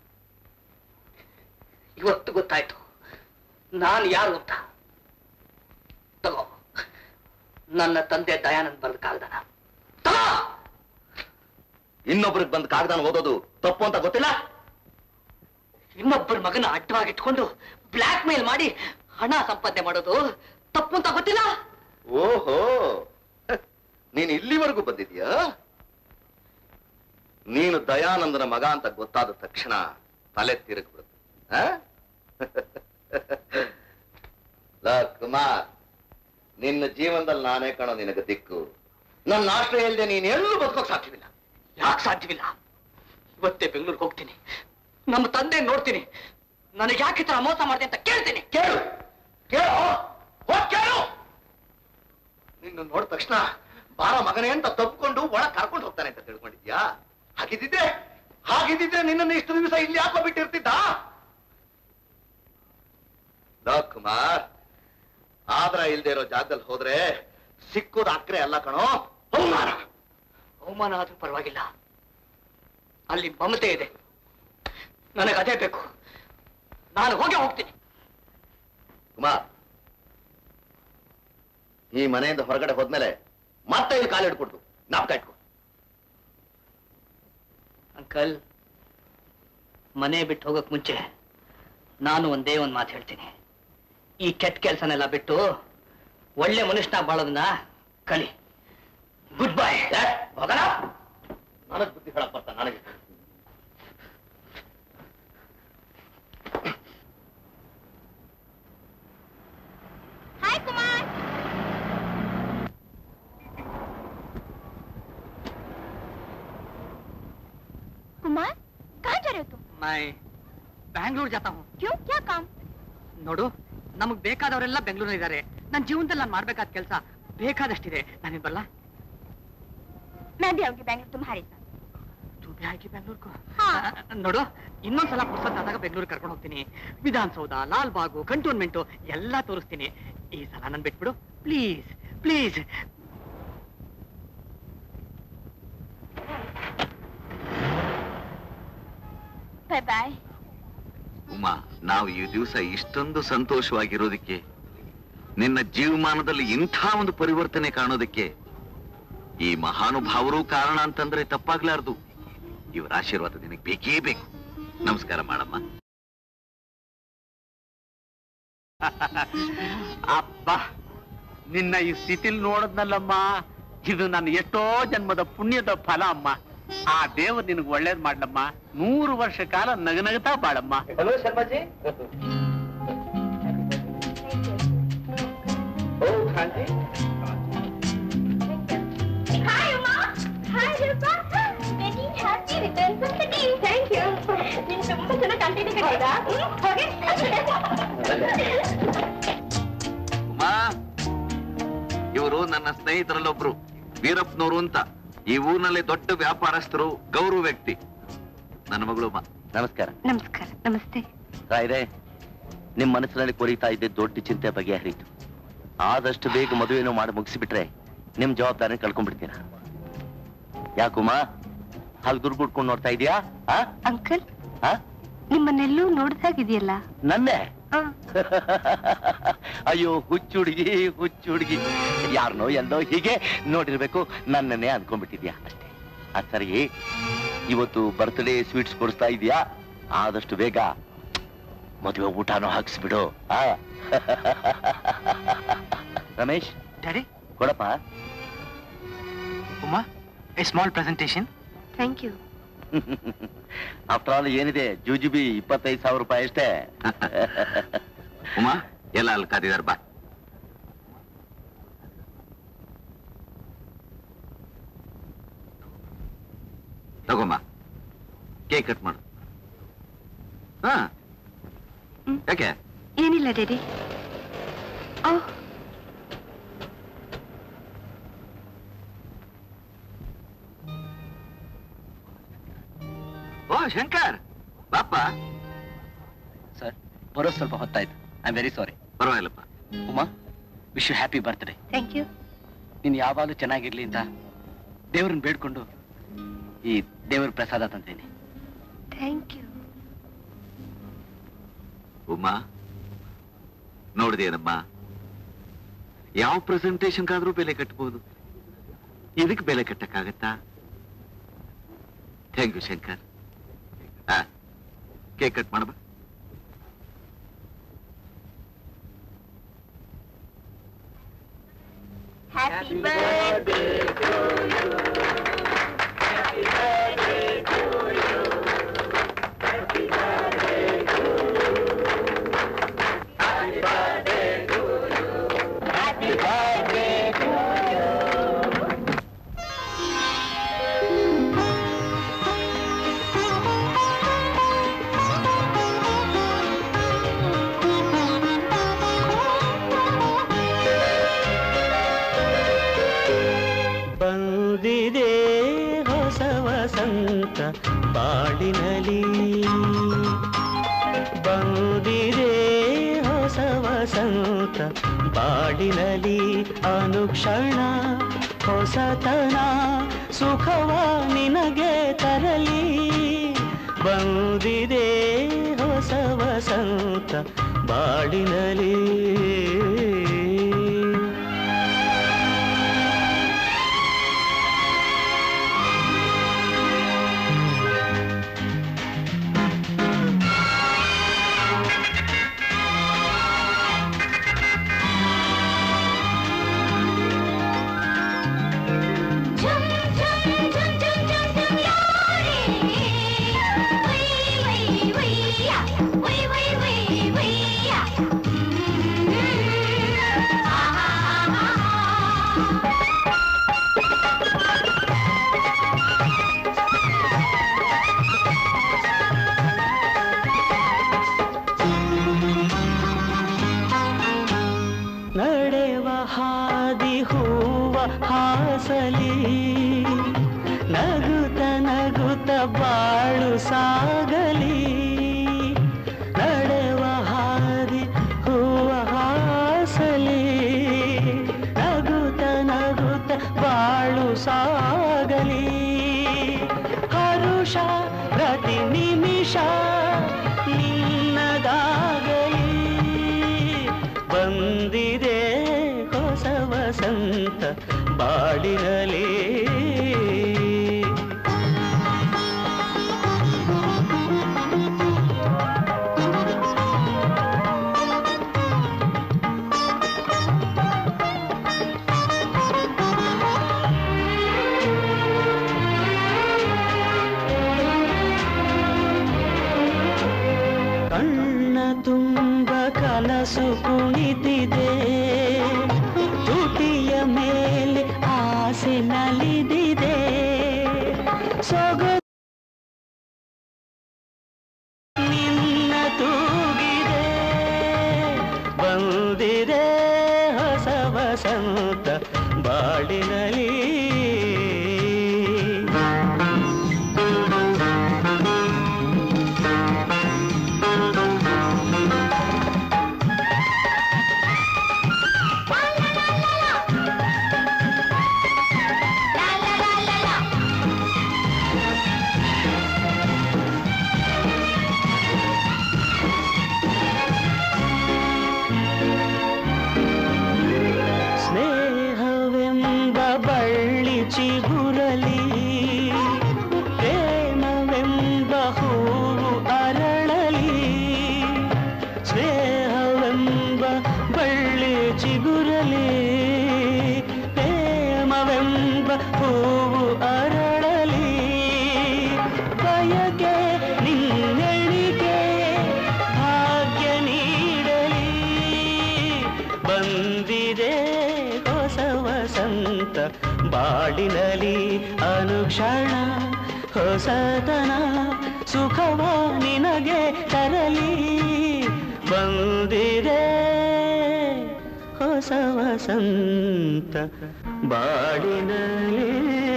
ಇವತ್ತು ಗೊತ್ತಾಯ್ತು ನಾನು ಯಾರು ಅಂತ ತಗೋ ನನ್ನ ತಂದೆ ದಯಾನಂದ್ ಬರೆದ ಕಾಗದನ ತಗೋ ಇನ್ನೊಬ್ರಿಗೆ ಬಂದ್ ಕಾಗದಾನ ಓದೋದು ತಪ್ಪು ಅಂತ ಗೊತ್ತಿಲ್ಲ ಇನ್ನೊಬ್ಬರ ಮಗನ ಅಡ್ಡವಾಗಿಟ್ಕೊಂಡು ಬ್ಲ್ಯಾಕ್ ಮೇಲ್ ಮಾಡಿ ಹಣ ಸಂಪಾದನೆ ಮಾಡೋದು ತಪ್ಪು ಅಂತ ಗೊತ್ತಿಲ್ಲ ಓಹೋ ನೀನು ಇಲ್ಲಿವರೆಗೂ ಬಂದಿದ್ಯಾ ನೀನು ದಯಾನಂದನ ಮಗ ಅಂತ ಗೊತ್ತಾದ ತಕ್ಷಣ ತಲೆ ತಿರುಗ್ಬಿಡುತ್ತೆ ಆ? ಲಾ ಕುಮಾರ್ ನಿನ್ನ ಜೀವನದಲ್ಲಿ ನಾನೇ ಕಾಣೋ ನಿನಗೆ ದಿಕ್ಕು ನನ್ನ ಆಶ್ರಯ ಇಲ್ಲದೆ ನೀನ್ ಎಲ್ಲೂ ಬದುಕೋಕ್ ಸಾಧ್ಯವಿಲ್ಲ ಯಾಕೆ ಸಾಧ್ಯವಿಲ್ಲ ಇವತ್ತೇ ಬೆಂಗಳೂರಿಗೆ ಹೋಗ್ತೀನಿ ನಮ್ಮ ತಂದೆ ನೋಡ್ತೀನಿ ನನಗೆ ಯಾಕೆ ಈ ತರ ಮೋಸ ಮಾಡಿದೆ ಅಂತ ಕೇಳ್ತೀನಿ ಕೇಳು ಕೇಳು ಹೋಗ್ ಕೇಳು ನಿನ್ನ ನೋಡಿದ ತಕ್ಷಣ ಬಾರ ಮಗನೇ ಅಂತ ತಪ್ಪಿಕೊಂಡು ಒಳ ಕರ್ಕೊಂಡು ಹೋಗ್ತಾನೆ ಅಂತ ತಿಳ್ಕೊಂಡಿದ್ಯಾ ಹಾಗಿದ್ದಿದ್ರೆ ಹಾಗಿದ್ದಿದ್ರೆ ನಿನ್ನನ್ನು ಇಷ್ಟು ದಿವಸ ಇಲ್ಲಿ ಯಾಕೋ ಬಿಟ್ಟಿರ್ತಿದ್ದ ಲೋ ಕುಮಾರ್ ಆದ್ರ ಇಲ್ದೇ ಇರೋ ಜಾಗದಲ್ಲಿ ಹೋದ್ರೆ ಸಿಕ್ಕೋದು ಅಕ್ರೆ ಅಲ್ಲ ಕಣೋ ಅವಮಾನ ಅವಮಾನ ಆದ್ರೂ ಪರವಾಗಿಲ್ಲ ಅಲ್ಲಿ ಮಮತೆ ಇದೆ ನನಗೆ ಅದೇ ಬೇಕು ನಾನು ಹೋಗೇ ಹೋಗ್ತೀನಿ ಕುಮಾರ್ ಈ ಮನೆಯಿಂದ ಹೊರಗಡೆ ಹೋದ್ಮೇಲೆ ಮತ್ತೆ ಇಲ್ಲಿ ಕಾಲಿಡ್ಕೊಡ್ತು ನಾಪ್ಕ ಇಟ್ಕೊ ಅಂಕಲ್ ಮನೆ ಬಿಟ್ಟು ಹೋಗಕ್ ಮುಂಚೆ ನಾನು ಒಂದೇ ಒಂದು ಮಾತು ಹೇಳ್ತೀನಿ ಈ ಕೆಟ್ಟ ಕೆಲಸನೆಲ್ಲ ಬಿಟ್ಟು ಒಳ್ಳೆ ಮನುಷ್ಯನ ಬಾಳೋದನ್ನ ಕಲಿ ಗುಡ್ ಬೈ ಹೋಗೋಣ ನನಗ್ ಬುದ್ಧಿ ಹೇಳಕ್ ಬರ್ತಾ ನನಗೆ हाय कुमार कुमार कहाँ जा रहे हो तुम ಮೈ ಬ್ಯಾಂಗ್ಳೂರ್ ಜಾತಾ ಹೂँ क्यों क्या काम ನೋಡು ನಮಗ್ ಬೇಕಾದವರೆಲ್ಲ ಬೆಂಗಳೂರಲ್ಲಿ ಇದ್ದಾರೆ ನನ್ನ ಜೀವನದಲ್ಲಿ ನಾನು ಮಾಡ್ಬೇಕಾದ ಕೆಲಸ ಬೇಕಾದಷ್ಟಿದೆ ನಾನೇನ್ ಬರಲ್ಲ मैं भी आऊंगी बैंगलोर तुम्हारे साथ ತೂಬಿ ಹಾಕಿ ಬೆಂಗಳೂರ್ಗೂ ಹಾ. ನೋಡು ಇನ್ನೊಂದ್ಸಲ ಪುರ್ಸತ್ತಾದಾಗ ಬೆಂಗಳೂರು ಕರ್ಕೊಂಡು ಹೋಗ್ತೀನಿ ವಿಧಾನಸೌಧ ಲಾಲ್ ಬಾಗು ಕಂಟೋನ್ಮೆಂಟು ಎಲ್ಲ ತೋರಿಸ್ತೀನಿ ಈ ಸಲ ನನ್ ಬಿಟ್ಬಿಡು please please bye bye Uma ನಾವು ಈ ದಿವಸ ಇಷ್ಟೊಂದು ಸಂತೋಷವಾಗಿರೋದಕ್ಕೆ ನಿನ್ನ ಜೀವಮಾನದಲ್ಲಿ ಇಂಥ ಒಂದು ಪರಿವರ್ತನೆ ಕಾಣೋದಕ್ಕೆ ಈ ಮಹಾನುಭಾವರು ಕಾರಣ ಅಂತಂದ್ರೆ ತಪ್ಪಾಗ್ಲಾರ್ದು ಇವರ ಆಶೀರ್ವಾದ ನಿನಗೆ ಬೇಕೇ ಬೇಕು ನಮಸ್ಕಾರ ಮಾಡಮ್ಮ ಅಬ್ಬ ನಿನ್ನ ಈ ಸ್ಥಿತಿಲ್ ನೋಡದ್ನಲ್ಲಮ್ಮ ಇದು ನನ್ನ ಎಷ್ಟೋ ಜನ್ಮದ ಪುಣ್ಯದ ಫಲ ಅಮ್ಮ ಆ ದೇವರು ನಿನಗೆ ಒಳ್ಳೇದ್ ಮಾಡ್ಲಮ್ಮ ನೂರು ವರ್ಷ ಕಾಲ ನಗನಗತಾ ಬಾಳಮ್ಮ hello Sharmaji oh Khanji thank you ನೀನು ತುಂಬಾ ಚೆನ್ನಾಗಿ ಕಾಣ್ತಿದ್ದೆ ಕಣೀಗ. ಹ್ಮ್, ಹೋಗಿ ಉಮಾ ಇವರು ನನ್ನ ಸ್ನೇಹಿತರಲ್ಲೊಬ್ರು ವೀರಪ್ಪನವರು ಅಂತ ಈ ಊರಿನಲ್ಲಿ ದೊಡ್ಡ ವ್ಯಾಪಾರಸ್ಥರು ಗೌರವ ವ್ಯಕ್ತಿ ನನ್ನ ಮಗಳು ಉಮಾ ನಮಸ್ಕಾರ ನಮಸ್ಕಾರ ನಮಸ್ತೆ ರಾಯ್ರೆ ನಿಮ್ ಮನಸ್ಸಿನಲ್ಲಿ ಕೊರೀತಾ ಇದ್ದ ದೊಡ್ಡ ಚಿಂತೆ ಬಗೆಹರಿತು ಆದಷ್ಟು ಬೇಗ ಮದುವೆನೂ ಮಾಡಿ ಮುಗಿಸಿಬಿಟ್ರೆ ನಿಮ್ ಜವಾಬ್ದಾರಿ ಕಳ್ಕೊಂಡ್ಬಿಡ್ತೀರ ಯಾಕುಮಾ ಹಾಗೆ ದುರ್ಗುಡ್ಕೊಂಡು ನೋಡ್ತಾ ಇದೀಯಾ ಆ? ಅಂಕಲ್ ಆ? ನಿಮ್ಮನ್ನೆಲ್ಲೂ ನೋಡ್ದಾಗಿದೆಯಲ್ಲ ನನ್ನೇ ಅಯ್ಯೋ ಹುಚ್ಚು ಹುಡುಗಿ ಹುಚ್ಚು ಹುಡುಗಿ ಯಾರನೋ ಎಲ್ಲೋ ಹೀಗೆ ನೋಡಿರ್ಬೇಕು ನನ್ನನ್ನೇ ಅನ್ಕೊಂಡ್ಬಿಟ್ಟಿದ್ಯಾ ಅಷ್ಟೇ ಅದ್ ಸರಿ ಇವತ್ತು ಬರ್ತ್ಡೇ ಸ್ವೀಟ್ಸ್ ಕೊಡಿಸ್ತಾ ಇದೀಯಾ ಆದಷ್ಟು ಬೇಗ ಮದುವೆ ಊಟನೂ ಹಾಕ್ಸ್ಬಿಡು ಆ ರಮೇಶ್ ಡ್ಯಾಡಿ ಕೊಡಪ್ಪ Uma a small presentation thank you after all ಏನಿದೆ ಜುಜುಬಿ ಇಪ್ಪತ್ತೈದು ಸಾವಿರ ರೂಪಾಯಿ ಅಷ್ಟೇ ಉಮಾ ಎಲ್ಲ ಅಲ್ಲಿ ಕಾದಿದಾರ ಬಾ ತಗೊಮ್ಮ ಕೇಕ್ ಕಟ್ ಮಾಡು ಹಾ ಯಾಕೆ ಏನಿಲ್ಲ ಡ್ಯಾಡಿ ಓಹ್ ಓ ಶಂಕರ್ ಬಾಪ ಸರ್ ಬರೋ ಸ್ವಲ್ಪ ಹೊತ್ತಾಯ್ತು ಐ ಆಮ್ ವೆರಿ ಸಾರಿ ಪರವಾಗಿಲ್ಲಪ್ಪ Uma wish you happy birthday thank you ನೀನು ಯಾವಾಗಲೂ ಚೆನ್ನಾಗಿರ್ಲಿ ಅಂತ ದೇವ್ರನ್ನ ಬೇಡ್ಕೊಂಡು ಈ ದೇವ್ರ ಪ್ರಸಾದ ತಂತೀನಿ ಥ್ಯಾಂಕ್ ಯು ಉಮಾ ನೋಡಿದೇನಮ್ಮ ಯಾವ ಪ್ರೆಸೆಂಟೇಶನ್ಗಾದ್ರೂ ಬೆಲೆ ಕಟ್ಬೋದು ಇದಕ್ಕೆ ಬೆಲೆ ಕಟ್ಟಕ್ಕಾಗತ್ತಾ ಥ್ಯಾಂಕ್ ಯು ಶಂಕರ್ ಆ ಕೇಕ್ ಕಟ್ ಮಾಡಬ ಹ್ಯಾಪಿ ಬರ್ತ್ಡೇ ಬಂದಿದೆ ಹೊಸ ವಸಂತ ಬಾಳಿನಲಿ ಬಂದಿದೆ ಹೊಸ ವಸಂತ ಬಾಳಿನಲಿ ಅನುಕ್ಷಣ ಹೊಸತನ ಸುಖವ ನಿನಗೆ ತರಲಿ ಬಂದಿದೆ ಹೊಸ ವಸಂತ ಬಾಳಿನಲಿ ನಡೆವ ಹಾದಿ ಹೂವ ಹಾಸಲಿ ನಗುತ್ತ ನಗುತ್ತ ಬಾಳು ಸಾಗಲಿ ನಡೆವ ಹಾದಿ ಹೂವ ಹಾಸಲಿ ನಗುತ್ತ ನಗುತ್ತ ಬಾಳು ಸಾಗಲಿ ಹರುಷ ಪ್ರತಿ ನಿಮಿಷ ನಿನ್ನದಾಗಲಿ ಬಂದಿದೆ ಹೊಸ ವಸಂತ ಬಾಳಿನಲಿ ಕಣ್ಣ ತುಂಬ ಕನಸು ಕುಣಿತಿದೆ ತುಟಿಯ ಮೇಲೆ ಆಸೆ ನಲಿದಿದೆ ಸೊಗ ಬಾಳಿನಲಿ ಅನುಕ್ಷಣ ಹೊಸತನ ಸುಖವ ನಿನಗೆ ತರಲಿ ಬಂದಿದೆ ಹೊಸ ವಸಂತ ಬಾಳಿನಲಿ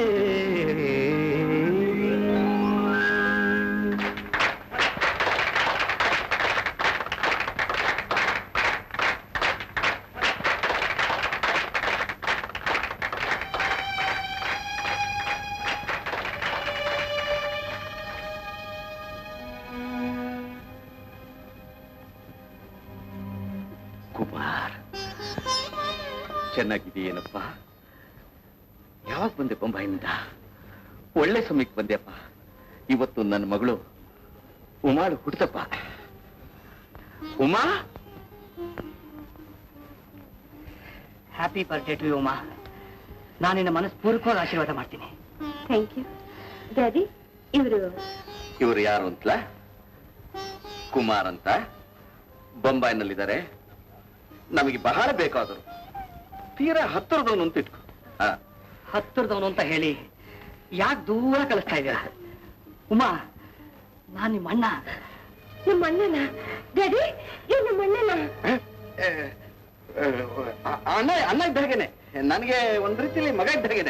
ಕುಮಾರ್ ಚೆನ್ನಾಗಿದೆಯೇನಪ್ಪ ಯಾವಾಗ ಬಂದೆ ಬೊಂಬಾಯಿನಿಂದ ಒಳ್ಳೆ ಸಮಯಕ್ಕೆ ಬಂದೆಪ್ಪ ಇವತ್ತು ನನ್ನ ಮಗಳು ಉಮಾಳು ಹುಡ್ತಪ್ಪ Uma happy birthday to you Uma ನಾನು ನಿನ್ನ ಮನಸ್ಪೂರ್ವಕವಾಗಿ ಆಶೀರ್ವಾದ ಮಾಡ್ತೀನಿ ಥ್ಯಾಂಕ್ ಯು ಡ್ಯಾಡಿ ಇವರು ಇವರು ಯಾರು ಅಂತಲ ಕುಮಾರ್ ಅಂತ ಬೊಂಬಾಯಿನಲ್ಲಿದ್ದಾರೆ ನಮಗೆ ಬಹಳ ಬೇಕಾದರು ತೀರಾ ಹತ್ತಿರದವನು ಅಂತ ಇಟ್ಕೊ ಹಾ ಹತ್ತಿರದವನು ಅಂತ ಹೇಳಿ ಯಾಕೆ ದೂರ ಕಳಿಸ್ತಾ ಇದ್ದೀರಾ ಉಮಾ ನಾನು ನಿಮ್ಮ ಅಣ್ಣ ನಮ್ಮ ಅಣ್ಣನ ಡ್ಯಾಡಿ ಇವ್ ನಮ್ಮ ಅಣ್ಣನ ಅಣ್ಣ ಅಣ್ಣ ಇದ್ದಾಗೇನೆ ನನಗೆ ಒಂದ್ ರೀತಿಲಿ ಮಗ ಇದ್ದಾಗೇನೆ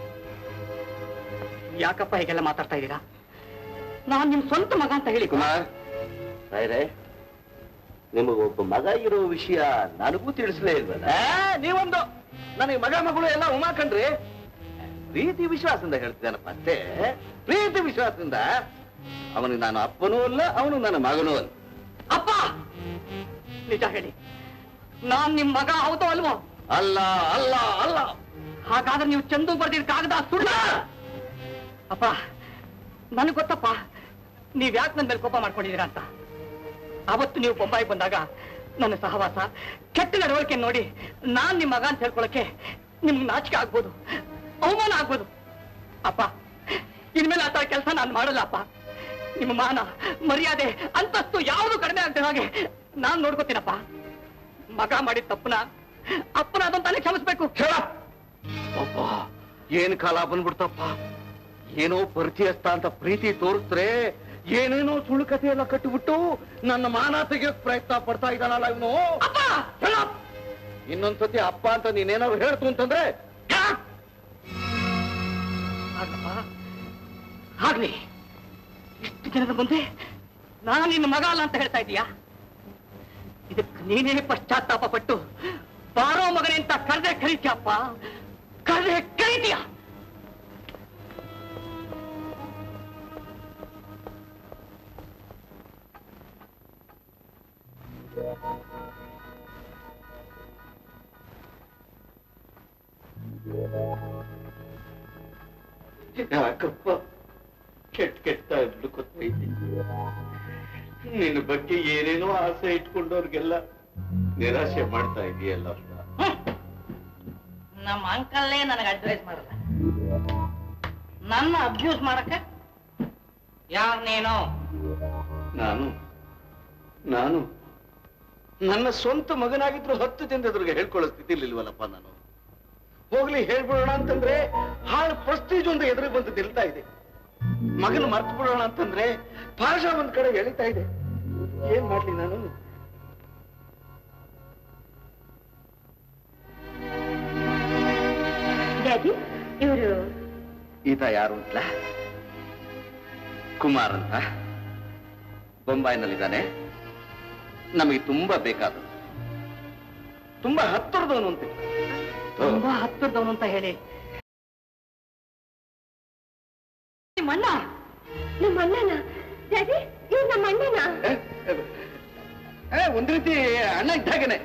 ಯಾಕಪ್ಪ ಹೀಗೆಲ್ಲ ಮಾತಾಡ್ತಾ ಇದ್ದೀರಾ ನಾನು ನಿಮ್ ಸ್ವಂತ ಮಗ ಅಂತ ಹೇಳಿ ಕುಮಾರ್ ರಾಯ್ರೆ ನಿಮಗೊಬ್ಬ ಮಗ ಇರೋ ವಿಷಯ ನನಗೂ ತಿಳಿಸ್ಲೇ ಇಲ್ವಲ್ಲ ನೀವೊಂದು ನನಗೆ ಮಗ ಮಗಳು ಎಲ್ಲ ಉಮಾ ಕಣ್ರಿ ಪ್ರೀತಿ ವಿಶ್ವಾಸದಿಂದ ಹೇಳ್ತಿದ್ದಾನಪ್ಪ ಅಷ್ಟೇ ಪ್ರೀತಿ ವಿಶ್ವಾಸದಿಂದ ಅವನಿಗೆ ನಾನು ಅಪ್ಪನೂ ಅಲ್ಲ ಅವನು ನನ್ನ ಮಗನೂ ಅಲ್ಲ ಅಪ್ಪ ನಿಜ ಹೇಳಿ ನಾನ್ ನಿಮ್ ಮಗ ಹೌದೋ ಅಲ್ವೋ ಅಲ್ಲ ಅಲ್ಲ ಅಲ್ಲ ಹಾಗಾದ್ರೆ ನೀವು ಚಂದು ಬರ್ದಿದ್ ಕಾಗದ ಸುಳ್ಳ ಅಪ್ಪ ನನಗ್ ಗೊತ್ತಪ್ಪ ನೀವ್ ಯಾಕೆ ನನ್ನ ಮೇಲೆ ಕೋಪ ಮಾಡ್ಕೊಂಡಿದ್ದೀರಾ ಅಂತ ಅವತ್ತು ನೀವು ಬೊಂಬಾಯಿಗೆ ಬಂದಾಗ ನನ್ನ ಸಹವಾಸ ಕೆಟ್ಟ ನಡವಳಿಕೆ ನೋಡಿ ನಾನ್ ನಿಮ್ ಮಗ ಅಂತ ಹೇಳ್ಕೊಳಕ್ಕೆ ನಿಮ್ಗೆ ನಾಚಿಕೆ ಆಗ್ಬೋದು ಅವಮಾನ ಆಗ್ಬೋದು ಅಪ್ಪ ಇನ್ಮೇಲೆ ಆ ತರ ಕೆಲಸ ನಾನು ಮಾಡಲ್ಲ ಅಪ್ಪ ನಿಮ್ಮ ಮಾನ ಮರ್ಯಾದೆ ಅಂತಸ್ತು ಯಾವುದು ಕಡಿಮೆ ಆಗ್ತದೆ ಹಾಗೆ ನಾನ್ ನೋಡ್ಕೋತೀನಪ್ಪ ಮಗ ಮಾಡಿದ ತಪ್ಪನ ಅಪ್ಪನ ಅದಂತಾನೆ ಕ್ಷಮಿಸ್ಬೇಕು ಅಪ್ಪ ಏನ್ ಕಾಲ ಬಂದ್ಬಿಡ್ತಪ್ಪ ಏನೋ ಪರಿಚಯಸ್ತ ಅಂತ ಪ್ರೀತಿ ತೋರಿಸ್ರೆ ಏನೇನೋ ಸುಳ್ಳು ಕಥೆ ಎಲ್ಲ ಕಟ್ಟಿಬಿಟ್ಟು ನನ್ನ ಮಾನ ತೆಗಿಯೋಕ್ ಪ್ರಯತ್ನ ಪಡ್ತಾ ಇದ್ದಾನಲ್ಲ ಇವನು ಇನ್ನೊಂದ್ಸತಿ ಅಪ್ಪ ಅಂತ ನೀನೇನಾದ್ರು ಹೇಳ್ತು ಅಂತಂದ್ರೆ ಆಗಪ್ಪ ಆಗ್ಲಿ ಇಷ್ಟು ಜನದ ಮುಂದೆ ನಾನು ನಿನ್ನ ಮಗ ಅಲ್ಲ ಅಂತ ಹೇಳ್ತಾ ಇದೀಯಾ ಇದಕ್ಕೆ ನೀನೇ ಪಶ್ಚಾತ್ತಾಪ ಪಟ್ಟು ಬಾರೋ ಮಗನೇ ಅಂತ ಕರೆದೆ ಕರೀತೀಯಪ್ಪ ಕರೆದೆ ಕರೀತೀಯ ಯಾಕಪ್ಪ ಕೆಟ್ಟ ಕೆಟ್ಟ ಹುಡುಕೊತಾ ಇದ್ದೀನಿ ನಿನ್ನ ಬಗ್ಗೆ ಏನೇನೋ ಆಸೆ ಇಟ್ಕೊಂಡವ್ರಿಗೆಲ್ಲ ನಿರಾಶೆ ಮಾಡ್ತಾ ಇದೆಯಲ್ಲ ನಮ್ಮ ಅಂಕಲ್ಲೇ ನನಗೆ ಅಡ್ವೈಸ್ ಮಾಡಲ್ಲ ನನ್ನ ಅಬ್ಯೂಸ್ ಮಾಡಕ್ಕೆ ಯಾರು ನೀನು ನಾನು ನಾನು ನನ್ನ ಸ್ವಂತ ಮಗನಾಗಿದ್ರು ಹತ್ತು ಜನದ ಎದುರಿಗೆ ಹೇಳ್ಕೊಳ್ಳೋ ಸ್ಥಿತಿಲಿಲ್ವಲ್ಲಪ್ಪ ನಾನು ಹೋಗ್ಲಿ ಹೇಳ್ಬಿಡೋಣ ಅಂತಂದ್ರೆ ಹಾಳು ಪ್ರೆಸ್ಟೀಜ್ ಒಂದು ಎದುರಿಗೆ ಬಂದು ನಿಲ್ತಾ ಇದೆ ಮಗನ ಮರ್ತು ಬಿಡೋಣ ಅಂತಂದ್ರೆ ಭಾಷಾ ಒಂದ್ ಕಡೆ ಎಳಿತಾ ಇದೆ ಏನ್ ಮಾಡ್ಲಿ ನಾನು ಡ್ಯಾಡಿ ಇವರು ಈತ ಯಾರು ಅಂತಲ ಕುಮಾರ್ ಅಂತ ಬೊಂಬಾಯಿನಲ್ಲಿದ್ದಾನೆ ನಮಗೆ ತುಂಬಾ ಬೇಕಾದ ತುಂಬಾ ಹತ್ತಿರದವನು ಅಂತ ತುಂಬಾ ಹತ್ತಿರದವನು ಅಂತ ಹೇಳಿ ನಿಮ್ಮ ಅಣ್ಣ ನಮ್ಮ ಅಣ್ಣನ ಡ್ಯಾಡಿ ಇವ್ ನಮ್ಮ ಅಣ್ಣನ ಏ, ಒಂದ್ ರೀತಿ ಅಣ್ಣ ಇದ್ದಾಗೇನೆ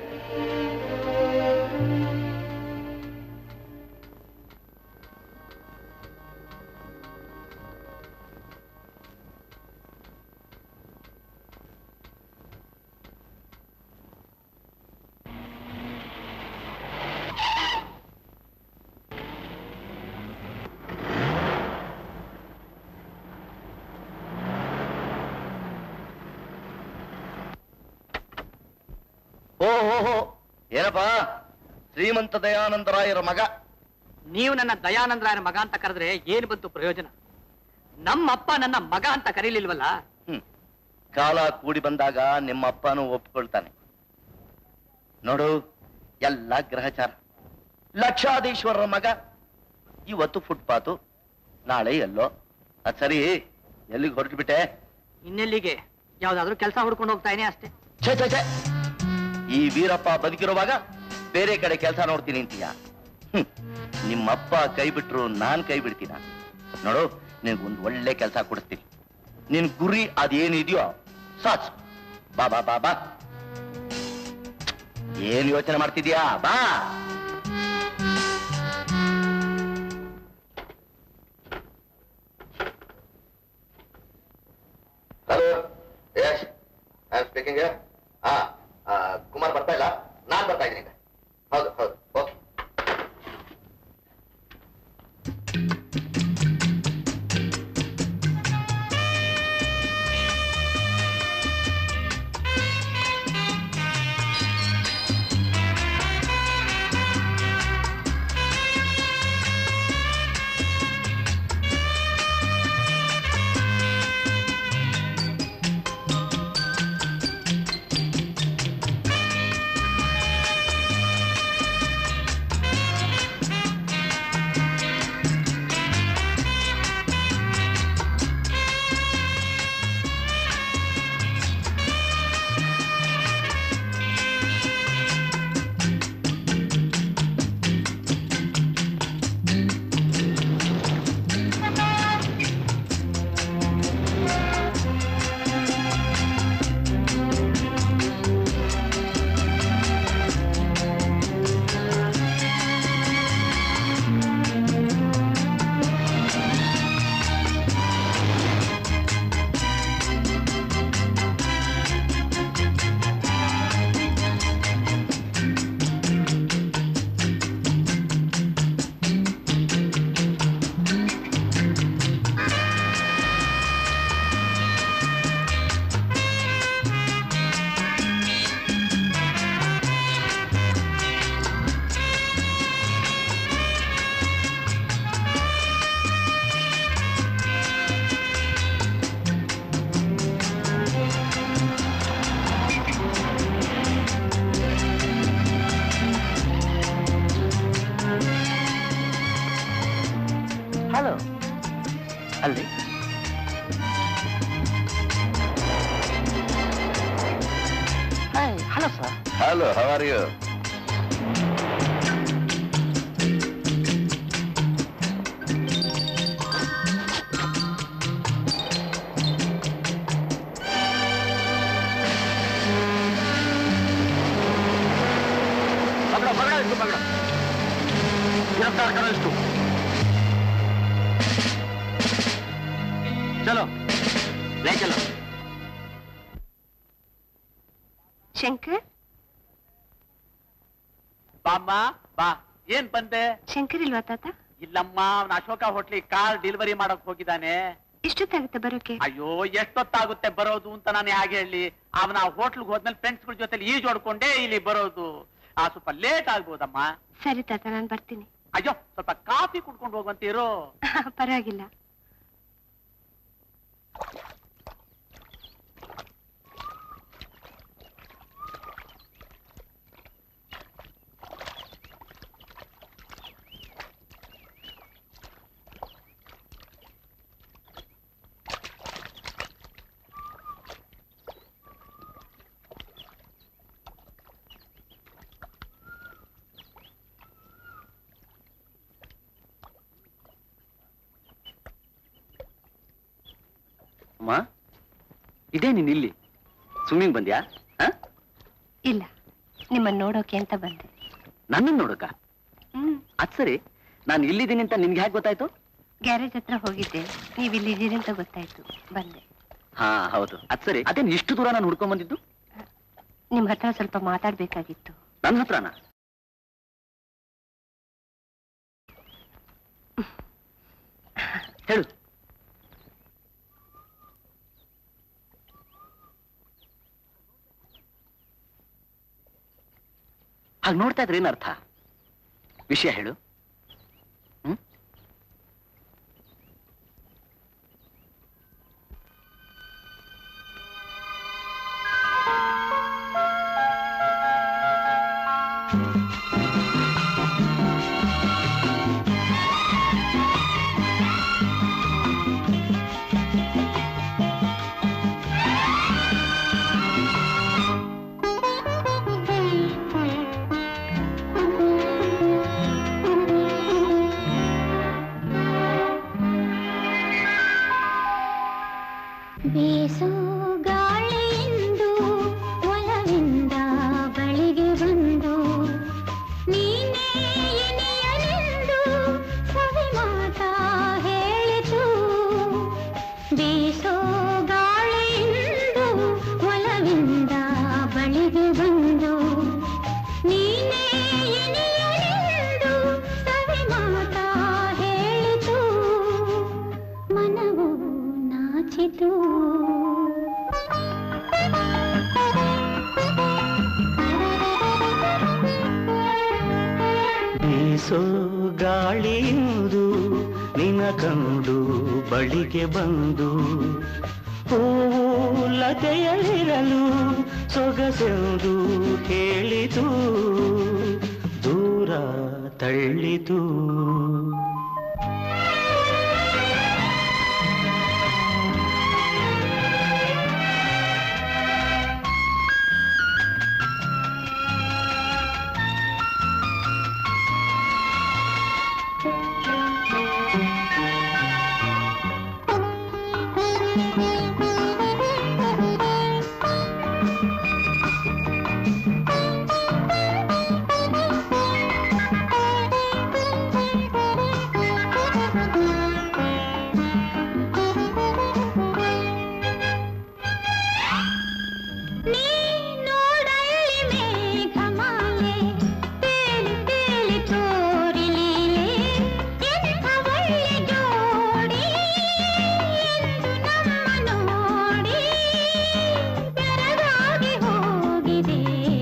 ಓಹೋ ಏನಪ್ಪ ಶ್ರೀಮಂತ ದಯಾನಂದರಾಯರ ಮಗ ನೀವು ನನ್ನ ದಯಾನಂದರಾಯನ ಮಗ ಅಂತ ಕರೆದ್ರೆ ಏನು ಬಂತು ಪ್ರಯೋಜನ ನಮ್ಮಪ್ಪ ನನ್ನ ಮಗ ಅಂತ ಕರೀಲಿಲ್ವಲ್ಲ ಹ್ಮ್ ಕಾಲ ಕೂಡಿ ಬಂದಾಗ ನಿಮ್ಮ ಅಪ್ಪನೂ ಒಪ್ಕೊಳ್ತಾನೆ ನೋಡು ಎಲ್ಲ ಗ್ರಹಚಾರ ಲಕ್ಷಾಧೀಶ್ವರರ ಮಗ ಇವತ್ತು ಫುಟ್ಪಾತು ನಾಳೆ ಎಲ್ಲೋ ಅದ್ ಸರಿ ಎಲ್ಲಿಗೆ ಹೊರಟು ಬಿಟ್ಟೆ ಇನ್ನೆಲ್ಲಿಗೆ ಯಾವ್ದಾದ್ರು ಕೆಲಸ ಹುಡ್ಕೊಂಡು ಹೋಗ್ತಾ ಇದೀನಿ ಅಷ್ಟೇ ಛೇ ಛೇ ಛೇ ಈ ವೀರಪ್ಪ ಬದುಕಿರುವಾಗ ಬೇರೆ ಕಡೆ ಕೆಲಸ ನೋಡ್ತೀನಿ ಅಂತೀಯ ಹ್ಮ್ ನಿಮ್ಮಪ್ಪ ಕೈ ಬಿಟ್ರು ನಾನ್ ಕೈ ಬಿಡ್ತೀನ ನೋಡು ನಿನ್ಗೊಂದು ಒಳ್ಳೆ ಕೆಲಸ ಕೊಡಿಸ್ತೀನಿ ನಿನ್ ಗುರಿ ಅದೇನಿದೆಯೋ ಸಾಚ್ ಬಾ ಬಾ ಬಾ ಬಾ ಏನ್ ಯೋಚನೆ ಮಾಡ್ತಿದ್ಯಾ ಬಾ hello Yash I am speaking ಹಾ ಕುಮಾರ್ ಬರ್ತಾ ಇಲ್ಲ ನಾನ್ ಬರ್ತಾ ಇದ್ದೀನಿ ಈಗ ಹೌದು ಹೌದು ಓಕೆ ಹಲೋ ಅಲ್ಲಿ hello sir hello how are you पकड़ो पकड़ो इसको पकड़ो गिरफ्तार करो इसको चलो ले चलो ಶಂಕರ್ ಬಾಮ್ಮ ಬಾ ಏನ್ ಬಂದೆ ಶಂಕರ್ ಇಲ್ವಾ ತಾತ ಇಲ್ಲಮ್ಮ ಅವನ ಅಶೋಕ ಹೋಟ್ಲಿ ಕಾರ್ ಡೆಲಿವರಿ ಮಾಡಕ್ ಹೋಗಿದ್ದಾನೆ ಎಷ್ಟೊತ್ತಾಗುತ್ತೆ ಬರೋಕೆ ಅಯ್ಯೋ ಎಷ್ಟೊತ್ತಾಗುತ್ತೆ ಬರೋದು ಅಂತ ನಾನು ಹಾಗೆ ಹೇಳಿ ಅವನ ಹೋಟ್ಲ್ಗೆ ಹೋದ್ಮೇಲೆ ಫ್ರೆಂಡ್ಸ್ಗಳ ಜೊತೆ ಈಜ್ ಹೊಡ್ಕೊಂಡೇ ಇಲ್ಲಿ ಬರೋದು ಆ ಸ್ವಲ್ಪ ಲೇಟ್ ಆಗ್ಬೋದಮ್ಮ ಸರಿ ತಾತ ನಾನು ಬರ್ತೀನಿ ಅಯ್ಯೋ ಸ್ವಲ್ಪ ಕಾಫಿ ಕುಡ್ಕೊಂಡು ಹೋಗುವಂತೀರು ಪರವಾಗಿಲ್ಲ ಅಮ್ಮ ಇದೇ ನೀನ್ ಇಲ್ಲಿ ಸ್ವಿಮ್ಮಿಂಗ್ ಬಂದ್ಯಾ ಹ? ಇಲ್ಲ ನಿಮ್ಮನ್ನ ನೋಡೋಕೆ ಅಂತ ಬಂದೆ ನನ್ನನ್ನು ನೋಡಕ ಹ್ಮ್ ಅದ್ ಸರಿ ನಾನು ಇಲ್ಲಿದ್ದೀನಿ ಅಂತ ನಿನ್ಗೆ ಹೇಗೆ ಗೊತ್ತಾಯ್ತು ಗ್ಯಾರೇಜ್ ಹತ್ರ ಹೋಗಿದ್ದೆ ನೀವು ಇಲ್ಲಿದ್ದೀರಿ ಅಂತ ಗೊತ್ತಾಯ್ತು ಬಂದೆ ಹಾ ಹೌದು ಅದ್ ಸರಿ ಅದೇನ್ ಇಷ್ಟು ದೂರ ನಾನು ಹುಡ್ಕೊಂಡ್ ಬಂದಿದ್ದು ನಿಮ್ ಹತ್ರ ಸ್ವಲ್ಪ ಮಾತಾಡ್ಬೇಕಾಗಿತ್ತು ನನ್ನ ಹತ್ರನ ಹೇಳು ಹಾಗೆ ನೋಡ್ತಾ ಇದ್ರೆ ಏನರ್ಥ ವಿಷಯ ಹೇಳು ಬೀಸು ಗಾಳಿಯಿಂದ ಒಲವಿಂದ ಬಳಿಗೆ ಬಂದು ನೀನೇ ಎನೆಯಲೆಂದು ಸವಿ ಮಾತ ಹೇಳಿತು ಬೀಸೋ ಗಾಳಿಯಿಂದ ಒಲವಿಂದ ಬಳಿಗೆ ಬಂದು ನೀನೇ ಎನೆಯಲೆಂದು ಸವಿ ಮಾತ ಹೇಳಿತು ಮನವು ನಾಚಿತು ಬೀಸೋ ಗಾಳಿಯುವುದು ನಿನ ಕಂಡು ಬಳಿಗೆ ಬಂದು ಹೂವು ಲತೆಯಲ್ಲಿರಲು ಸೊಗಸೆಂದು ಹೇಳಿತು ದೂರ ತಳ್ಳಿತು ನೀ ನೋಡಲ್ಲಿ ಮೇಘಮಾಲೆ ತೇಲಿ ತೇಲಿ ತೋರಿಲೀಲೆ ಎಂಥ ಒಳ್ಳೆ ಜೋಡಿ ಎಂದು ನಮ್ಮ ನೋಡಿ ಬೆರಗಾಗಿ ಹೋಗಿದೆ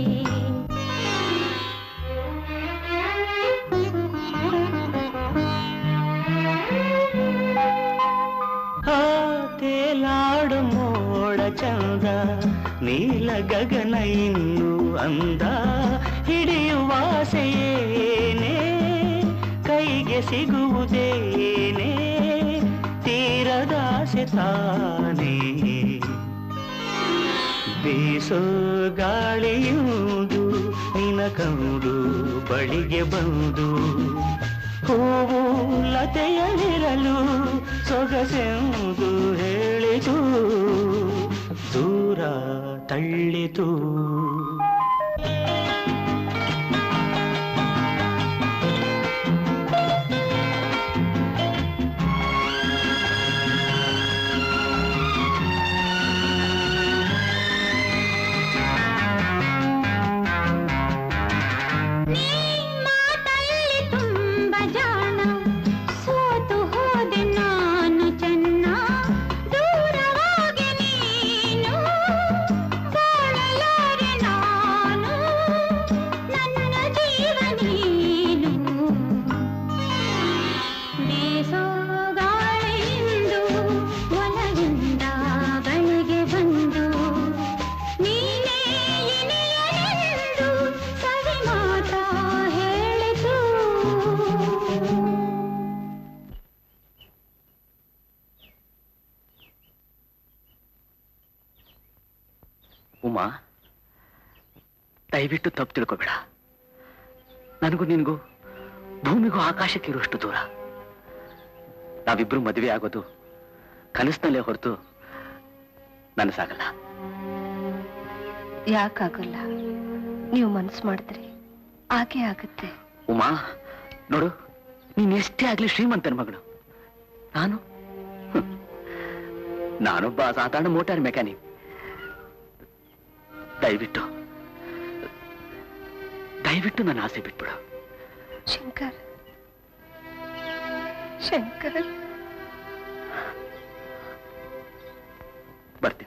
ಆ ತೇಲಾಡು ಮೋಡ ಚಂದ ನೀಲ ಗಗನ ಇನ್ನು ಅಂದ ಹಿಡಿಯುವಾಸೆಯೇನೆ ಕೈಗೆ ಸಿಗುವುದೇನೆ ತೀರದಾಸೆ ತಾನೇ ಬೀಸೋ ಗಾಳಿಯುವುದು ನಿನ ಕಂಡು ಬಳಿಗೆ ಬಂದು ಹೂವು ಲತೆಯಲ್ಲಿರಲು ಸೊಗಸೆಂದು ಹೇಳಿತು ದೂರ ತಳ್ಳಿತು ನೀ ಮಾತಲ್ಲಿ ತುಂಬ ಜಾಣ ಸೋತು ಹೋದೆ ನಾನು ಚೆನ್ನ ದೂರವಾಗಿ ನೀನು ಬಾಳಲಾರೆ ನಾನು ನನ್ನ ಜೀವ ನೀನು ಬೇಸೋ ಗಾಳಿಯಿಂದ ಒಲವಿಂದ ಬಳಿಗೆ ಬಂದು ನೀನೇ ಎನೆಯಲೆಂದು ಸವಿ ಮಾತ ಹೇಳಿತು ಉಮಾ ದಯವಿಟ್ಟು ತಪ್ಪು ತಿಳ್ಕೊಬೇಡ ನನಗೂ ನಿನಗೂ ಭೂಮಿಗೂ ಆಕಾಶಕ್ಕೆ ಇರುವಷ್ಟು ದೂರ ನಾವಿಬ್ರು ಮದುವೆ ಆಗೋದು ಕನಸಿನಲ್ಲೇ ಹೊರತು ನನಸಾಗಲ್ಲ ಯಾಕಾಗಲ್ಲ ನೀವು ಮನ್ಸು ಮಾಡಿದ್ರೆ ಹಾಗೆ ಆಗುತ್ತೆ ಉಮಾ ನೋಡು ನೀನ್ ಎಷ್ಟೇ ಆಗ್ಲಿ ಶ್ರೀಮಂತನ ಮಗಳು ನಾನು ಹ್ಮ್. ನಾನೊಬ್ಬ ಸಾಧಾರಣ ಮೋಟಾರ್ ಮೆಕ್ಯಾನಿಕ್ ದಯವಿಟ್ಟು ದಯವಿಟ್ಟು ನನ್ನ ಆಸೆ ಬಿಟ್ಬಿಡು ಶಂಕರ್ ಶಂಕರ್ ಬರ್ತೀನಿ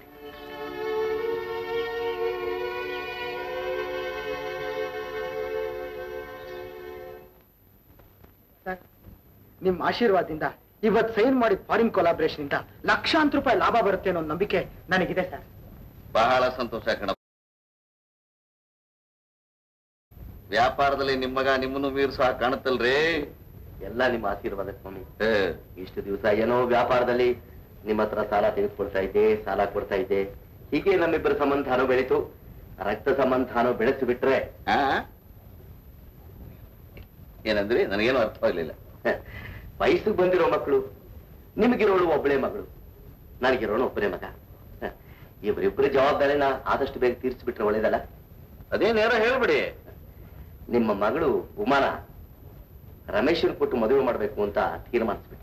ನಿಮ್ಮ ಆಶೀರ್ವಾದದಿಂದ ಇವತ್ ಸೈನ್ ಮಾಡಿ ಫಾರಿನ್ ಕೊಲಾಬ್ರೇಷನ್ ಇಂದ ಲಕ್ಷಾಂತರ ರೂಪಾಯಿ ಲಾಭ ಬರುತ್ತೆ ಅನ್ನೋ ನಂಬಿಕೆ ನನಗಿದೆ ಸರ್ ಬಹಳ ಸಂತೋಷ ಕಣ ವ್ಯಾಪಾರದಲ್ಲಿ ನಿಮ್ಮ ಮಗ ನಿಮ್ಮನ್ನು ಮೀರ್ಸೋ ಹಾಗೆ ಕಾಣುತ್ತಲ್ರಿ ಎಲ್ಲ ನಿಮ್ಮ ಆಶೀರ್ವಾದ ಸ್ವಾಮಿ ಇಷ್ಟು ದಿವಸ ಏನೋ ವ್ಯಾಪಾರದಲ್ಲಿ ನಿಮ್ಮ ಹತ್ರ ಸಾಲ ತೆಗೆದುಕೊಳ್ತಾ ಇದ್ದೆ ಸಾಲ ಕೊಡ್ತಾ ಇದ್ದೆ ಹೀಗೆ ನಮ್ಮಿಬ್ಬರ ಸಂಬಂಧನೂ ಬೆಳೀತು ರಕ್ತ ಸಂಬಂಧನೂ ಬೆಳೆಸಿ ಬಿಟ್ರೆ ಆ? ಏನಂದ್ರಿ ನನಗೇನು ಅರ್ಥವಾಗ್ಲಿಲ್ಲ ವಯಸ್ಸಿಗೆ ಬಂದಿರೋ ಮಕ್ಕಳು ನಿಮಗಿರೋಳು ಒಬ್ಬಳೇ ಮಗಳು ನನಗಿರೋಳು ಒಬ್ಬನೇ ಮಗ ಹ, ಇವ್ರಿಬ್ರ ಜವಾಬ್ದಾರಿನ ಆದಷ್ಟು ಬೇಗ ತೀರಿಸ್ಬಿಟ್ರೆ ಒಳ್ಳೇದಲ್ಲ ಅದೇನೇನೋ ಹೇಳ್ಬಿಡಿ ನಿಮ್ಮ ಮಗಳು ಉಮಾನ ರಮೇಶನ್ ಕೊಟ್ಟು ಮದುವೆ ಮಾಡ್ಬೇಕು ಅಂತ ತೀರ್ಮಾನಿಸ್ಬಿಟ್ಟು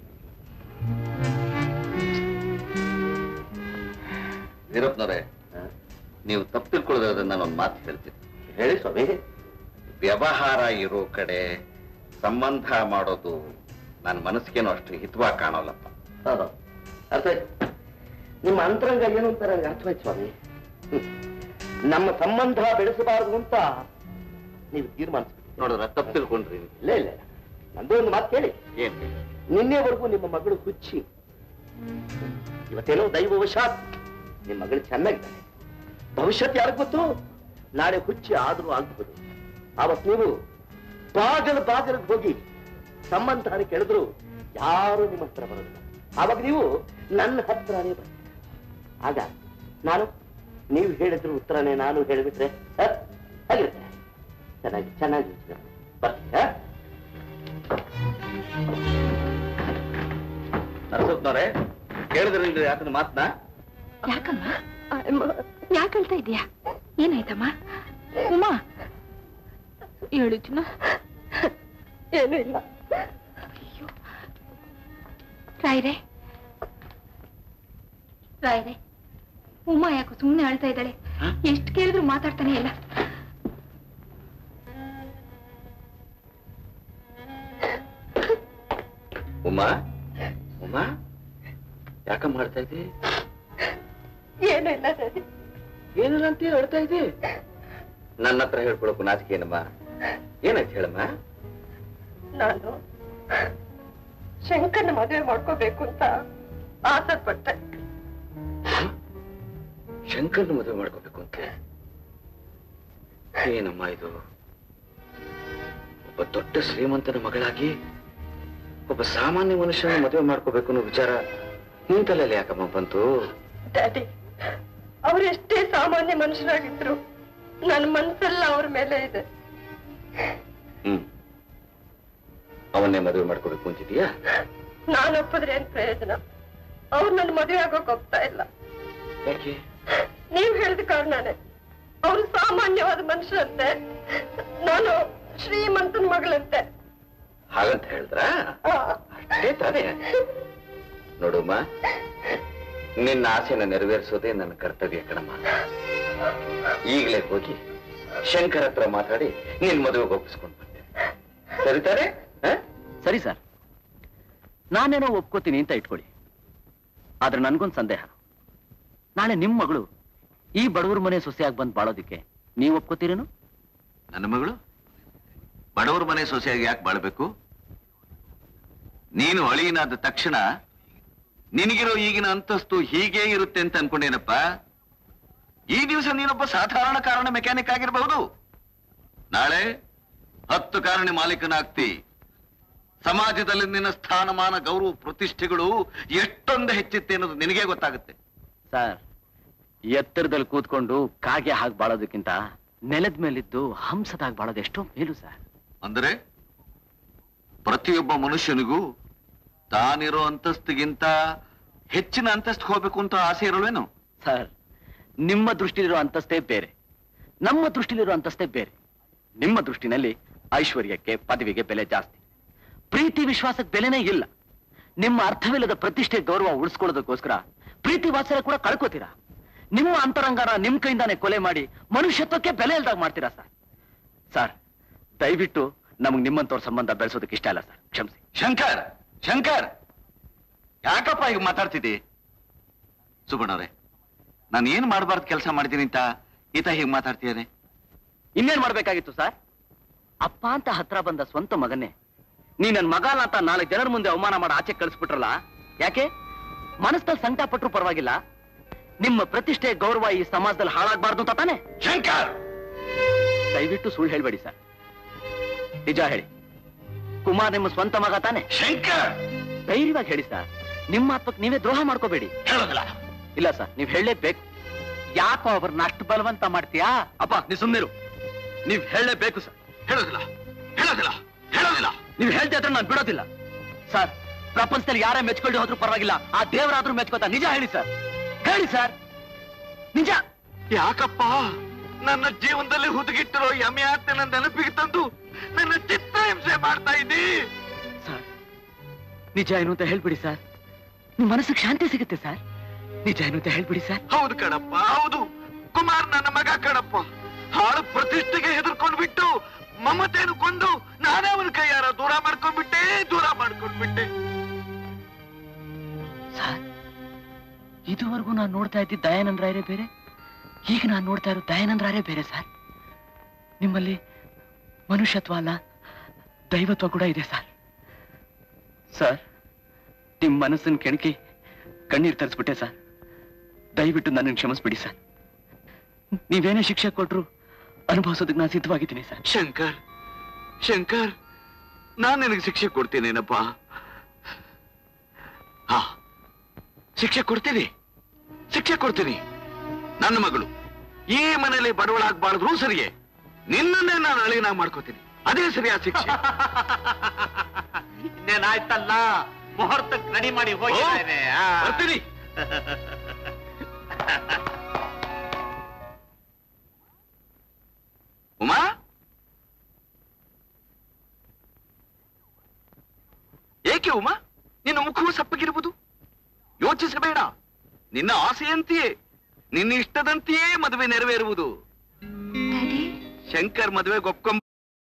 ವೀರಪ್ಪನವ್ರೆ ನೀವು ತಪ್ಪು ತಿಳ್ಕೊಳ್ಳೋದ್ರಿಂದ ನಾನು ಒಂದು ಮಾತು ಹೇಳ್ತೀನಿ ಹೇಳಿ ಸ್ವಾಮಿ ವ್ಯವಹಾರ ಇರೋ ಕಡೆ ಸಂಬಂಧ ಮಾಡೋದು ನನ್ನ ಮನಸ್ಸಿಗೇನು ಅಷ್ಟು ಹಿತವಾಗಿ ಕಾಣೋಲ್ಲಪ್ಪ ಹೌದು ಅರ್ಥ ಆಯ್ತು ನಿಮ್ಮ ಅಂತರಂಗ ಏನು ಅಂತ ನನಗೆ ಅರ್ಥವಾಯ್ತು ಸ್ವಾಮಿ ಹ್ಮ್. ನಮ್ಮ ಸಂಬಂಧ ಬೆಳೆಸಬಾರದು ಅಂತ ನೀವು ತೀರ್ಮಾನಿಸ್ಬಿಟ್ಟು ನೋಡಿದ್ರ ತಪ್ಪು ತಿಳ್ಕೊಂಡ್ರಿ ಇಲ್ಲ ಇಲ್ಲ ನಂದೇ ಒಂದು ಮಾತು ಕೇಳಿ ಏನ್ ನಿನ್ನೆವರೆಗೂ ನಿಮ್ಮ ಮಗಳು ಹುಚ್ಚಿ ಇವತ್ತೇನೋ ದೈವವಶಾತ್ ನಿಮ್ಮ ಮಗಳು ಚೆನ್ನಾಗಿದ್ದಾನೆ ಭವಿಷ್ಯತ್ ಯಾರಿಗೆ ಗೊತ್ತು ನಾಳೆ ಹುಚ್ಚಿ ಆದ್ರೂ ಆಗ್ಬಹುದು ಆವತ್ ನೀವು ಬಾಗಲ ಬಾಗಲಿಗೆ ಹೋಗಿ ಸಂಬಂಧ ಕೇಳಿದ್ರು ಯಾರು ನಿಮ್ಮ ಹತ್ರ ಬರೋದಿಲ್ಲ ಆವಾಗ ನೀವು ನನ್ನ ಹತ್ರನೇ ಬರ್ತೀರ ಆಗ ನಾನು ನೀವು ಹೇಳಿದ್ರು ಉತ್ತರನೇ ನಾನು ಹೇಳಿಬಿಟ್ರೆ ಹ? ಹಾಗಿರುತ್ತೆ ಚೆನ್ನಾಗಿ ಚೆನ್ನಾಗಿ ಯೋಚ್ನೆ ಮಾಡಿ. ಬರ್ತೀನಿ ಹ? ನರಸಪ್ಪನವ್ರೆ ಕೇಳಿದ್ರಿ ಯಾಕಂದ್ರೆ ಮಾತನ್ನ ಯಾಕಮ್ಮ ಯಾಕೆ ಹೇಳ್ತಾ ಇದೀಯಾ ಏನಾಯ್ತಮ್ಮ ಉಮಾ ಹೇಳು ಚಿನ್ನ ಏನೂ ಇಲ್ಲ ರಾಯ್ರೆ ರಾಯ್ರೆ ಉಮಾ ಯಾಕೋ ಸುಮ್ಮನೆ ಅಳ್ತಾ ಇದ್ದಾಳೆ ಎಷ್ಟು ಕೇಳಿದ್ರು ಮಾತಾಡ್ತಾನೆ ಇಲ್ಲ ಉಮಾ ಉಮಾ ಯಾಕಮ್ಮ ಮಾಡ್ತಾ ಇದ್ದಿ ಏನೂ ಇಲ್ಲ ಡ್ಯಾಡಿ ಏನಿಲ್ಲ ಅಂತ ಹೇಳ್ತಾ ಇದ್ದಿ ನನ್ನ ಹತ್ರ ಹೇಳ್ಕೊಳಕ್ಕೂ ನಾಚಿಕೆ ಏನಮ್ಮ ಏನಾಯ್ತು ಹೇಳಮ್ಮ ನಾನು ಶಂಕರ್ನ ಮದುವೆ ಮಾಡ್ಕೋಬೇಕು ಅಂತ ಆಸೆ ಪಟ್ಟೆ ಶಂಕರ್ನ ಮದುವೆ ಮಾಡ್ಕೋಬೇಕು ಅಂತ ಏನಮ್ಮ ಇದು ಒಬ್ಬ ದೊಡ್ಡ ಶ್ರೀಮಂತನ ಮಗಳಾಗಿ ಒಬ್ಬ ಸಾಮಾನ್ಯ ಮನುಷ್ಯನ ಮದುವೆ ಮಾಡ್ಕೋಬೇಕು ಅನ್ನೋ ವಿಚಾರ ನಿನ್ ತಲೆಯಲ್ಲಿ ಯಾಕಮ್ಮ ಬಂತು ಡ್ಯಾಡಿ ಅವ್ರು ಎಷ್ಟೇ ಸಾಮಾನ್ಯ ಮನುಷ್ಯರಾಗಿದ್ರು ನನ್ನ ಮನ್ಸೆಲ್ಲ ಅವ್ರ ಮೇಲೆ ಇದೆ ಹ್ಮ್ ಅವನ್ನೇ ಮದುವೆ ಮಾಡ್ಕೋಬೇಕು ಅಂತಿದೀಯಾ ನಾನು ಒಪ್ಪಿದ್ರೆ ಏನ್ ಪ್ರಯೋಜನ ಅವ್ರು ನನ್ನ ಮದುವೆ ಆಗೋಕ್ ಒಪ್ತಾ ಇಲ್ಲ ಯಾಕೆ ನೀವ್ ಹೇಳಿದ ಕಾರಣನೇ ಅವ್ರು ಸಾಮಾನ್ಯವಾದ ಮನುಷ್ಯರಂತೆ ನಾನು ಶ್ರೀಮಂತನ ಮಗಳಂತೆ ಹಾಗಂತ ಹೇಳಿದ್ರ ಅಷ್ಟೇ ತಾನೇ ನೋಡುಮ್ಮ ನಿನ್ನ ಆಸೆನ ನೆರವೇರಿಸೋದೇ ನನ್ನ ಕರ್ತವ್ಯ ಕಣಮ್ಮ ಈಗಲೇ ಹೋಗಿ ಶಂಕರ್ ಹತ್ರ ಮಾತಾಡಿ ನಿನ್ ಮದುವೆಗೆ ಒಪ್ಪಿಸ್ಕೊಂಡು ಬರ್ತೇನೆ ಸರಿ ತಾನೇ ಹ? ಸರಿ ಸರ್ ನಾನೇನೋ ಒಪ್ಕೋತೀನಿ ಅಂತ ಇಟ್ಕೊಳ್ಳಿ ಆದ್ರೆ ನನ್ಗೊಂದು ಸಂದೇಹ ನಾಳೆ ನಿಮ್ ಮಗಳು ಈ ಬಡವರ ಮನೆ ಸೊಸೆಯಾಗಿ ಬಂದು ಬಾಳೋದಿಕ್ಕೆ ನೀವು ಒಪ್ಕೋತೀರೇನು ನನ್ನ ಮಗಳು ಬಡವರ ಮನೆ ಸೊಸೆಯಾಗಿ ಯಾಕೆ ಬಾಳ್ಬೇಕು ನೀನು ಅಳಿಯನಾದ ತಕ್ಷಣ ನಿನಗಿರೋ ಈಗಿನ ಅಂತಸ್ತು ಹೀಗೆ ಇರುತ್ತೆ ಅಂತ ಅನ್ಕೊಂಡೇನಪ್ಪ ಈ ದಿವಸ ನೀನೊಬ್ಬ ಸಾಧಾರಣ ಕಾರಣ ಮೆಕ್ಯಾನಿಕ್ ಆಗಿರಬಹುದು ನಾಳೆ ಹತ್ತು ಕಾರಣಿ ಮಾಲೀಕನಾಗ್ತಿ ಸಮಾಜದಲ್ಲಿ ನಿನ್ನ ಸ್ಥಾನಮಾನ ಗೌರವ ಪ್ರತಿಷ್ಠೆಗಳು ಎಷ್ಟೊಂದು ಹೆಚ್ಚುತ್ತೆ ಅನ್ನೋದು ನಿನಗೆ ಗೊತ್ತಾಗುತ್ತೆ ಸರ್ ಎತ್ತರದಲ್ಲಿ ಕೂತ್ಕೊಂಡು ಕಾಗೆ ಹಾಗೆ ಬಾಳೋದಕ್ಕಿಂತ ನೆಲದ ಮೇಲಿದ್ದು ಹಂಸದಾಗಿ ಬಾಳೋದು ಎಷ್ಟೋ ಮೇಲು ಸರ್ ಅಂದರೆ ಪ್ರತಿಯೊಬ್ಬ ಮನುಷ್ಯನಿಗೂ ತಾನಿರೋ ಅಂತಸ್ತಿಗಿಂತ ಹೆಚ್ಚಿನ ಅಂತಸ್ತು ಹೋಗ್ಬೇಕು ಅಂತ ಆಸೆ ಇರಲ್ವೇನು ಸರ್ ನಿಮ್ಮ ದೃಷ್ಟಿಲಿರೋ ಅಂತಸ್ತೇ ಬೇರೆ ನಮ್ಮ ದೃಷ್ಟಿಲಿರೋ ಅಂತಸ್ತೇ ಬೇರೆ ನಿಮ್ಮ ದೃಷ್ಟಿನಲ್ಲಿ ಐಶ್ವರ್ಯಕ್ಕೆ ಪದವಿಗೆ ಬೆಲೆ ಜಾಸ್ತಿ ಪ್ರೀತಿ ವಿಶ್ವಾಸಕ್ಕೆ ಬೆಲೆನೇ ಇಲ್ಲ ನಿಮ್ಮ ಅರ್ಥವಿಲ್ಲದ ಪ್ರತಿಷ್ಠೆ ಗೌರವ ಉಳಿಸ್ಕೊಳ್ಳೋದಕ್ಕೋಸ್ಕರ ಪ್ರೀತಿ ವಾತ್ಸಲ್ಯ ಕೂಡ ಕಳ್ಕೋತೀರಾ ನಿಮ್ಮ ಅಂತರಂಗಾರ ನಿಮ್ ಕೈಯಿಂದಾನೆ ಕೊಲೆ ಮಾಡಿ ಮನುಷ್ಯತ್ವಕ್ಕೆ ಬೆಲೆ ಇಲ್ದಾಗ ಮಾಡ್ತೀರಾ ಸರ್ ಸರ್ ದಯವಿಟ್ಟು ನಮಗ್ ನಿಮ್ಮಂತವ್ರ ಸಂಬಂಧ ಬೆಳೆಸೋದಕ್ಕೆ ಇಷ್ಟ ಇಲ್ಲ ಸರ್ ಕ್ಷಮಿಸಿ ಶಂಕರ್ ಶಂಕರ್ ಯಾಕಪ್ಪ ಈಗ ಮಾತಾಡ್ತಿದ್ದಿ ಸುಬ್ಬಣ್ಣವ್ರೆ ನಾನು ಏನ್ ಮಾಡಬಾರ್ದು ಕೆಲಸ ಮಾಡಿದ್ದೀನಿ ಅಂತ ಈತ ಹೀಗೆ ಮಾತಾಡ್ತಿದ್ದಾನೆ ಇನ್ನೇನ್ ಮಾಡ್ಬೇಕಾಗಿತ್ತು ಸರ್ ಅಪ್ಪ ಅಂತ ಹತ್ರ ಬಂದ ಸ್ವಂತ ಮಗನ್ನೇ ನೀ ನನ್ ಮಗ ಅಲ್ಲ ಅಂತ ನಾಲ್ಕು ಜನರ ಮುಂದೆ ಅವಮಾನ ಮಾಡಿ ಆಚೆ ಕಳಿಸ್ಬಿಟ್ರಲ್ಲ ಯಾಕೆ ಮನಸ್ಸಲ್ಲಿ ಸಂಕಟ ಪಟ್ರು ಪರವಾಗಿಲ್ಲ ನಿಮ್ಮ ಪ್ರತಿಷ್ಠೆ ಗೌರವ ಈ ಸಮಾಜದಲ್ಲಿ ಹಾಳಾಗಬಾರ್ದು ಅಂತ ತಾನೆ ಶಂಕರ್ ದಯವಿಟ್ಟು ಸುಳ್ಳು ಹೇಳ್ಬೇಡಿ ಸರ್ ನಿಜ ಹೇಳಿ ಕುಮಾರ್ ನಿಮ್ಮ ಸ್ವಂತ ಮಗ ತಾನೆ ಶಂಕರ್ ಧೈರ್ಯವಾಗಿ ಹೇಳಿ ಸರ್ ನಿಮ್ಮ ಆತ್ಮಕ್ಕೆ ನೀವೇ ದ್ರೋಹ ಮಾಡ್ಕೋಬೇಡಿ ಹೇಳೋದಿಲ್ಲ ಇಲ್ಲ ಸರ್ ನೀವ್ ಹೇಳಲೇಬೇಕು ಯಾಕೋ ಅವ್ರನ್ನ ಅಷ್ಟು ಬಲವಂತ ಮಾಡ್ತೀಯಾ ಅಪ್ಪ ನೀವ್ ಸುಮ್ಮನಿರು ನೀವ್ ಹೇಳಲೇಬೇಕು ಸರ್ ಹೇಳೋದಿಲ್ಲ ಹೇಳೋದಿಲ್ಲ ಹೇಳೋದಿಲ್ಲ ನೀವ್ ಹೇಳ್ತಾ ಇದ್ರೆ ನಾನು ಬಿಡೋದಿಲ್ಲ ಸರ್ ಪ್ರಪಂಚದಲ್ಲಿ ಯಾರೇ ಮೆಚ್ಕೊಳ್ಳಿ ಹೋದ್ರೂ ಪರವಾಗಿಲ್ಲ ಆ ದೇವರಾದ್ರೂ ಮೆಚ್ಕೋತಾ ನಿಜ ಹೇಳಿ ಸರ್ ಹೇಳಿ ಸರ್ ನಿಜ ಯಾಕಪ್ಪ ನನ್ನ ಜೀವನದಲ್ಲಿ ಹುದುಗಿಟ್ಟಿರೋ ಯಮ್ಯಾತನ ನೆನಪಿಗೆ ತಂದು ನನ್ನ ಚಿತ್ರಹಿಂಸೆ ಮಾಡ್ತಾ ಇದ್ದಿ ಸರ್ ನಿಜ ಏನು ಅಂತ ಹೇಳ್ಬಿಡಿ ಸರ್ ನಿಮ್ ಮನಸ್ಸಿಗೆ ಶಾಂತಿ ಸಿಗುತ್ತೆ ಸರ್ ನಿಜ ಏನು ಅಂತ ಹೇಳ್ಬಿಡಿ ಸರ್ ಹೌದು ಕಣಪ್ಪ ಹೌದು ಕುಮಾರ್ ನನ್ನ ಮಗ ಕಣಪ್ಪ ಹಾಳು ಪ್ರತಿಷ್ಠೆಗೆ ಹೆದರ್ಕೊಂಡ್ ಬಿಟ್ಟು ಮಮತೆಯನ್ನು ಕೊಂದು ನಾನೇ ಅವನ ಕೈಯಾರ ದೂರ ಮಾಡ್ಕೊಂಡ್ಬಿಟ್ಟೆ ದೂರ ಮಾಡ್ಕೊಂಡ್ಬಿಟ್ಟೆ ಸರ್ ಇದುವರೆಗೂ ನಾನು ನೋಡ್ತಾ ಇದ್ದಿದ್ದ ದಯಾನಂದ ರಾಯರೇ ಬೇರೆ ಈಗ ನಾನು ನೋಡ್ತಾ ಇರೋ ದಯಾನಂದ ರಾಯರೇ ಬೇರೆ ಸರ್ ನಿಮ್ಮಲ್ಲಿ ಮನುಷ್ಯತ್ವ ಅಲ್ಲ ದೈವತ್ವ ಕೂಡ ಇದೆ ಸರ್ ಸರ್ ನಿಮ್ ಮನಸ್ಸನ್ನ ಕೆಣಕಿ ಕಣ್ಣೀರ್ ತರಿಸ್ಬಿಟ್ಟೆ ಸರ್ ದಯವಿಟ್ಟು ನನ್ನನ್ನು ಕ್ಷಮಿಸ್ಬಿಡಿ ಸರ್ ನೀವೇನೇ ಶಿಕ್ಷೆ ಕೊಟ್ರು ಅನುಭವಿಸೋದಕ್ಕೆ ನಾನು ಸಿದ್ಧವಾಗಿದ್ದೀನಿ ಸರ್ ಶಂಕರ್ ಶಂಕರ್ ನಾನ್ ನಿನಗೆ ಶಿಕ್ಷೆ ಕೊಡ್ತೀನೇನಪ್ಪ ಹಾ ಶಿಕ್ಷೆ ಕೊಡ್ತೀನಿ ಶಿಕ್ಷೆ ಕೊಡ್ತೀನಿ ನನ್ನ ಮಗಳು ಈ ಮನೇಲಿ ಬಡವಳಾಗ್ಬಾರ್ದ್ರು ಸರಿಯೇ ನಿನ್ನನ್ನೇ ನಾನು ಅಳಿನಾಗ್ ಮಾಡ್ಕೋತೀನಿ ಅದೇ ಸರಿಯಾದ ಶಿಕ್ಷೆ ಇನ್ನೇನಾಯ್ತಲ್ಲ ಮುಹೂರ್ತಕ್ಕೆ ರೆಡಿ ಮಾಡಿ ಹೋಗಿ ಓ, ರಾಯ್ರೆ. ಆ. ಬರ್ತೀನಿ ಉಮಾ ಏಕೆ ಉಮಾ ನಿನ್ನ ಮುಖವು ಸಪ್ಪಗಿರುವುದು ಯೋಚಿಸಬೇಡ ನಿನ್ನ ಆಸೆಯಂತೆಯೇ ನಿನ್ನ ಇಷ್ಟದಂತೆಯೇ ಮದುವೆ ನೆರವೇರುವುದು ಶಂಕರ್ ಮದುವೆಗೆ ಒಪ್ಕೊಂಬ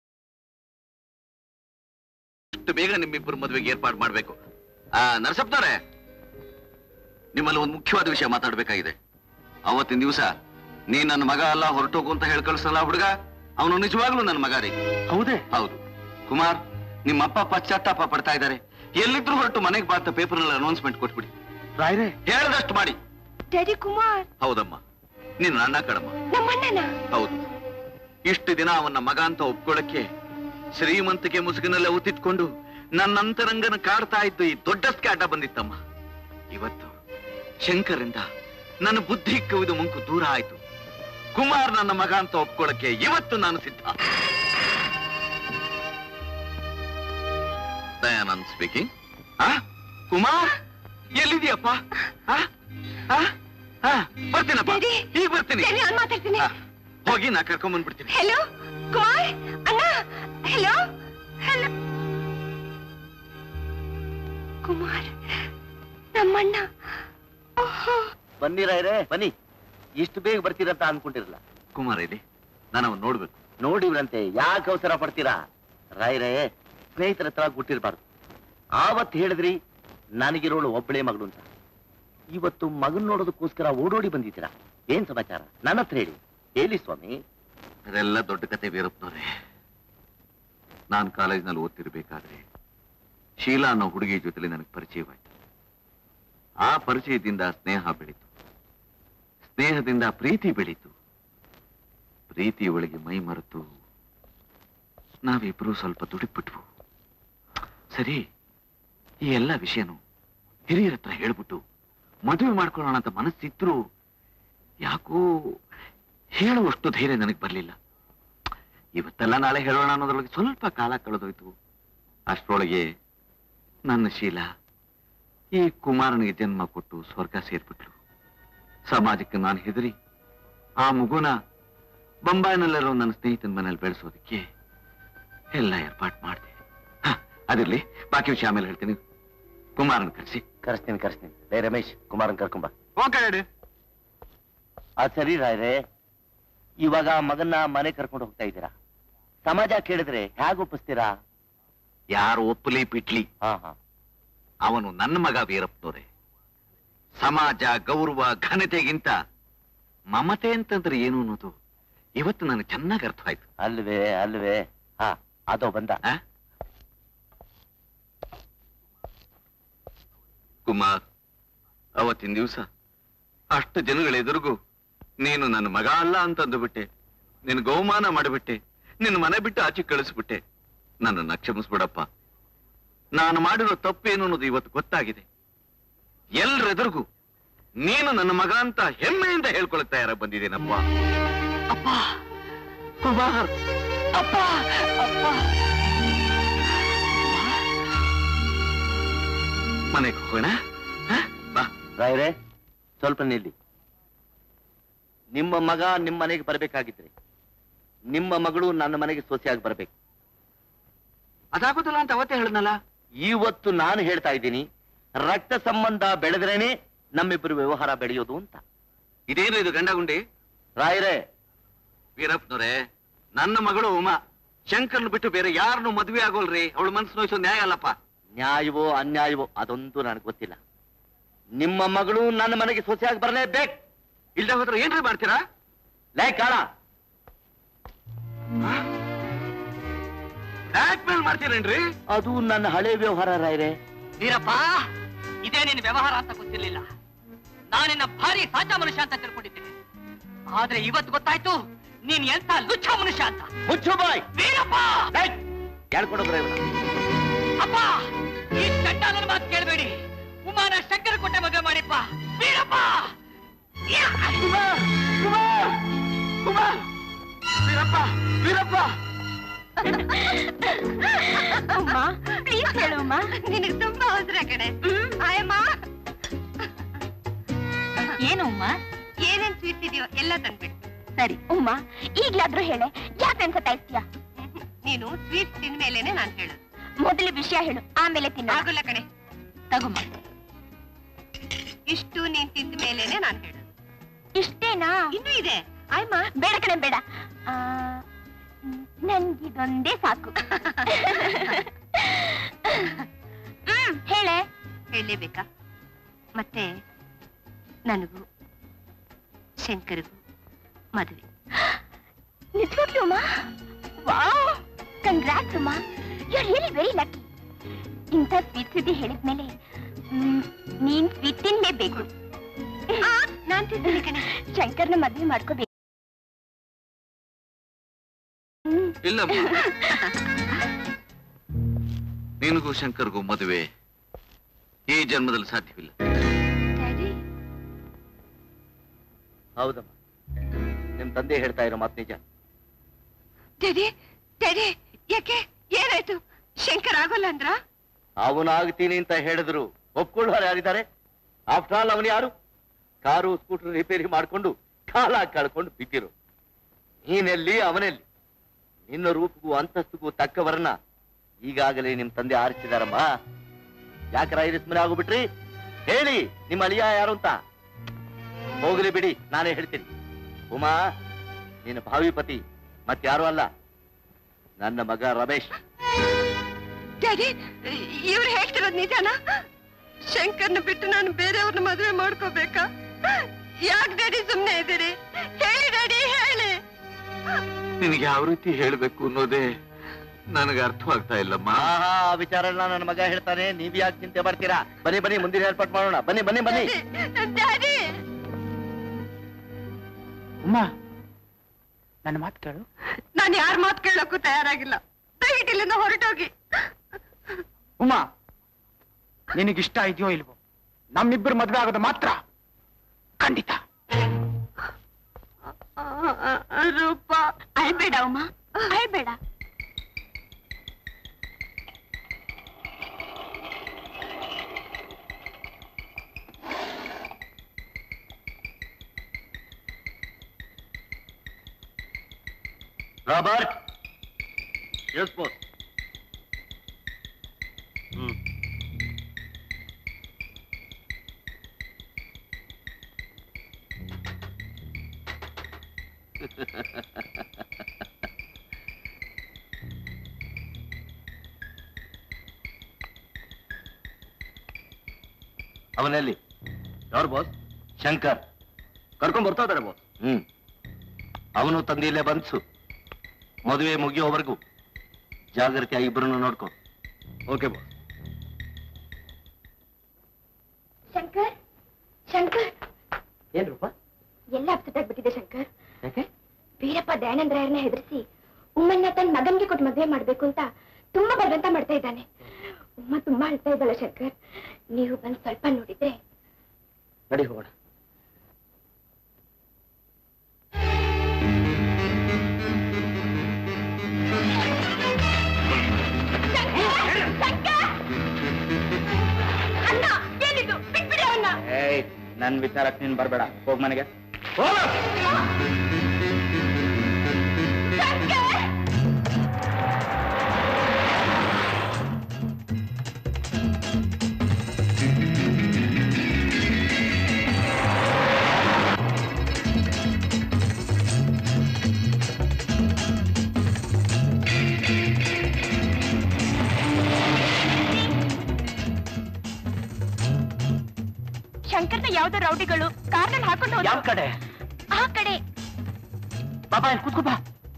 ಅಷ್ಟು ಬೇಗ ನಿಮ್ಮಿಬ್ಬರು ಮದುವೆಗೆ ಏರ್ಪಾಡು ಮಾಡ್ಬೇಕು ಆ ನರಸಪ್ನವ್ರೆ ನಿಮ್ಮಲ್ಲಿ ಒಂದು ಮುಖ್ಯವಾದ ವಿಷಯ ಮಾತಾಡ್ಬೇಕಾಗಿದೆ ಅವತ್ತಿನ ದಿವಸ ನೀ ನನ್ನ ಮಗ ಅಲ್ಲ ಹೊರಟೋಗು ಅಂತ ಹೇಳಿ ಕಳಿಸಲ್ಲ ಹುಡುಗ ಅವನು ನಿಜವಾಗ್ಲೂ ನನ್ನ ಮಗ ರೀ ಹೌದೇ ಹೌದು ಕುಮಾರ್ ನಿಮ್ಮಪ್ಪ ಪಶ್ಚಾತ್ತಾಪ ಪಡ್ತಾ ಇದ್ದಾರೆ ಎಲ್ಲಿದ್ರು ಹೊರಟು ಮನೆಗೆ ಬಾತ ಪೇಪರ್ ನಲ್ಲಿ ಅನೌನ್ಸ್ಮೆಂಟ್ ಕೊಟ್ಬಿಡಿ ರಾಯ್ರೆ ಹೇಳ್ದಷ್ಟು ಮಾಡಿ ಡ್ಯಾಡಿ ಕುಮಾರ್ ಹೌದಮ್ಮ ನಿನ್ನ ಅಣ್ಣ ಕಡಮ್ಮ ನಮ್ಮಣ್ಣನ ಹೌದು ಇಷ್ಟು ದಿನ ಅವನ ಮಗ ಅಂತ ಒಪ್ಕೊಳ್ಳಕ್ಕೆ ಶ್ರೀಮಂತಿಕೆ ಮುಸುಗಿನಲ್ಲೇ ಉತ್ತಿಟ್ಕೊಂಡು ನನ್ನ ಅಂತರಂಗನ ಕಾಡ್ತಾ ಇದ್ದು ಈ ದೊಡ್ಡಸ್ಕೆ ಅಡ್ಡ ಬಂದಿತ್ತಮ್ಮ ಇವತ್ತು ಶಂಕರಿಂದ ನನ್ನ ಬುದ್ಧಿ ಕವಿದು ಮುಂಕು ದೂರ ಆಯ್ತು ಕುಮಾರ್ ನನ್ನ ಮಗ ಅಂತ ಒಪ್ಕೊಳ್ಳಕ್ಕೆ ಇವತ್ತು ನಾನು ಸಿದ್ಧ ದಯಾನಂದ್ ಸ್ಪೀಕಿಂಗ್ ಆ ಕುಮಾರ್ ಎಲ್ಲಿದೆಯಪ್ಪ ಆ? ಆ? ಆ, ಬರ್ತೀನಪ್ಪ ಈಗ ಬರ್ತೀನಿ ಡ್ಯಾಡಿ ನಾನು ಮಾತಾಡ್ತೀನಿ ಆ, ಹೋಗಿ ನಾ ಕರ್ಕೊಂಡ್ ಬಂದ್ಬಿಡ್ತೀನಿ ಹೆಲೋ ಕುಮಾರ್ ಅಣ್ಣ ಹೆಲೋ ಹೆಲೋ ಕುಮಾರ್ ನಮ್ಮಣ್ಣ ಓಹೋ ಬನ್ನಿ ರಾಯ್ರೆ ಬನ್ನಿ ಇಷ್ಟು ಬೇಗ ಬರ್ತೀರಂತ ಅನ್ಕೊಂಡಿರಲ್ಲ ಕುಮಾರ್ ಇಲ್ಲಿ ನಾನು ಅವನ್ ನೋಡ್ಬೇಕು ನೋಡಿವ್ರಂತೆ ಯಾಕೆ ಅವಸರ ಪಡ್ತೀರಾ ರಾಯ್ರೆ ಸ್ನೇಹಿತರ ಹತ್ರ ಗುಟ್ಟಿರ್ಬಾರ್ದು ಆವತ್ತು ಹೇಳಿದ್ರಿ ನನಗಿರೋಳು ಒಬ್ಬಳೇ ಮಗಳು ಅಂತ ಇವತ್ತು ಮಗನ್ ನೋಡೋದಕ್ಕೋಸ್ಕರ ಓಡೋಡಿ ಬಂದಿದ್ದೀರಾ ಏನ್ ಸಮಾಚಾರ ನನ್ನ ಹತ್ರ ಹೇಳಿ ಹೇಳಿ ಸ್ವಾಮಿ ಅದೆಲ್ಲ ದೊಡ್ಡ ಕತೆ ವೀರಪ್ಪನವ್ರೆ ನಾನ್ ಕಾಲೇಜ್ನಲ್ಲಿ ಓದ್ತಿರ್ಬೇಕಾದ್ರೆ ಶೀಲಾ ಅನ್ನೋ ಹುಡುಗಿ ಜೊತೆಲಿ ನನಗೆ ಪರಿಚಯವಾಯ್ತು ಆ ಪರಿಚಯದಿಂದ ಸ್ನೇಹ ಬೆಳೀತು ಸ್ನೇಹದಿಂದ ಪ್ರೀತಿ ಬೆಳೀತು ಪ್ರೀತಿ ಒಳಗೆ ಮೈ ಮರೆತು ನಾವಿಬ್ರು ಸ್ವಲ್ಪ ದುಡಿಬಿಟ್ವು ಸರಿ ಈ ಎಲ್ಲ ವಿಷಯನು ಹಿರಿಯರ ಹತ್ರ ಹೇಳ್ಬಿಟ್ಟು ಮದುವೆ ಮಾಡ್ಕೊಳ್ಳೋಣ ಅಂತ ಮನಸ್ಸಿದ್ರು ಯಾಕೋ ಹೇಳುವಷ್ಟು ಧೈರ್ಯ ನನಗೆ ಬರಲಿಲ್ಲ ಇವತ್ತೆಲ್ಲ ನಾಳೆ ಹೇಳೋಣ ಅನ್ನೋದ್ರೊಳಗೆ ಸ್ವಲ್ಪ ಕಾಲ ಕಳೆದೋಯ್ತು ಅಷ್ಟರೊಳಗೆ ನನ್ನ ಶೀಲ ಈ ಕುಮಾರನಿಗೆ ಜನ್ಮ ಕೊಟ್ಟು ಸ್ವರ್ಗ ಸೇರ್ಬಿಟ್ಲು ಸಮಾಜಕ್ಕೆ ನಾನು ಹೆದರಿ ಆ ಮಗುನ ಬೊಂಬಾಯಿನಲ್ಲಿರೋ ನನ್ನ ಸ್ನೇಹಿತನ ಮನೇಲಿ ಬೆಳೆಸೋದಕ್ಕೆ ಎಲ್ಲ ಏರ್ಪಾಟ್ ಮಾಡಿದೆ ಹ, ಅದಿರ್ಲಿ ಬಾಕಿ ವಿಷಯ ಆಮೇಲೆ ಹೇಳ್ತೀನಿ ಕುಮಾರನ್ ಕರೆಸಿ ಕರೆಸ್ತೀನಿ ಕರೆಸ್ತೀನಿ ಲೇ ರಮೇಶ್ ಕುಮಾರನ್ ಕರ್ಕೊಂಬ ಓಕೆ ಹೇಳಿ ಅದ್ ಸರಿ ರಾಯ್ರೆ ಇವಾಗ ಮಗನ್ನ ಮನೆ ಕರ್ಕೊಂಡು ಹೋಗ್ತಾ ಇದ್ದೀರಾ ಸಮಾಜ ಕೇಳಿದ್ರೆ ಹೇಗೆ ಒಪ್ಪಿಸ್ತೀರಾ ಯಾರು ಒಪ್ಪಲಿ ಬಿಟ್ಲಿ ಹಾ ಹಾ ಅವನು ನನ್ನ ಮಗ ವೀರಪ್ಪನವರೇ ಸಮಾಜ ಗೌರವ ಘನತೆಗಿಂತ ಮಮತೆ ಅಂತಂದ್ರೆ ಏನು ಅನ್ನೋದು ಇವತ್ತು ನನಗೆ ಚೆನ್ನಾಗಿ ಅರ್ಥ ಆಯ್ತು ಅಲ್ವೇ ಅಲ್ವೇ ಹಾ ಅದೋ ಬಂದ ಆ? ಕುಮಾರ್ ಅವತ್ತಿನ ದಿವಸ ಅಷ್ಟು ಜನಗಳ ಎದುರಿಗೂ ನೀನು ನನ್ನ ಮಗ ಅಲ್ಲ ಅಂತಂದು ಬಿಟ್ಟೆ ನಿನ್ ಗೌಮಾನ ಮಾಡಿಬಿಟ್ಟೆ ನಿನ್ನ ಮನೆ ಬಿಟ್ಟು ಆಚೆ ಕಳಿಸ್ಬಿಟ್ಟೆ ನನ್ನನ್ನ ಕ್ಷಮಿಸ್ಬಿಡಪ್ಪ ನಾನು ಮಾಡಿರೋ ತಪ್ಪೇನು ಅನ್ನೋದು ಇವತ್ತು ಗೊತ್ತಾಗಿದೆ ಎಲ್ರೆದುರಿಗೂ ನೀನು ನನ್ನ ಮಗ ಅಂತ ಹೆಮ್ಮೆಯಿಂದ ಹೇಳ್ಕೊಳಕ್ ತಯಾರಾಗಿ ಬಂದಿದ್ದೇನಪ್ಪ ಅಪ್ಪ ಕುಮಾರ್ ಅಪ್ಪ ಅಪ್ಪ ಮನೆಗೆ ಹೋಗೋಣ ರಾಯರೇ ಸ್ವಲ್ಪ ನಿಲ್ಲಿ ನಿಮ್ಮ ಮಗ ನಿಮ್ಮ ಮನೆಗೆ ಬರಬೇಕಾಗಿದ್ರೆ ನಿಮ್ಮ ಮಗಳು ನನ್ನ ಮನೆಗೆ ಸೊಸೆಯಾಗಿ ಬರ್ಬೇಕು ಅದಾಗೋದಿಲ್ಲ ಅಂತ ಅವತ್ತೇ ಹೇಳಿದ್ನಲ್ಲ ಇವತ್ತು ನಾನು ಹೇಳ್ತಾ ಇದ್ದೀನಿ ರಕ್ತ ಸಂಬಂಧ ಬೆಳೆದ್ರೇನೆ ನಮ್ಮಿಬ್ಬರು ವ್ಯವಹಾರ ಬೆಳೆಯೋದು ಅಂತ ಇದೇನು ಇದು ಗಂಡಗುಂಡಿ ರಾಯರೇ ವೀರಪ್ಪನವ್ರೆ ನನ್ನ ಮಗಳು ಉಮಾ ಶಂಕರ್ನ ಬಿಟ್ಟು ಬೇರೆ ಯಾರನ್ನು ಮದುವೆ ಆಗೋಲ್ರಿ ಅವಳು ಮನಸ್ಸು ನೋಯಿಸೋ ನ್ಯಾಯ ಅಲ್ಲಪ್ಪ ನ್ಯಾಯವೋ ಅನ್ಯಾಯವೋ ಅದೊಂದು ನನಗೆ ಗೊತ್ತಿಲ್ಲ ನಿಮ್ಮ ಮಗಳು ನನ್ನ ಮನೆಗೆ ಸೊಸೆಯಾಗಿ ಬರಲೇಬೇಕು ಇಲ್ದ ಹೋದ್ರೆ ಏನ್ರಿ ಮಾಡ್ತೀರಾ ಲೇ ಕಾಳ ಬ್ಲಾಕ್ ಮೇಲ್ ಮಾಡ್ತೀರೇನ್ರಿ ಅದು ನನ್ನ ಹಳೆ ವ್ಯವಹಾರ ರಾಯರೇ ವೀರಪ್ಪ ಇದೇ ನಿನ್ನ ವ್ಯವಹಾರ ಅಂತ ಗೊತ್ತಿರ್ಲಿಲ್ಲ ನಾನಿನ್ನ ಭಾರಿ ಸಾಚಾ ಮನುಷ್ಯ ಅಂತ ತಿಳ್ಕೊಂಡಿದ್ದೀನಿ ಆದ್ರೆ ಇವತ್ತು ಗೊತ್ತಾಯ್ತು ನೀನ್ ಎಂತ ಲುಚ್ಚ ಮನುಷ್ಯ ಅಂತ ಮುಚ್ಚು ಬಾಯ್ ವೀರಪ್ಪ ಹೇಳ್ಕೊಡೋದ್ರೆ ಅಪ್ಪ ಈ ಚಂಡಾಲನ ಮಾತು ಕೇಳಬೇಡಿ ಉಮಾನ ಶಂಕರ ಕೊಟ್ಟ ಮಗ ಮಾಡಿಪ್ಪ ವೀರಪ್ಪ ಯಾ! ವೀರಪ್ಪ ವೀರಪ್ಪ ಅಮ್ಮ ಪ್ಲೀಸ್ ಹೇಳಮ್ಮ ನಿನಗೆ ತುಂಬಾ ಅವಸರ ಕಡೆ ಆಯಮ್ಮ ಏನು ಉಮ್ಮ ಏನೇನ್ ಸ್ವೀಟ್ಸ್ ಇದೆಯೋ ಎಲ್ಲ ತಂದ್ಬಿಟ್ಟು ಸರಿ ಉಮ್ಮ ಈಗ್ಲಾದ್ರೂ ಹೇಳೆ ಯಾಕೆ ಸತಾಯಿಸ್ತೀಯ ನೀನು ಸ್ವೀಟ್ಸ್ ತಿಂದ್ಮೇಲೆನೆ ನಾನು ಹೇಳೋದು ಮೊದಲು ವಿಷಯ ಹೇಳು ಆಮೇಲೆ ತಿನ್ನ ಆಗುಲ್ಲ ಕಣೆ ತಗೊಮ್ಮ ಇಷ್ಟು ನೀನ್ ತಿಂದ ಮೇಲೇನೆ ನಾನು ಹೇಳೋದು ಇಷ್ಟೇನಾ ಇನ್ನೂ ಇದೆ ಆಯ್ಮ ಬೇಡ ಕಣೆ ಬೇಡ ಆ, ಮ್, ನನ್ಗಿದೊಂದೇ ಸಾಕು ಹ್ಮ್ ಹೇಳೆ ಹೇಳಲೇಬೇಕಾ ಮತ್ತೆ ನನಗೂ ಶಂಕರಿಗೂ ಮದುವೆ ನಿಜವಾಗ್ಲೂ ಅಮ್ಮ ವಾವ್ ಕಂಗ್ರಾಟ್ಸ್ ಅಮ್ಮ you are really very lucky ಇಂಥ ಸ್ವೀಟ್ ಸುದ್ದಿ ಹೇಳಿದ್ಮೇಲೆ ಮ್, ನೀನ್ ಸ್ವೀಟ್ ತಿನ್ಲೇಬೇಕು ನಾನ್ ತಿಂತೀನಿ ಕಣೆ ಶಂಕರ್ನ ಮದ್ವೆ ಮಾಡ್ಕೋಬೇಕು ಇಲ್ಲಮ್ಮ ನಿನಗೂ ಶಂಕರ್ಗೂ ಮದುವೆ ಈ ಜನ್ಮದಲ್ಲಿ ಸಾಧ್ಯವಿಲ್ಲ ಹೌದಮ್ಮ ನಿಮ್ ತಂದೆ ಹೇಳ್ತಾ ಇರೋ ಮಾತು ನಿಜ ಡ್ಯಾಡಿ ಡ್ಯಾಡಿ ಯಾಕೆ ಏನಾಯ್ತು ಶಂಕರ್ ಆಗೋಲ್ಲ ಅಂದ್ರ ಅವನಾಗ್ತೀನಿ ಅಂತ ಹೇಳಿದ್ರು ಒಪ್ಕೊಳ್ಳೋರು ಯಾರಿದ್ದಾರೆ ಆಫ್ಟರ್ ಆಲ್ ಅವನು ಯಾರು ಕಾರು ಸ್ಕೂಟರ್ ರಿಪೇರಿ ಮಾಡ್ಕೊಂಡು ಕಾಲ ಕಳ್ಕೊಂಡು ಬಿದ್ದಿರು ನೀನೆಲ್ಲಿ ಅವನೆಲ್ಲಿ ನಿನ್ನ ರೂಪಗೂ ಅಂತಸ್ತಿಗೂ ತಕ್ಕವರನ್ನ ಈಗಾಗಲೇ ನಿಮ್ ತಂದೆ ಆರಿಸಿದಾರಮ್ಮ ಯಾಕೆ ರಾಯರಿಸ್ ಮನೆ ಆಗೋಗ್ಬಿಟ್ರಿ ಹೇಳಿ ನಿಮ್ಮ ಅಳಿಯ ಯಾರು ಅಂತ ಹೋಗ್ಲಿ ಬಿಡಿ ನಾನೇ ಹೇಳ್ತೀನಿ ಉಮಾ ನಿನ್ನ ಭಾವಿ ಪತಿ ಮತ್ಯಾರು ಅಲ್ಲ ನನ್ನ ಮಗ ರಮೇಶ್ ಡ್ಯಾಡಿ ಇವ್ರು ಹೇಳ್ತಿರೋದು ನಿಜಾನಾ ಶಂಕರ್ನ ಬಿಟ್ಟು ನಾನು ಬೇರೆಯವ್ರನ್ನ ಮದುವೆ ಮಾಡ್ಕೋಬೇಕಾ ಯಾಕೆ ಡ್ಯಾಡಿ ಸುಮ್ನೆ ಇದ್ದೀರಿ ಹೇಳಿ ಡ್ಯಾಡಿ ಹೇಳಿ ನಿನಗೆ ಯಾವ ರೀತಿ ಹೇಳ್ಬೇಕು ಅನ್ನೋದೇ ನನಗೆ ಅರ್ಥವಾಗ್ತಾ ಇಲ್ಲಮ್ಮ ಆಹಾ ಆ ವಿಚಾರನ ನನ್ನ ಮಗ ಹೇಳ್ತಾನೆ ನೀವ್ ಯಾಕೆ ಚಿಂತೆ ಮಾಡ್ತೀರಾ ಬನ್ನಿ ಬನ್ನಿ ಮುಂದಿನ ಏರ್ಪಾಟ್ ಮಾಡೋಣ ಬನ್ನಿ ಬನ್ನಿ ಬನ್ನಿ ಡ್ಯಾಡಿ ಉಮ್ಮ ನನ್ನ ಮಾತು ಕೇಳು ನಾನು ಯಾರ ಮಾತು ಕೇಳೋಕ್ಕೂ ತಯಾರಾಗಿಲ್ಲ ದಯವಿಟ್ಟು ಇಲ್ಲಿಂದ ಹೊರಟೋಗಿ ಉಮ್ಮ ನಿನಗಿಷ್ಟ ಇದೆಯೋ ಇಲ್ವೋ ನಮ್ಮಿಬ್ಬರು ಮದ್ವೆ ಆಗೋದು ಮಾತ್ರ ಖಂಡಿತ ರೂಪ ಅಳ್ಬೇಡ ಉಮ್ಮ ಅಳ್ಬೇಡ ರಾಬರ್ಟ್ ಎಸ್ ಬೋಸ್ ಹ್ಮ್ ಅವನಲ್ಲಿ ಯಾರು ಬಾಸ್ ಶಂಕರ್ ಕರ್ಕೊಂಡ್ ಬರ್ತಾ ಇದಾರೆ ಬಾಸ್ ಹ್ಮ್ ಅವನು ತಂದೆಯಲ್ಲೇ ಬಂದ್ಸು ಮದುವೆ ಮುಗಿಯೋವರೆಗೂ ಜಾಗ್ರತೆಯಾಗಿ ಇಬ್ಬರನ್ನು ನೋಡ್ಕೊ ಓಕೆ ಬಾಸ್ ಶಂಕರ್ ಶಂಕರ್ ಏನ್ ರೂಪ ಎಲ್ಲ ಅಪ್ಸೆಟ್ ಆಗ್ಬಿಟ್ಟಿದೆ ಶಂಕರ್ ಯಾಕೆ ವೀರಪ್ಪ ದಯಾನಂದ್ರಾಯರ್ನ ಹೆದರಿಸಿ ಉಮ್ಮನ್ನ ತನ್ನ ಮಗನ್ಗೆ ಕೊಟ್ಟು ಮದುವೆ ಮಾಡ್ಬೇಕು ಅಂತ ತುಂಬಾ ಬಲವಂತ ಮಾಡ್ತಾ ಇದ್ದಾನೆ ಉಮ್ಮ ತುಂಬಾ ಅಳ್ತಾ ಇದ್ದಾಳೆ ಶಂಕರ್ ನೀವು ಬಂದು ಸ್ವಲ್ಪ ನೋಡಿದ್ರೆ ನಡಿ ಹೋಗೋಣ ಅಣ್ಣ ಏನಿದು ಬಿಟ್ಬಿಡಿ ಅವನ್ನ ಏಯ್ ನನ್ ವಿಚಾರಕ್ಕೆ ನೀನ್ ಬರ್ಬೇಡ ಹೋಗ್ ಮನೆಗೆ ಶಂಕರ್ನ ಯಾವ್ದೋ ರೌಡಿಗಳು ಕಾರ್ನಲ್ಲಿ ಹಾಕೊಂಡು ಹೋದ್ರು. ಯಾವ ಕಡೆ ಆ ಕಡೆ ಬಾಬಾ ಇಲ್ಲಿ ಕೂತ್ಕೋ ಬಾ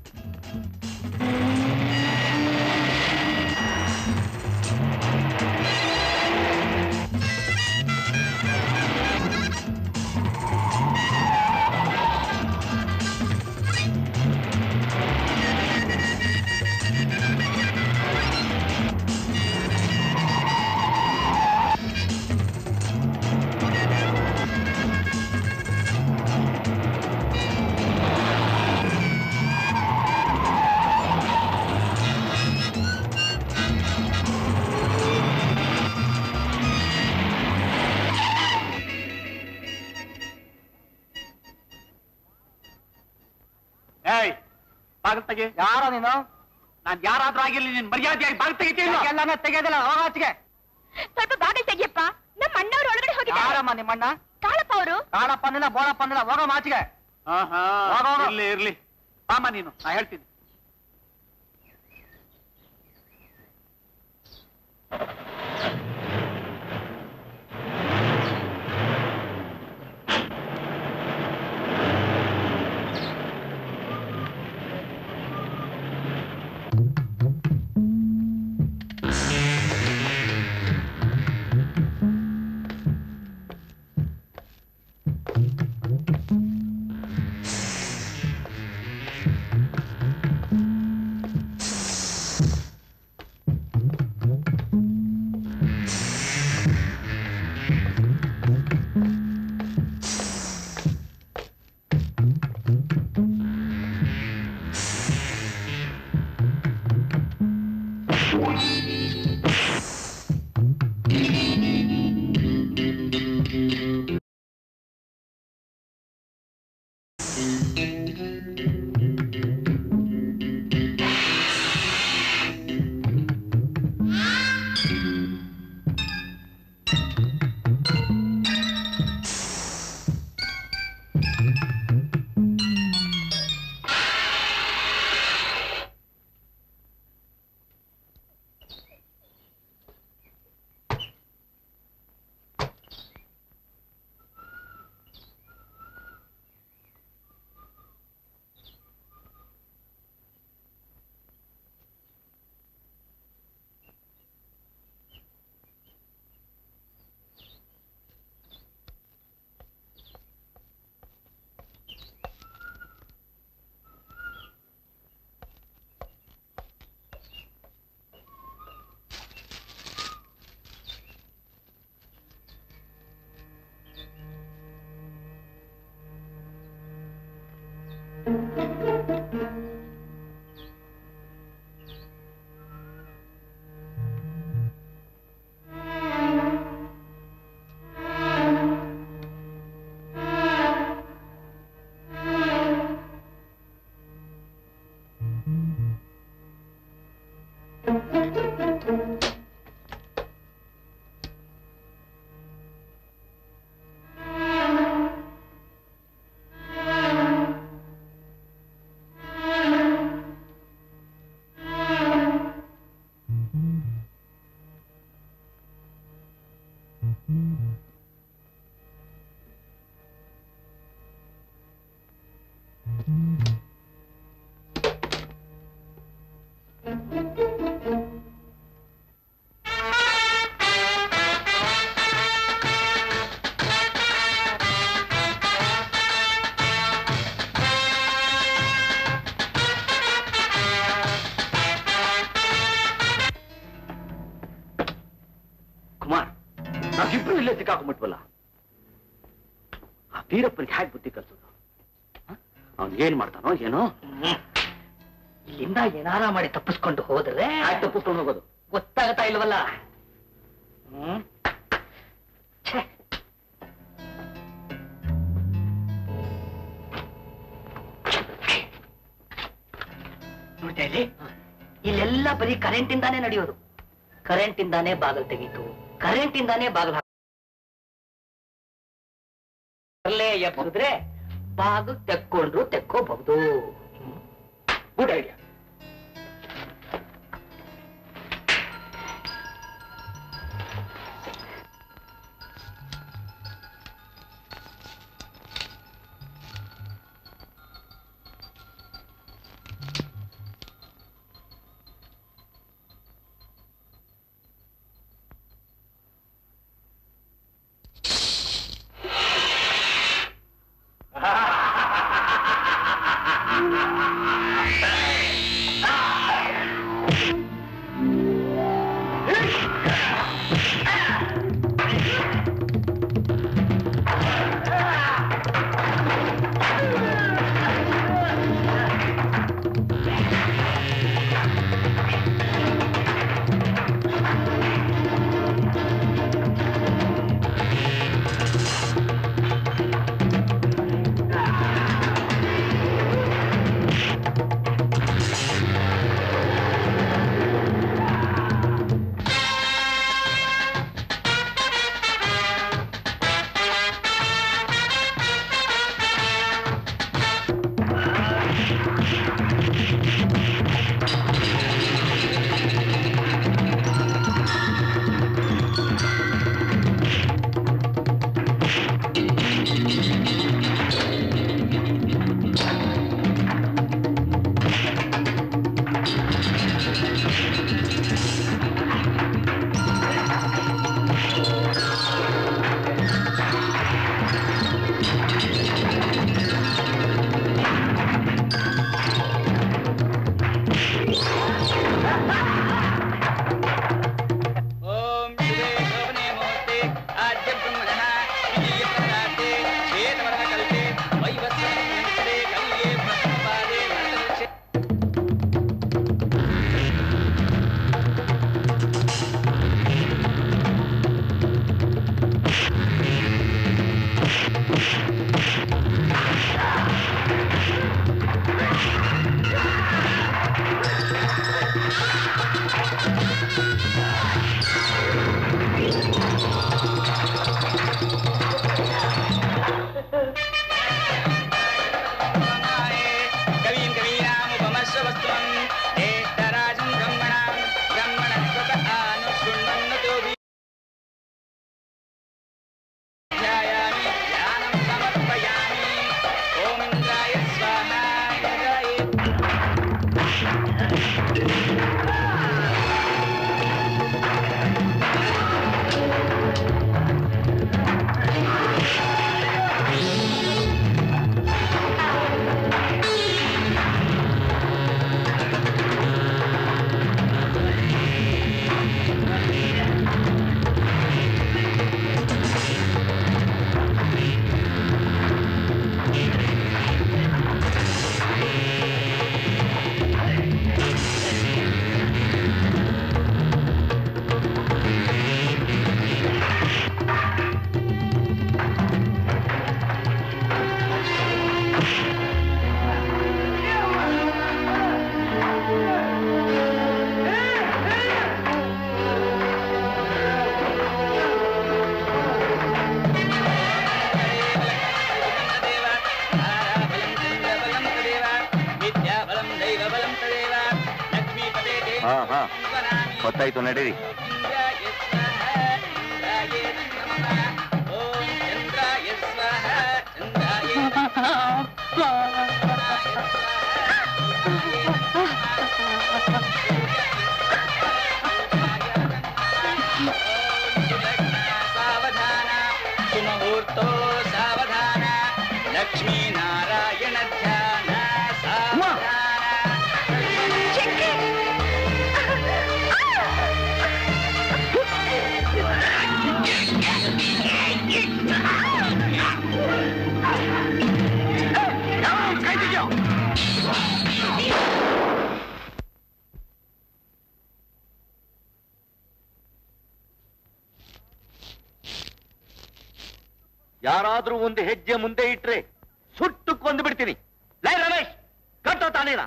ಏಯ್ ಬಾಗಿಲು ತೆಗಿ ಯಾರೋ ನೀನು ನಾನ್ ಯಾರಾದ್ರೂ ಆಗಿರ್ಲಿ ನೀನ್ ಮರ್ಯಾದೆಯಾಗಿ ಬಾಗಿಲು ತೆಗಿತೀನಿ ಎಲ್ಲಾನ ತೆಗೆಯೋದಿಲ್ಲ ಹೋಗಾಚಿಗೆ ಸ್ವಲ್ಪ ಬಾಗಿಲು ತೆಗಿಯಪ್ಪ ನಮ್ಮ ಅಣ್ಣವ್ರು ಒಳಗಡೆ ಹೋಗಿದ್ದಾರೆ ಯಾರಮ್ಮ ನಿಮ್ಮಣ್ಣ ಕಾಳಪ್ಪ ಅವರು ಕಾಳಪ್ಪ ಅಂದಿಲ್ಲ ಬೋಳಪ್ಪ ಅಂದಿಲ್ಲ ಹೋಗೋ ಮಾಚಿಗೆ ಆಹಾ, ಹೋಗು, ಹೋಗು. ಇರ್ಲಿ ಇರ್ಲಿ ಬಾಮ ನೀನು ನಾ ಹೇಳ್ತೀನಿ ಸಿಕ್ಕಾಕೊಂಡ್ಬಿಟ್ವಲ್ಲ ಆ ವೀರಪ್ಪನಿಗೆ ಹ್ಯಾಕ್ ಬುದ್ಧಿ ಕಲ್ಸೋದು ಅವನ್ ಏನ್ ಮಾಡ್ತಾನೋ ಏನೋ ಇಲ್ಲಿಂದ ಏನಾರ ಮಾಡಿ ತಪ್ಪಿಸ್ಕೊಂಡು ಹೋದ್ರೆ ಹ್ಯಾಕ್ ತಪ್ಪಿಸ್ಕೊಂಡು ಹೋಗೋದು ಗೊತ್ತಾಗತ್ತಾ ಇಲ್ವಲ್ಲ ಹ್ಮ್ ಛೆ. ನೋಡ್ತಾ ಇಲ್ಲಿ ಇಲ್ಲೆಲ್ಲ ಬರೀ ಕರೆಂಟ್ ಇಂದಾನೇ ನಡೆಯೋದು ಕರೆಂಟ್ ಇಂದಾನೇ ಬಾಗಲ್ ತೆಗೀತು ಕರೆಂಟ್ ಇಂದಾನೇ ಬಾಗಲ್ ಅಲ್ಲೇ ಎಬ್ಸಿದ್ರೆ ಬಾಗಲ್ ತೆಕ್ಕೊಂಡ್ರು ತೆಕ್ಕೋಬಹುದು ಗುಡ್ ಐಡಿಯಾ ಹಾ ಹಾ ಗೊತ್ತಾಯ್ತು ನಡೀರಿ ಸುಮುಹೂರ್ತೋ ಸಾವಧಾನ ಲಕ್ಷ್ಮೀ ನಾರಾಯಣ ಧ್ಯಾನ ಸಾವಧಾನ ಚಿಕ್ಕಿ ಯಾರಾದ್ರೂ ಒಂದು ಹೆಜ್ಜೆ ಮುಂದೆ ಇಟ್ರೆ ಸುಟ್ಟು ಕೊಂದು ಬಿಡ್ತೀನಿ ಲೈ ರಮೇಶ್ ಕಟ್ಟೋ ತಾನೇನ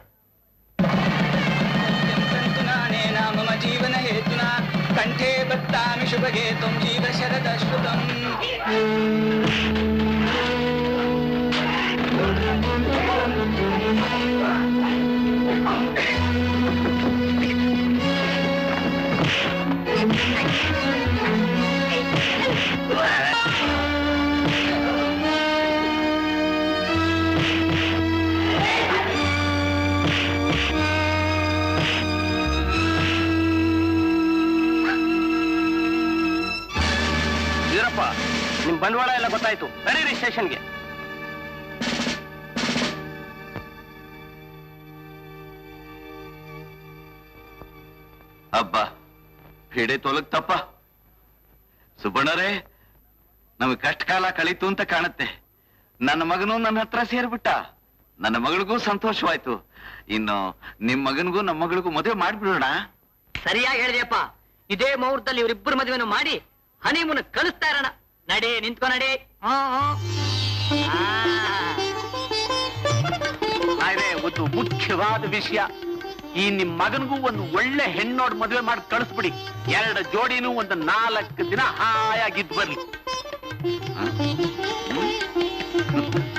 नानेन मम जीवन हेतुना कण्ठे बत्तामि शुभगे त्वं जीव शरदश्रुतम् ವೀರಪ್ಪ ನಿಮ್ ಬಂಡವಾಳ ಎಲ್ಲ ಗೊತ್ತಾಯ್ತು ನಡೀರಿ ಸ್ಟೇಷನ್ಗೆ ಹಬ್ಬ ಹಿಡೆ ತೊಲಗ್ತಪ್ಪ ಸುಬ್ಬಣ್ಣರೇ ನಮಗೆ ಕಷ್ಟ ಕಾಲ ಕಳೀತು ಅಂತ ಕಾಣುತ್ತೆ ನನ್ನ ಮಗನು ನನ್ನ ಹತ್ರ ಸೇರ್ಬಿಟ್ಟ ನನ್ನ ಮಗಳಿಗೂ ಸಂತೋಷವಾಯ್ತು ಇನ್ನು ನಿಮ್ ಮಗನಿಗೂ ನಮ್ಮ ಮಗಳಿಗೂ ಮದುವೆ ಮಾಡ್ಬಿಡೋಣ ಸರಿಯಾಗಿ ಹೇಳಿದೆಯಪ್ಪ ಇದೇ ಮುಹೂರ್ತದಲ್ಲಿ ಇವರಿಬ್ಬರು ಮದುವೆನು ಮಾಡಿ ಹನಿಮೂನ್ ಕಳಿಸ್ತಾ ಇರೋಣ ನಡೆ ನಿಂತ್ಕೊ ನಡೆ ಹ್ಮ್, ಹ್ಮ್. ಆಯ್ರೆ ಒಂದು ಮುಖ್ಯವಾದ ವಿಷಯ ಈ ನಿಮ್ ಮಗನಿಗೂ ಒಂದು ಒಳ್ಳೆ ಹೆಣ್ಣೋಡ್ ಮದುವೆ ಮಾಡಿ ಕಳಿಸ್ಬಿಡಿ ಎರಡು ಜೋಡಿನೂ ಒಂದು ನಾಲ್ಕು ದಿನ ಹಾಯಾಗಿದ್ದು ಬರ್ಲಿ ಹ? ಹ್ಮ್?